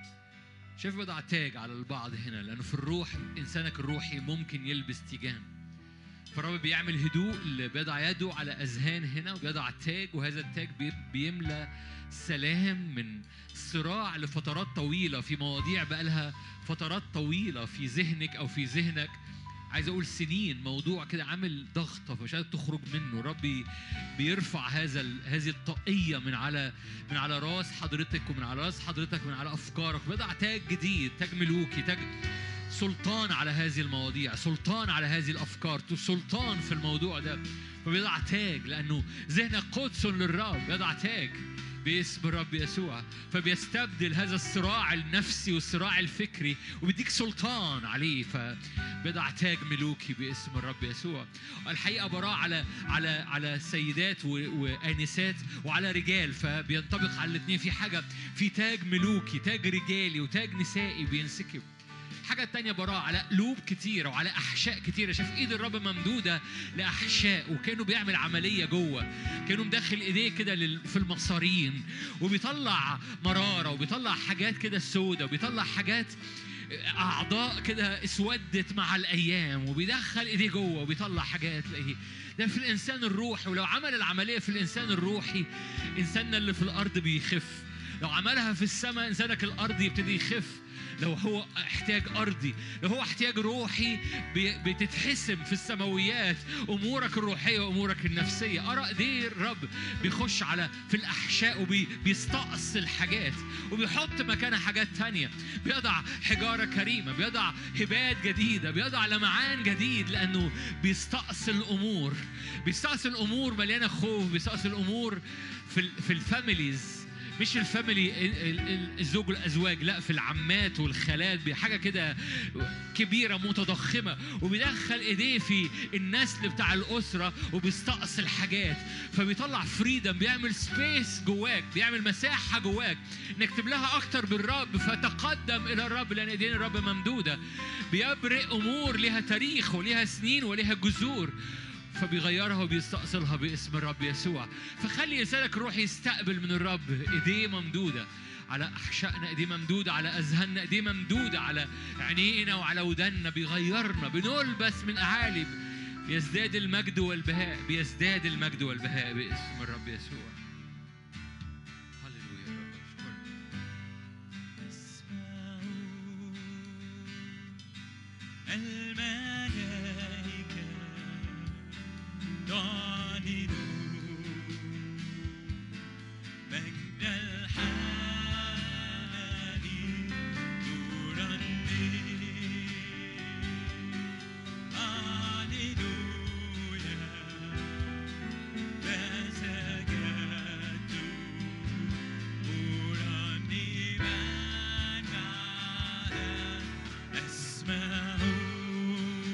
شايف بيضع تاج على البعض هنا لانه في الروح انسانك الروحي ممكن يلبس تيجان فالرب بيعمل هدوء اللي بيضع يده على اذهان هنا وبيضع تاج وهذا التاج بي- بيملى سلام من صراع لفترات طويله في مواضيع بقالها فترات طويله في ذهنك او في ذهنك عايز اقول سنين موضوع كده عامل ضغطه فمش قادر تخرج منه ربي بيرفع هذا ال- هذه الطاقيه من على من على راس حضرتك ومن على راس حضرتك من على افكارك بيضع تاج جديد تاج ملوكي تاج سلطان على هذه المواضيع سلطان على هذه الافكار سلطان في الموضوع ده فبيضع تاج لانه ذهنك قدس للرب بيضع تاج باسم الرب يسوع فبيستبدل هذا الصراع النفسي والصراع الفكري وبيديك سلطان عليه فبيضع تاج ملوكي باسم الرب يسوع الحقيقه براء على على على سيدات و- وانسات وعلى رجال فبينطبق على الاثنين في حاجه في تاج ملوكي تاج رجالي وتاج نسائي بينسكب حاجة تانية براء على قلوب كتيرة وعلى أحشاء كتيرة شاف إيد الرب ممدودة لأحشاء وكانوا بيعمل عملية جوه كانوا مدخل إيديه كده لل- في المصارين وبيطلع مرارة وبيطلع حاجات كده سودة وبيطلع حاجات أعضاء كده اسودت مع الأيام وبيدخل إيديه جوه وبيطلع حاجات تلاقيه ده في الإنسان الروحي ولو عمل العملية في الإنسان الروحي إنساننا اللي في الأرض بيخف لو عملها في السماء إنسانك الأرض يبتدي يخف لو هو احتياج ارضي لو هو احتياج روحي بي- بتتحسم في السماويات امورك الروحيه وامورك النفسيه ارى ايديه الرب بيخش على في الاحشاء وبيستأصل حاجات وبيحط مكانها حاجات تانية بيضع حجاره كريمه بيضع هبات جديده بيضع لمعان جديد لانه بيستأصل امور بيستأصل امور مليانه خوف بيستأصل امور في ال- في الفاميليز مش الفاميلي ال- ال- ال- الزوج والازواج لا في العمات والخالات بحاجه كده كبيره متضخمه وبيدخل ايديه في النسل بتاع الاسره وبيستأصل حاجات فبيطلع فريدم بيعمل سبيس جواك بيعمل مساحه جواك انك تملاها اكتر بالرب فتقدم الى الرب لان ايدين الرب ممدوده بيبرئ امور لها تاريخ ولها سنين ولها جذور فبيغيرها وبيستأصلها باسم الرب يسوع فخلي لسانك الروح يستقبل من الرب ايديه ممدوده على احشائنا ايديه ممدوده على اذهاننا ايديه ممدوده على عينينا وعلى ودنا بيغيرنا بنلبس من اعالي بيزداد المجد والبهاء بيزداد المجد والبهاء باسم الرب يسوع هللويا يا رب اشكرك أسمع الملائكة تعلن مجد الحمل ترنم هللويا فسجدت مرنما معها أسمع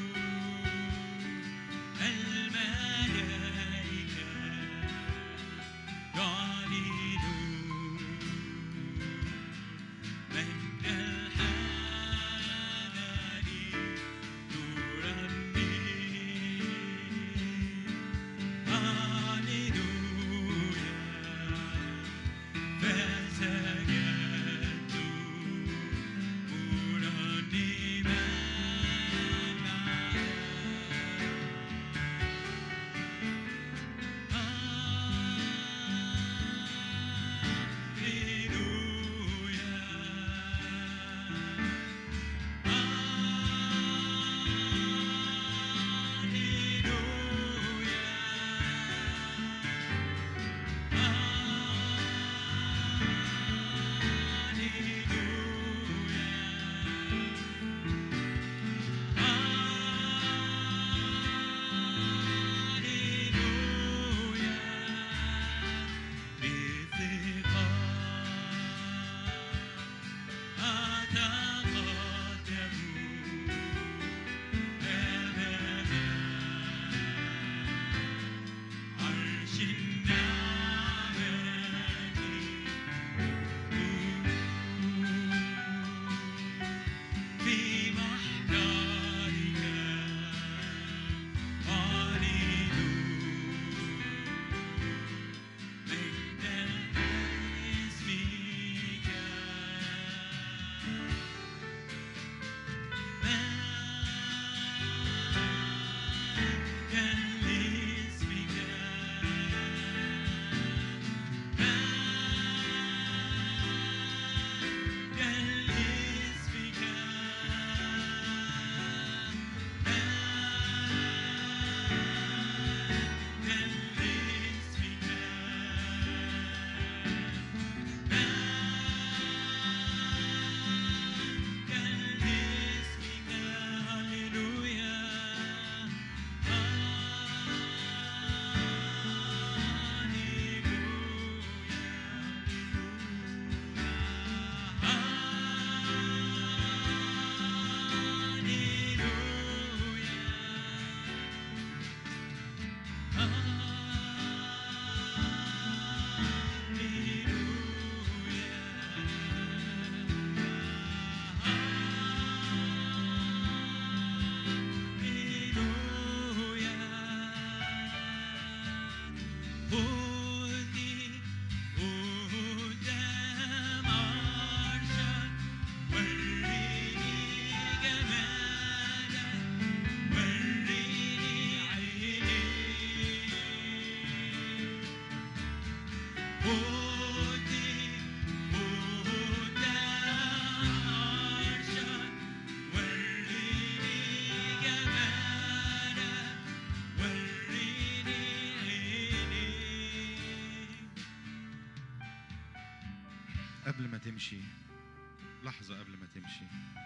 قبل ما تمشي لحظة قبل ما تمشي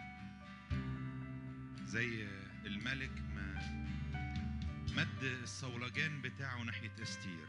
زي الملك ما مد الصولجان بتاعه ناحية استير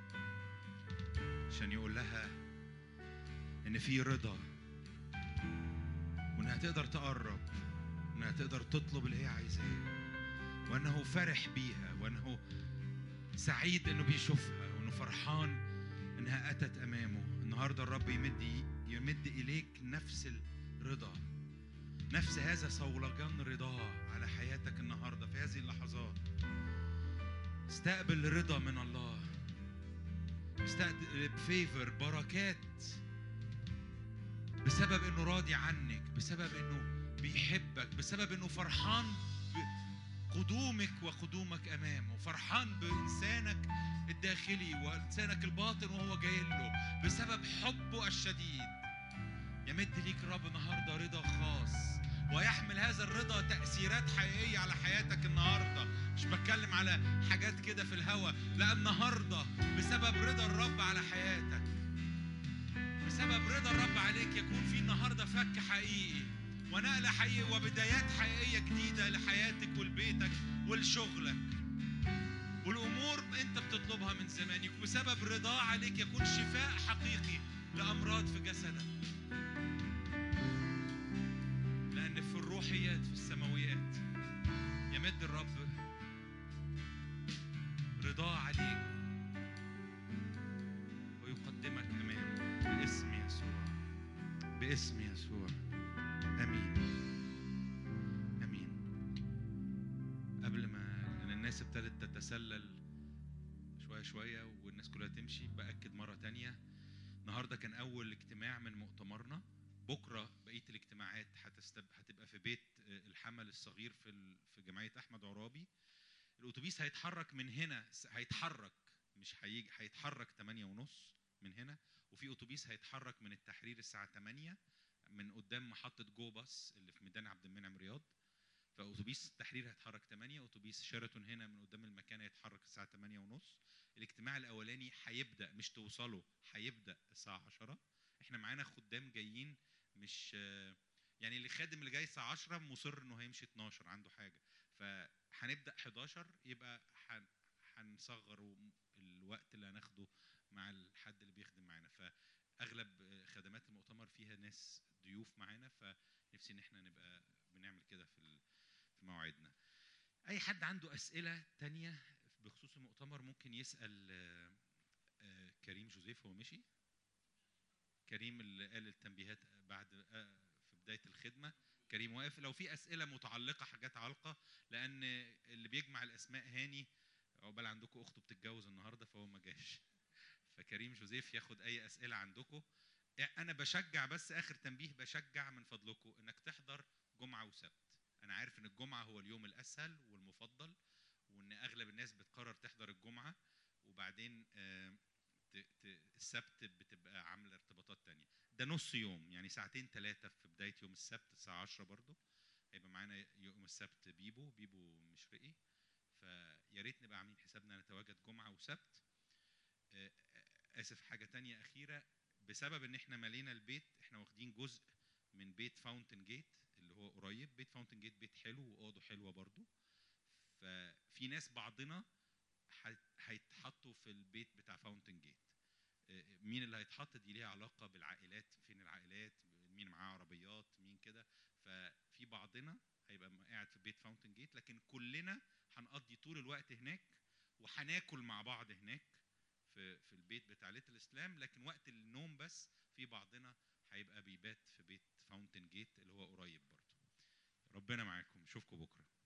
عشان يقول لها إن في رضا وإنها تقدر تقرب وإنها تقدر تطلب اللي هي عايزاه وإنه فرح بيها وإنه سعيد إنه بيشوفها وإنه فرحان إنها أتت أمامه النهاردة الرب يمد يمد إليك نفس الرضا نفس هذا صولجان رضاه على حياتك النهاردة في هذه اللحظات استقبل رضا من الله استقبل فيفر بركات بسبب انه راضي عنك بسبب انه بيحبك بسبب انه فرحان بقدومك وقدومك امامه فرحان بانسانك الداخلي وانسانك الباطن وهو جاي له بسبب حبه الشديد يمد ليك الرب النهارده رضا خاص ويحمل هذا الرضا تأثيرات حقيقية على حياتك النهاردة مش بتكلم على حاجات كده في الهوا لا النهاردة بسبب رضا الرب على حياتك بسبب رضا الرب عليك يكون في النهاردة فك حقيقي ونقلة حقيقي وبدايات حقيقية جديدة لحياتك ولبيتك ولشغلك والأمور أنت بتطلبها من زمان بسبب رضاه عليك يكون شفاء حقيقي لأمراض في جسدك لأن في الروحيات في السماويات يمد الرب رضاه عليك ويقدمك أمامه باسم يسوع باسم يسوع آمين آمين قبل ما أن الناس ابتدت تتسلل شوية شوية والناس كلها تمشي بأكد مرة تانية النهاردة كان أول اجتماع من مؤتمرنا بكره بقيه الاجتماعات هتستب... هتبقى في بيت الحمل الصغير في ال... في جمعيه احمد عرابي الاتوبيس هيتحرك من هنا هيتحرك مش هيجي هيتحرك 8 ونص من هنا وفي اتوبيس هيتحرك من التحرير الساعه 8 من قدام محطه جو باص اللي في ميدان عبد المنعم رياض فاتوبيس التحرير هيتحرك 8 اتوبيس شيراتون هنا من قدام المكان هيتحرك الساعه 8 ونص الاجتماع الاولاني هيبدا مش توصلوا هيبدا الساعه 10 احنا معانا خدام جايين مش يعني اللي خادم اللي جاي الساعه 10 مصر انه هيمشي 12 عنده حاجه فهنبدا 11 يبقى هنصغر الوقت اللي هناخده مع الحد اللي بيخدم معانا فاغلب خدمات المؤتمر فيها ناس ضيوف معانا فنفسي ان احنا نبقى بنعمل كده في في مواعيدنا اي حد عنده اسئله تانية بخصوص المؤتمر ممكن يسال كريم جوزيف هو مشي كريم اللي قال التنبيهات بعد في بدايه الخدمه كريم واقف لو في اسئله متعلقه حاجات علقه لان اللي بيجمع الاسماء هاني عقبال عندكم اخته بتتجوز النهارده فهو ما جاش فكريم جوزيف ياخد اي اسئله عندكم انا بشجع بس اخر تنبيه بشجع من فضلكم انك تحضر جمعه وسبت انا عارف ان الجمعه هو اليوم الاسهل والمفضل وان اغلب الناس بتقرر تحضر الجمعه وبعدين آه السبت بتبقى عامله ارتباطات تانية ده نص يوم يعني ساعتين ثلاثة في بداية يوم السبت الساعة 10 برضو هيبقى معانا يوم السبت بيبو بيبو مشرقي فيا ريت نبقى عاملين حسابنا نتواجد جمعة وسبت آسف حاجة تانية أخيرة بسبب إن إحنا مالينا البيت إحنا واخدين جزء من بيت فاونتن جيت اللي هو قريب بيت فاونتن جيت بيت حلو وأوضه حلوة برضو ففي ناس بعضنا هيتحطوا في البيت بتاع فاونتن جيت مين اللي هيتحط دي ليها علاقه بالعائلات فين العائلات مين معاه عربيات مين كده ففي بعضنا هيبقى قاعد في بيت فاونتن جيت لكن كلنا هنقضي طول الوقت هناك وهناكل مع بعض هناك في في البيت بتاع ليتل الاسلام لكن وقت النوم بس في بعضنا هيبقى بيبات في بيت فاونتن جيت اللي هو قريب برضه ربنا معاكم اشوفكم بكره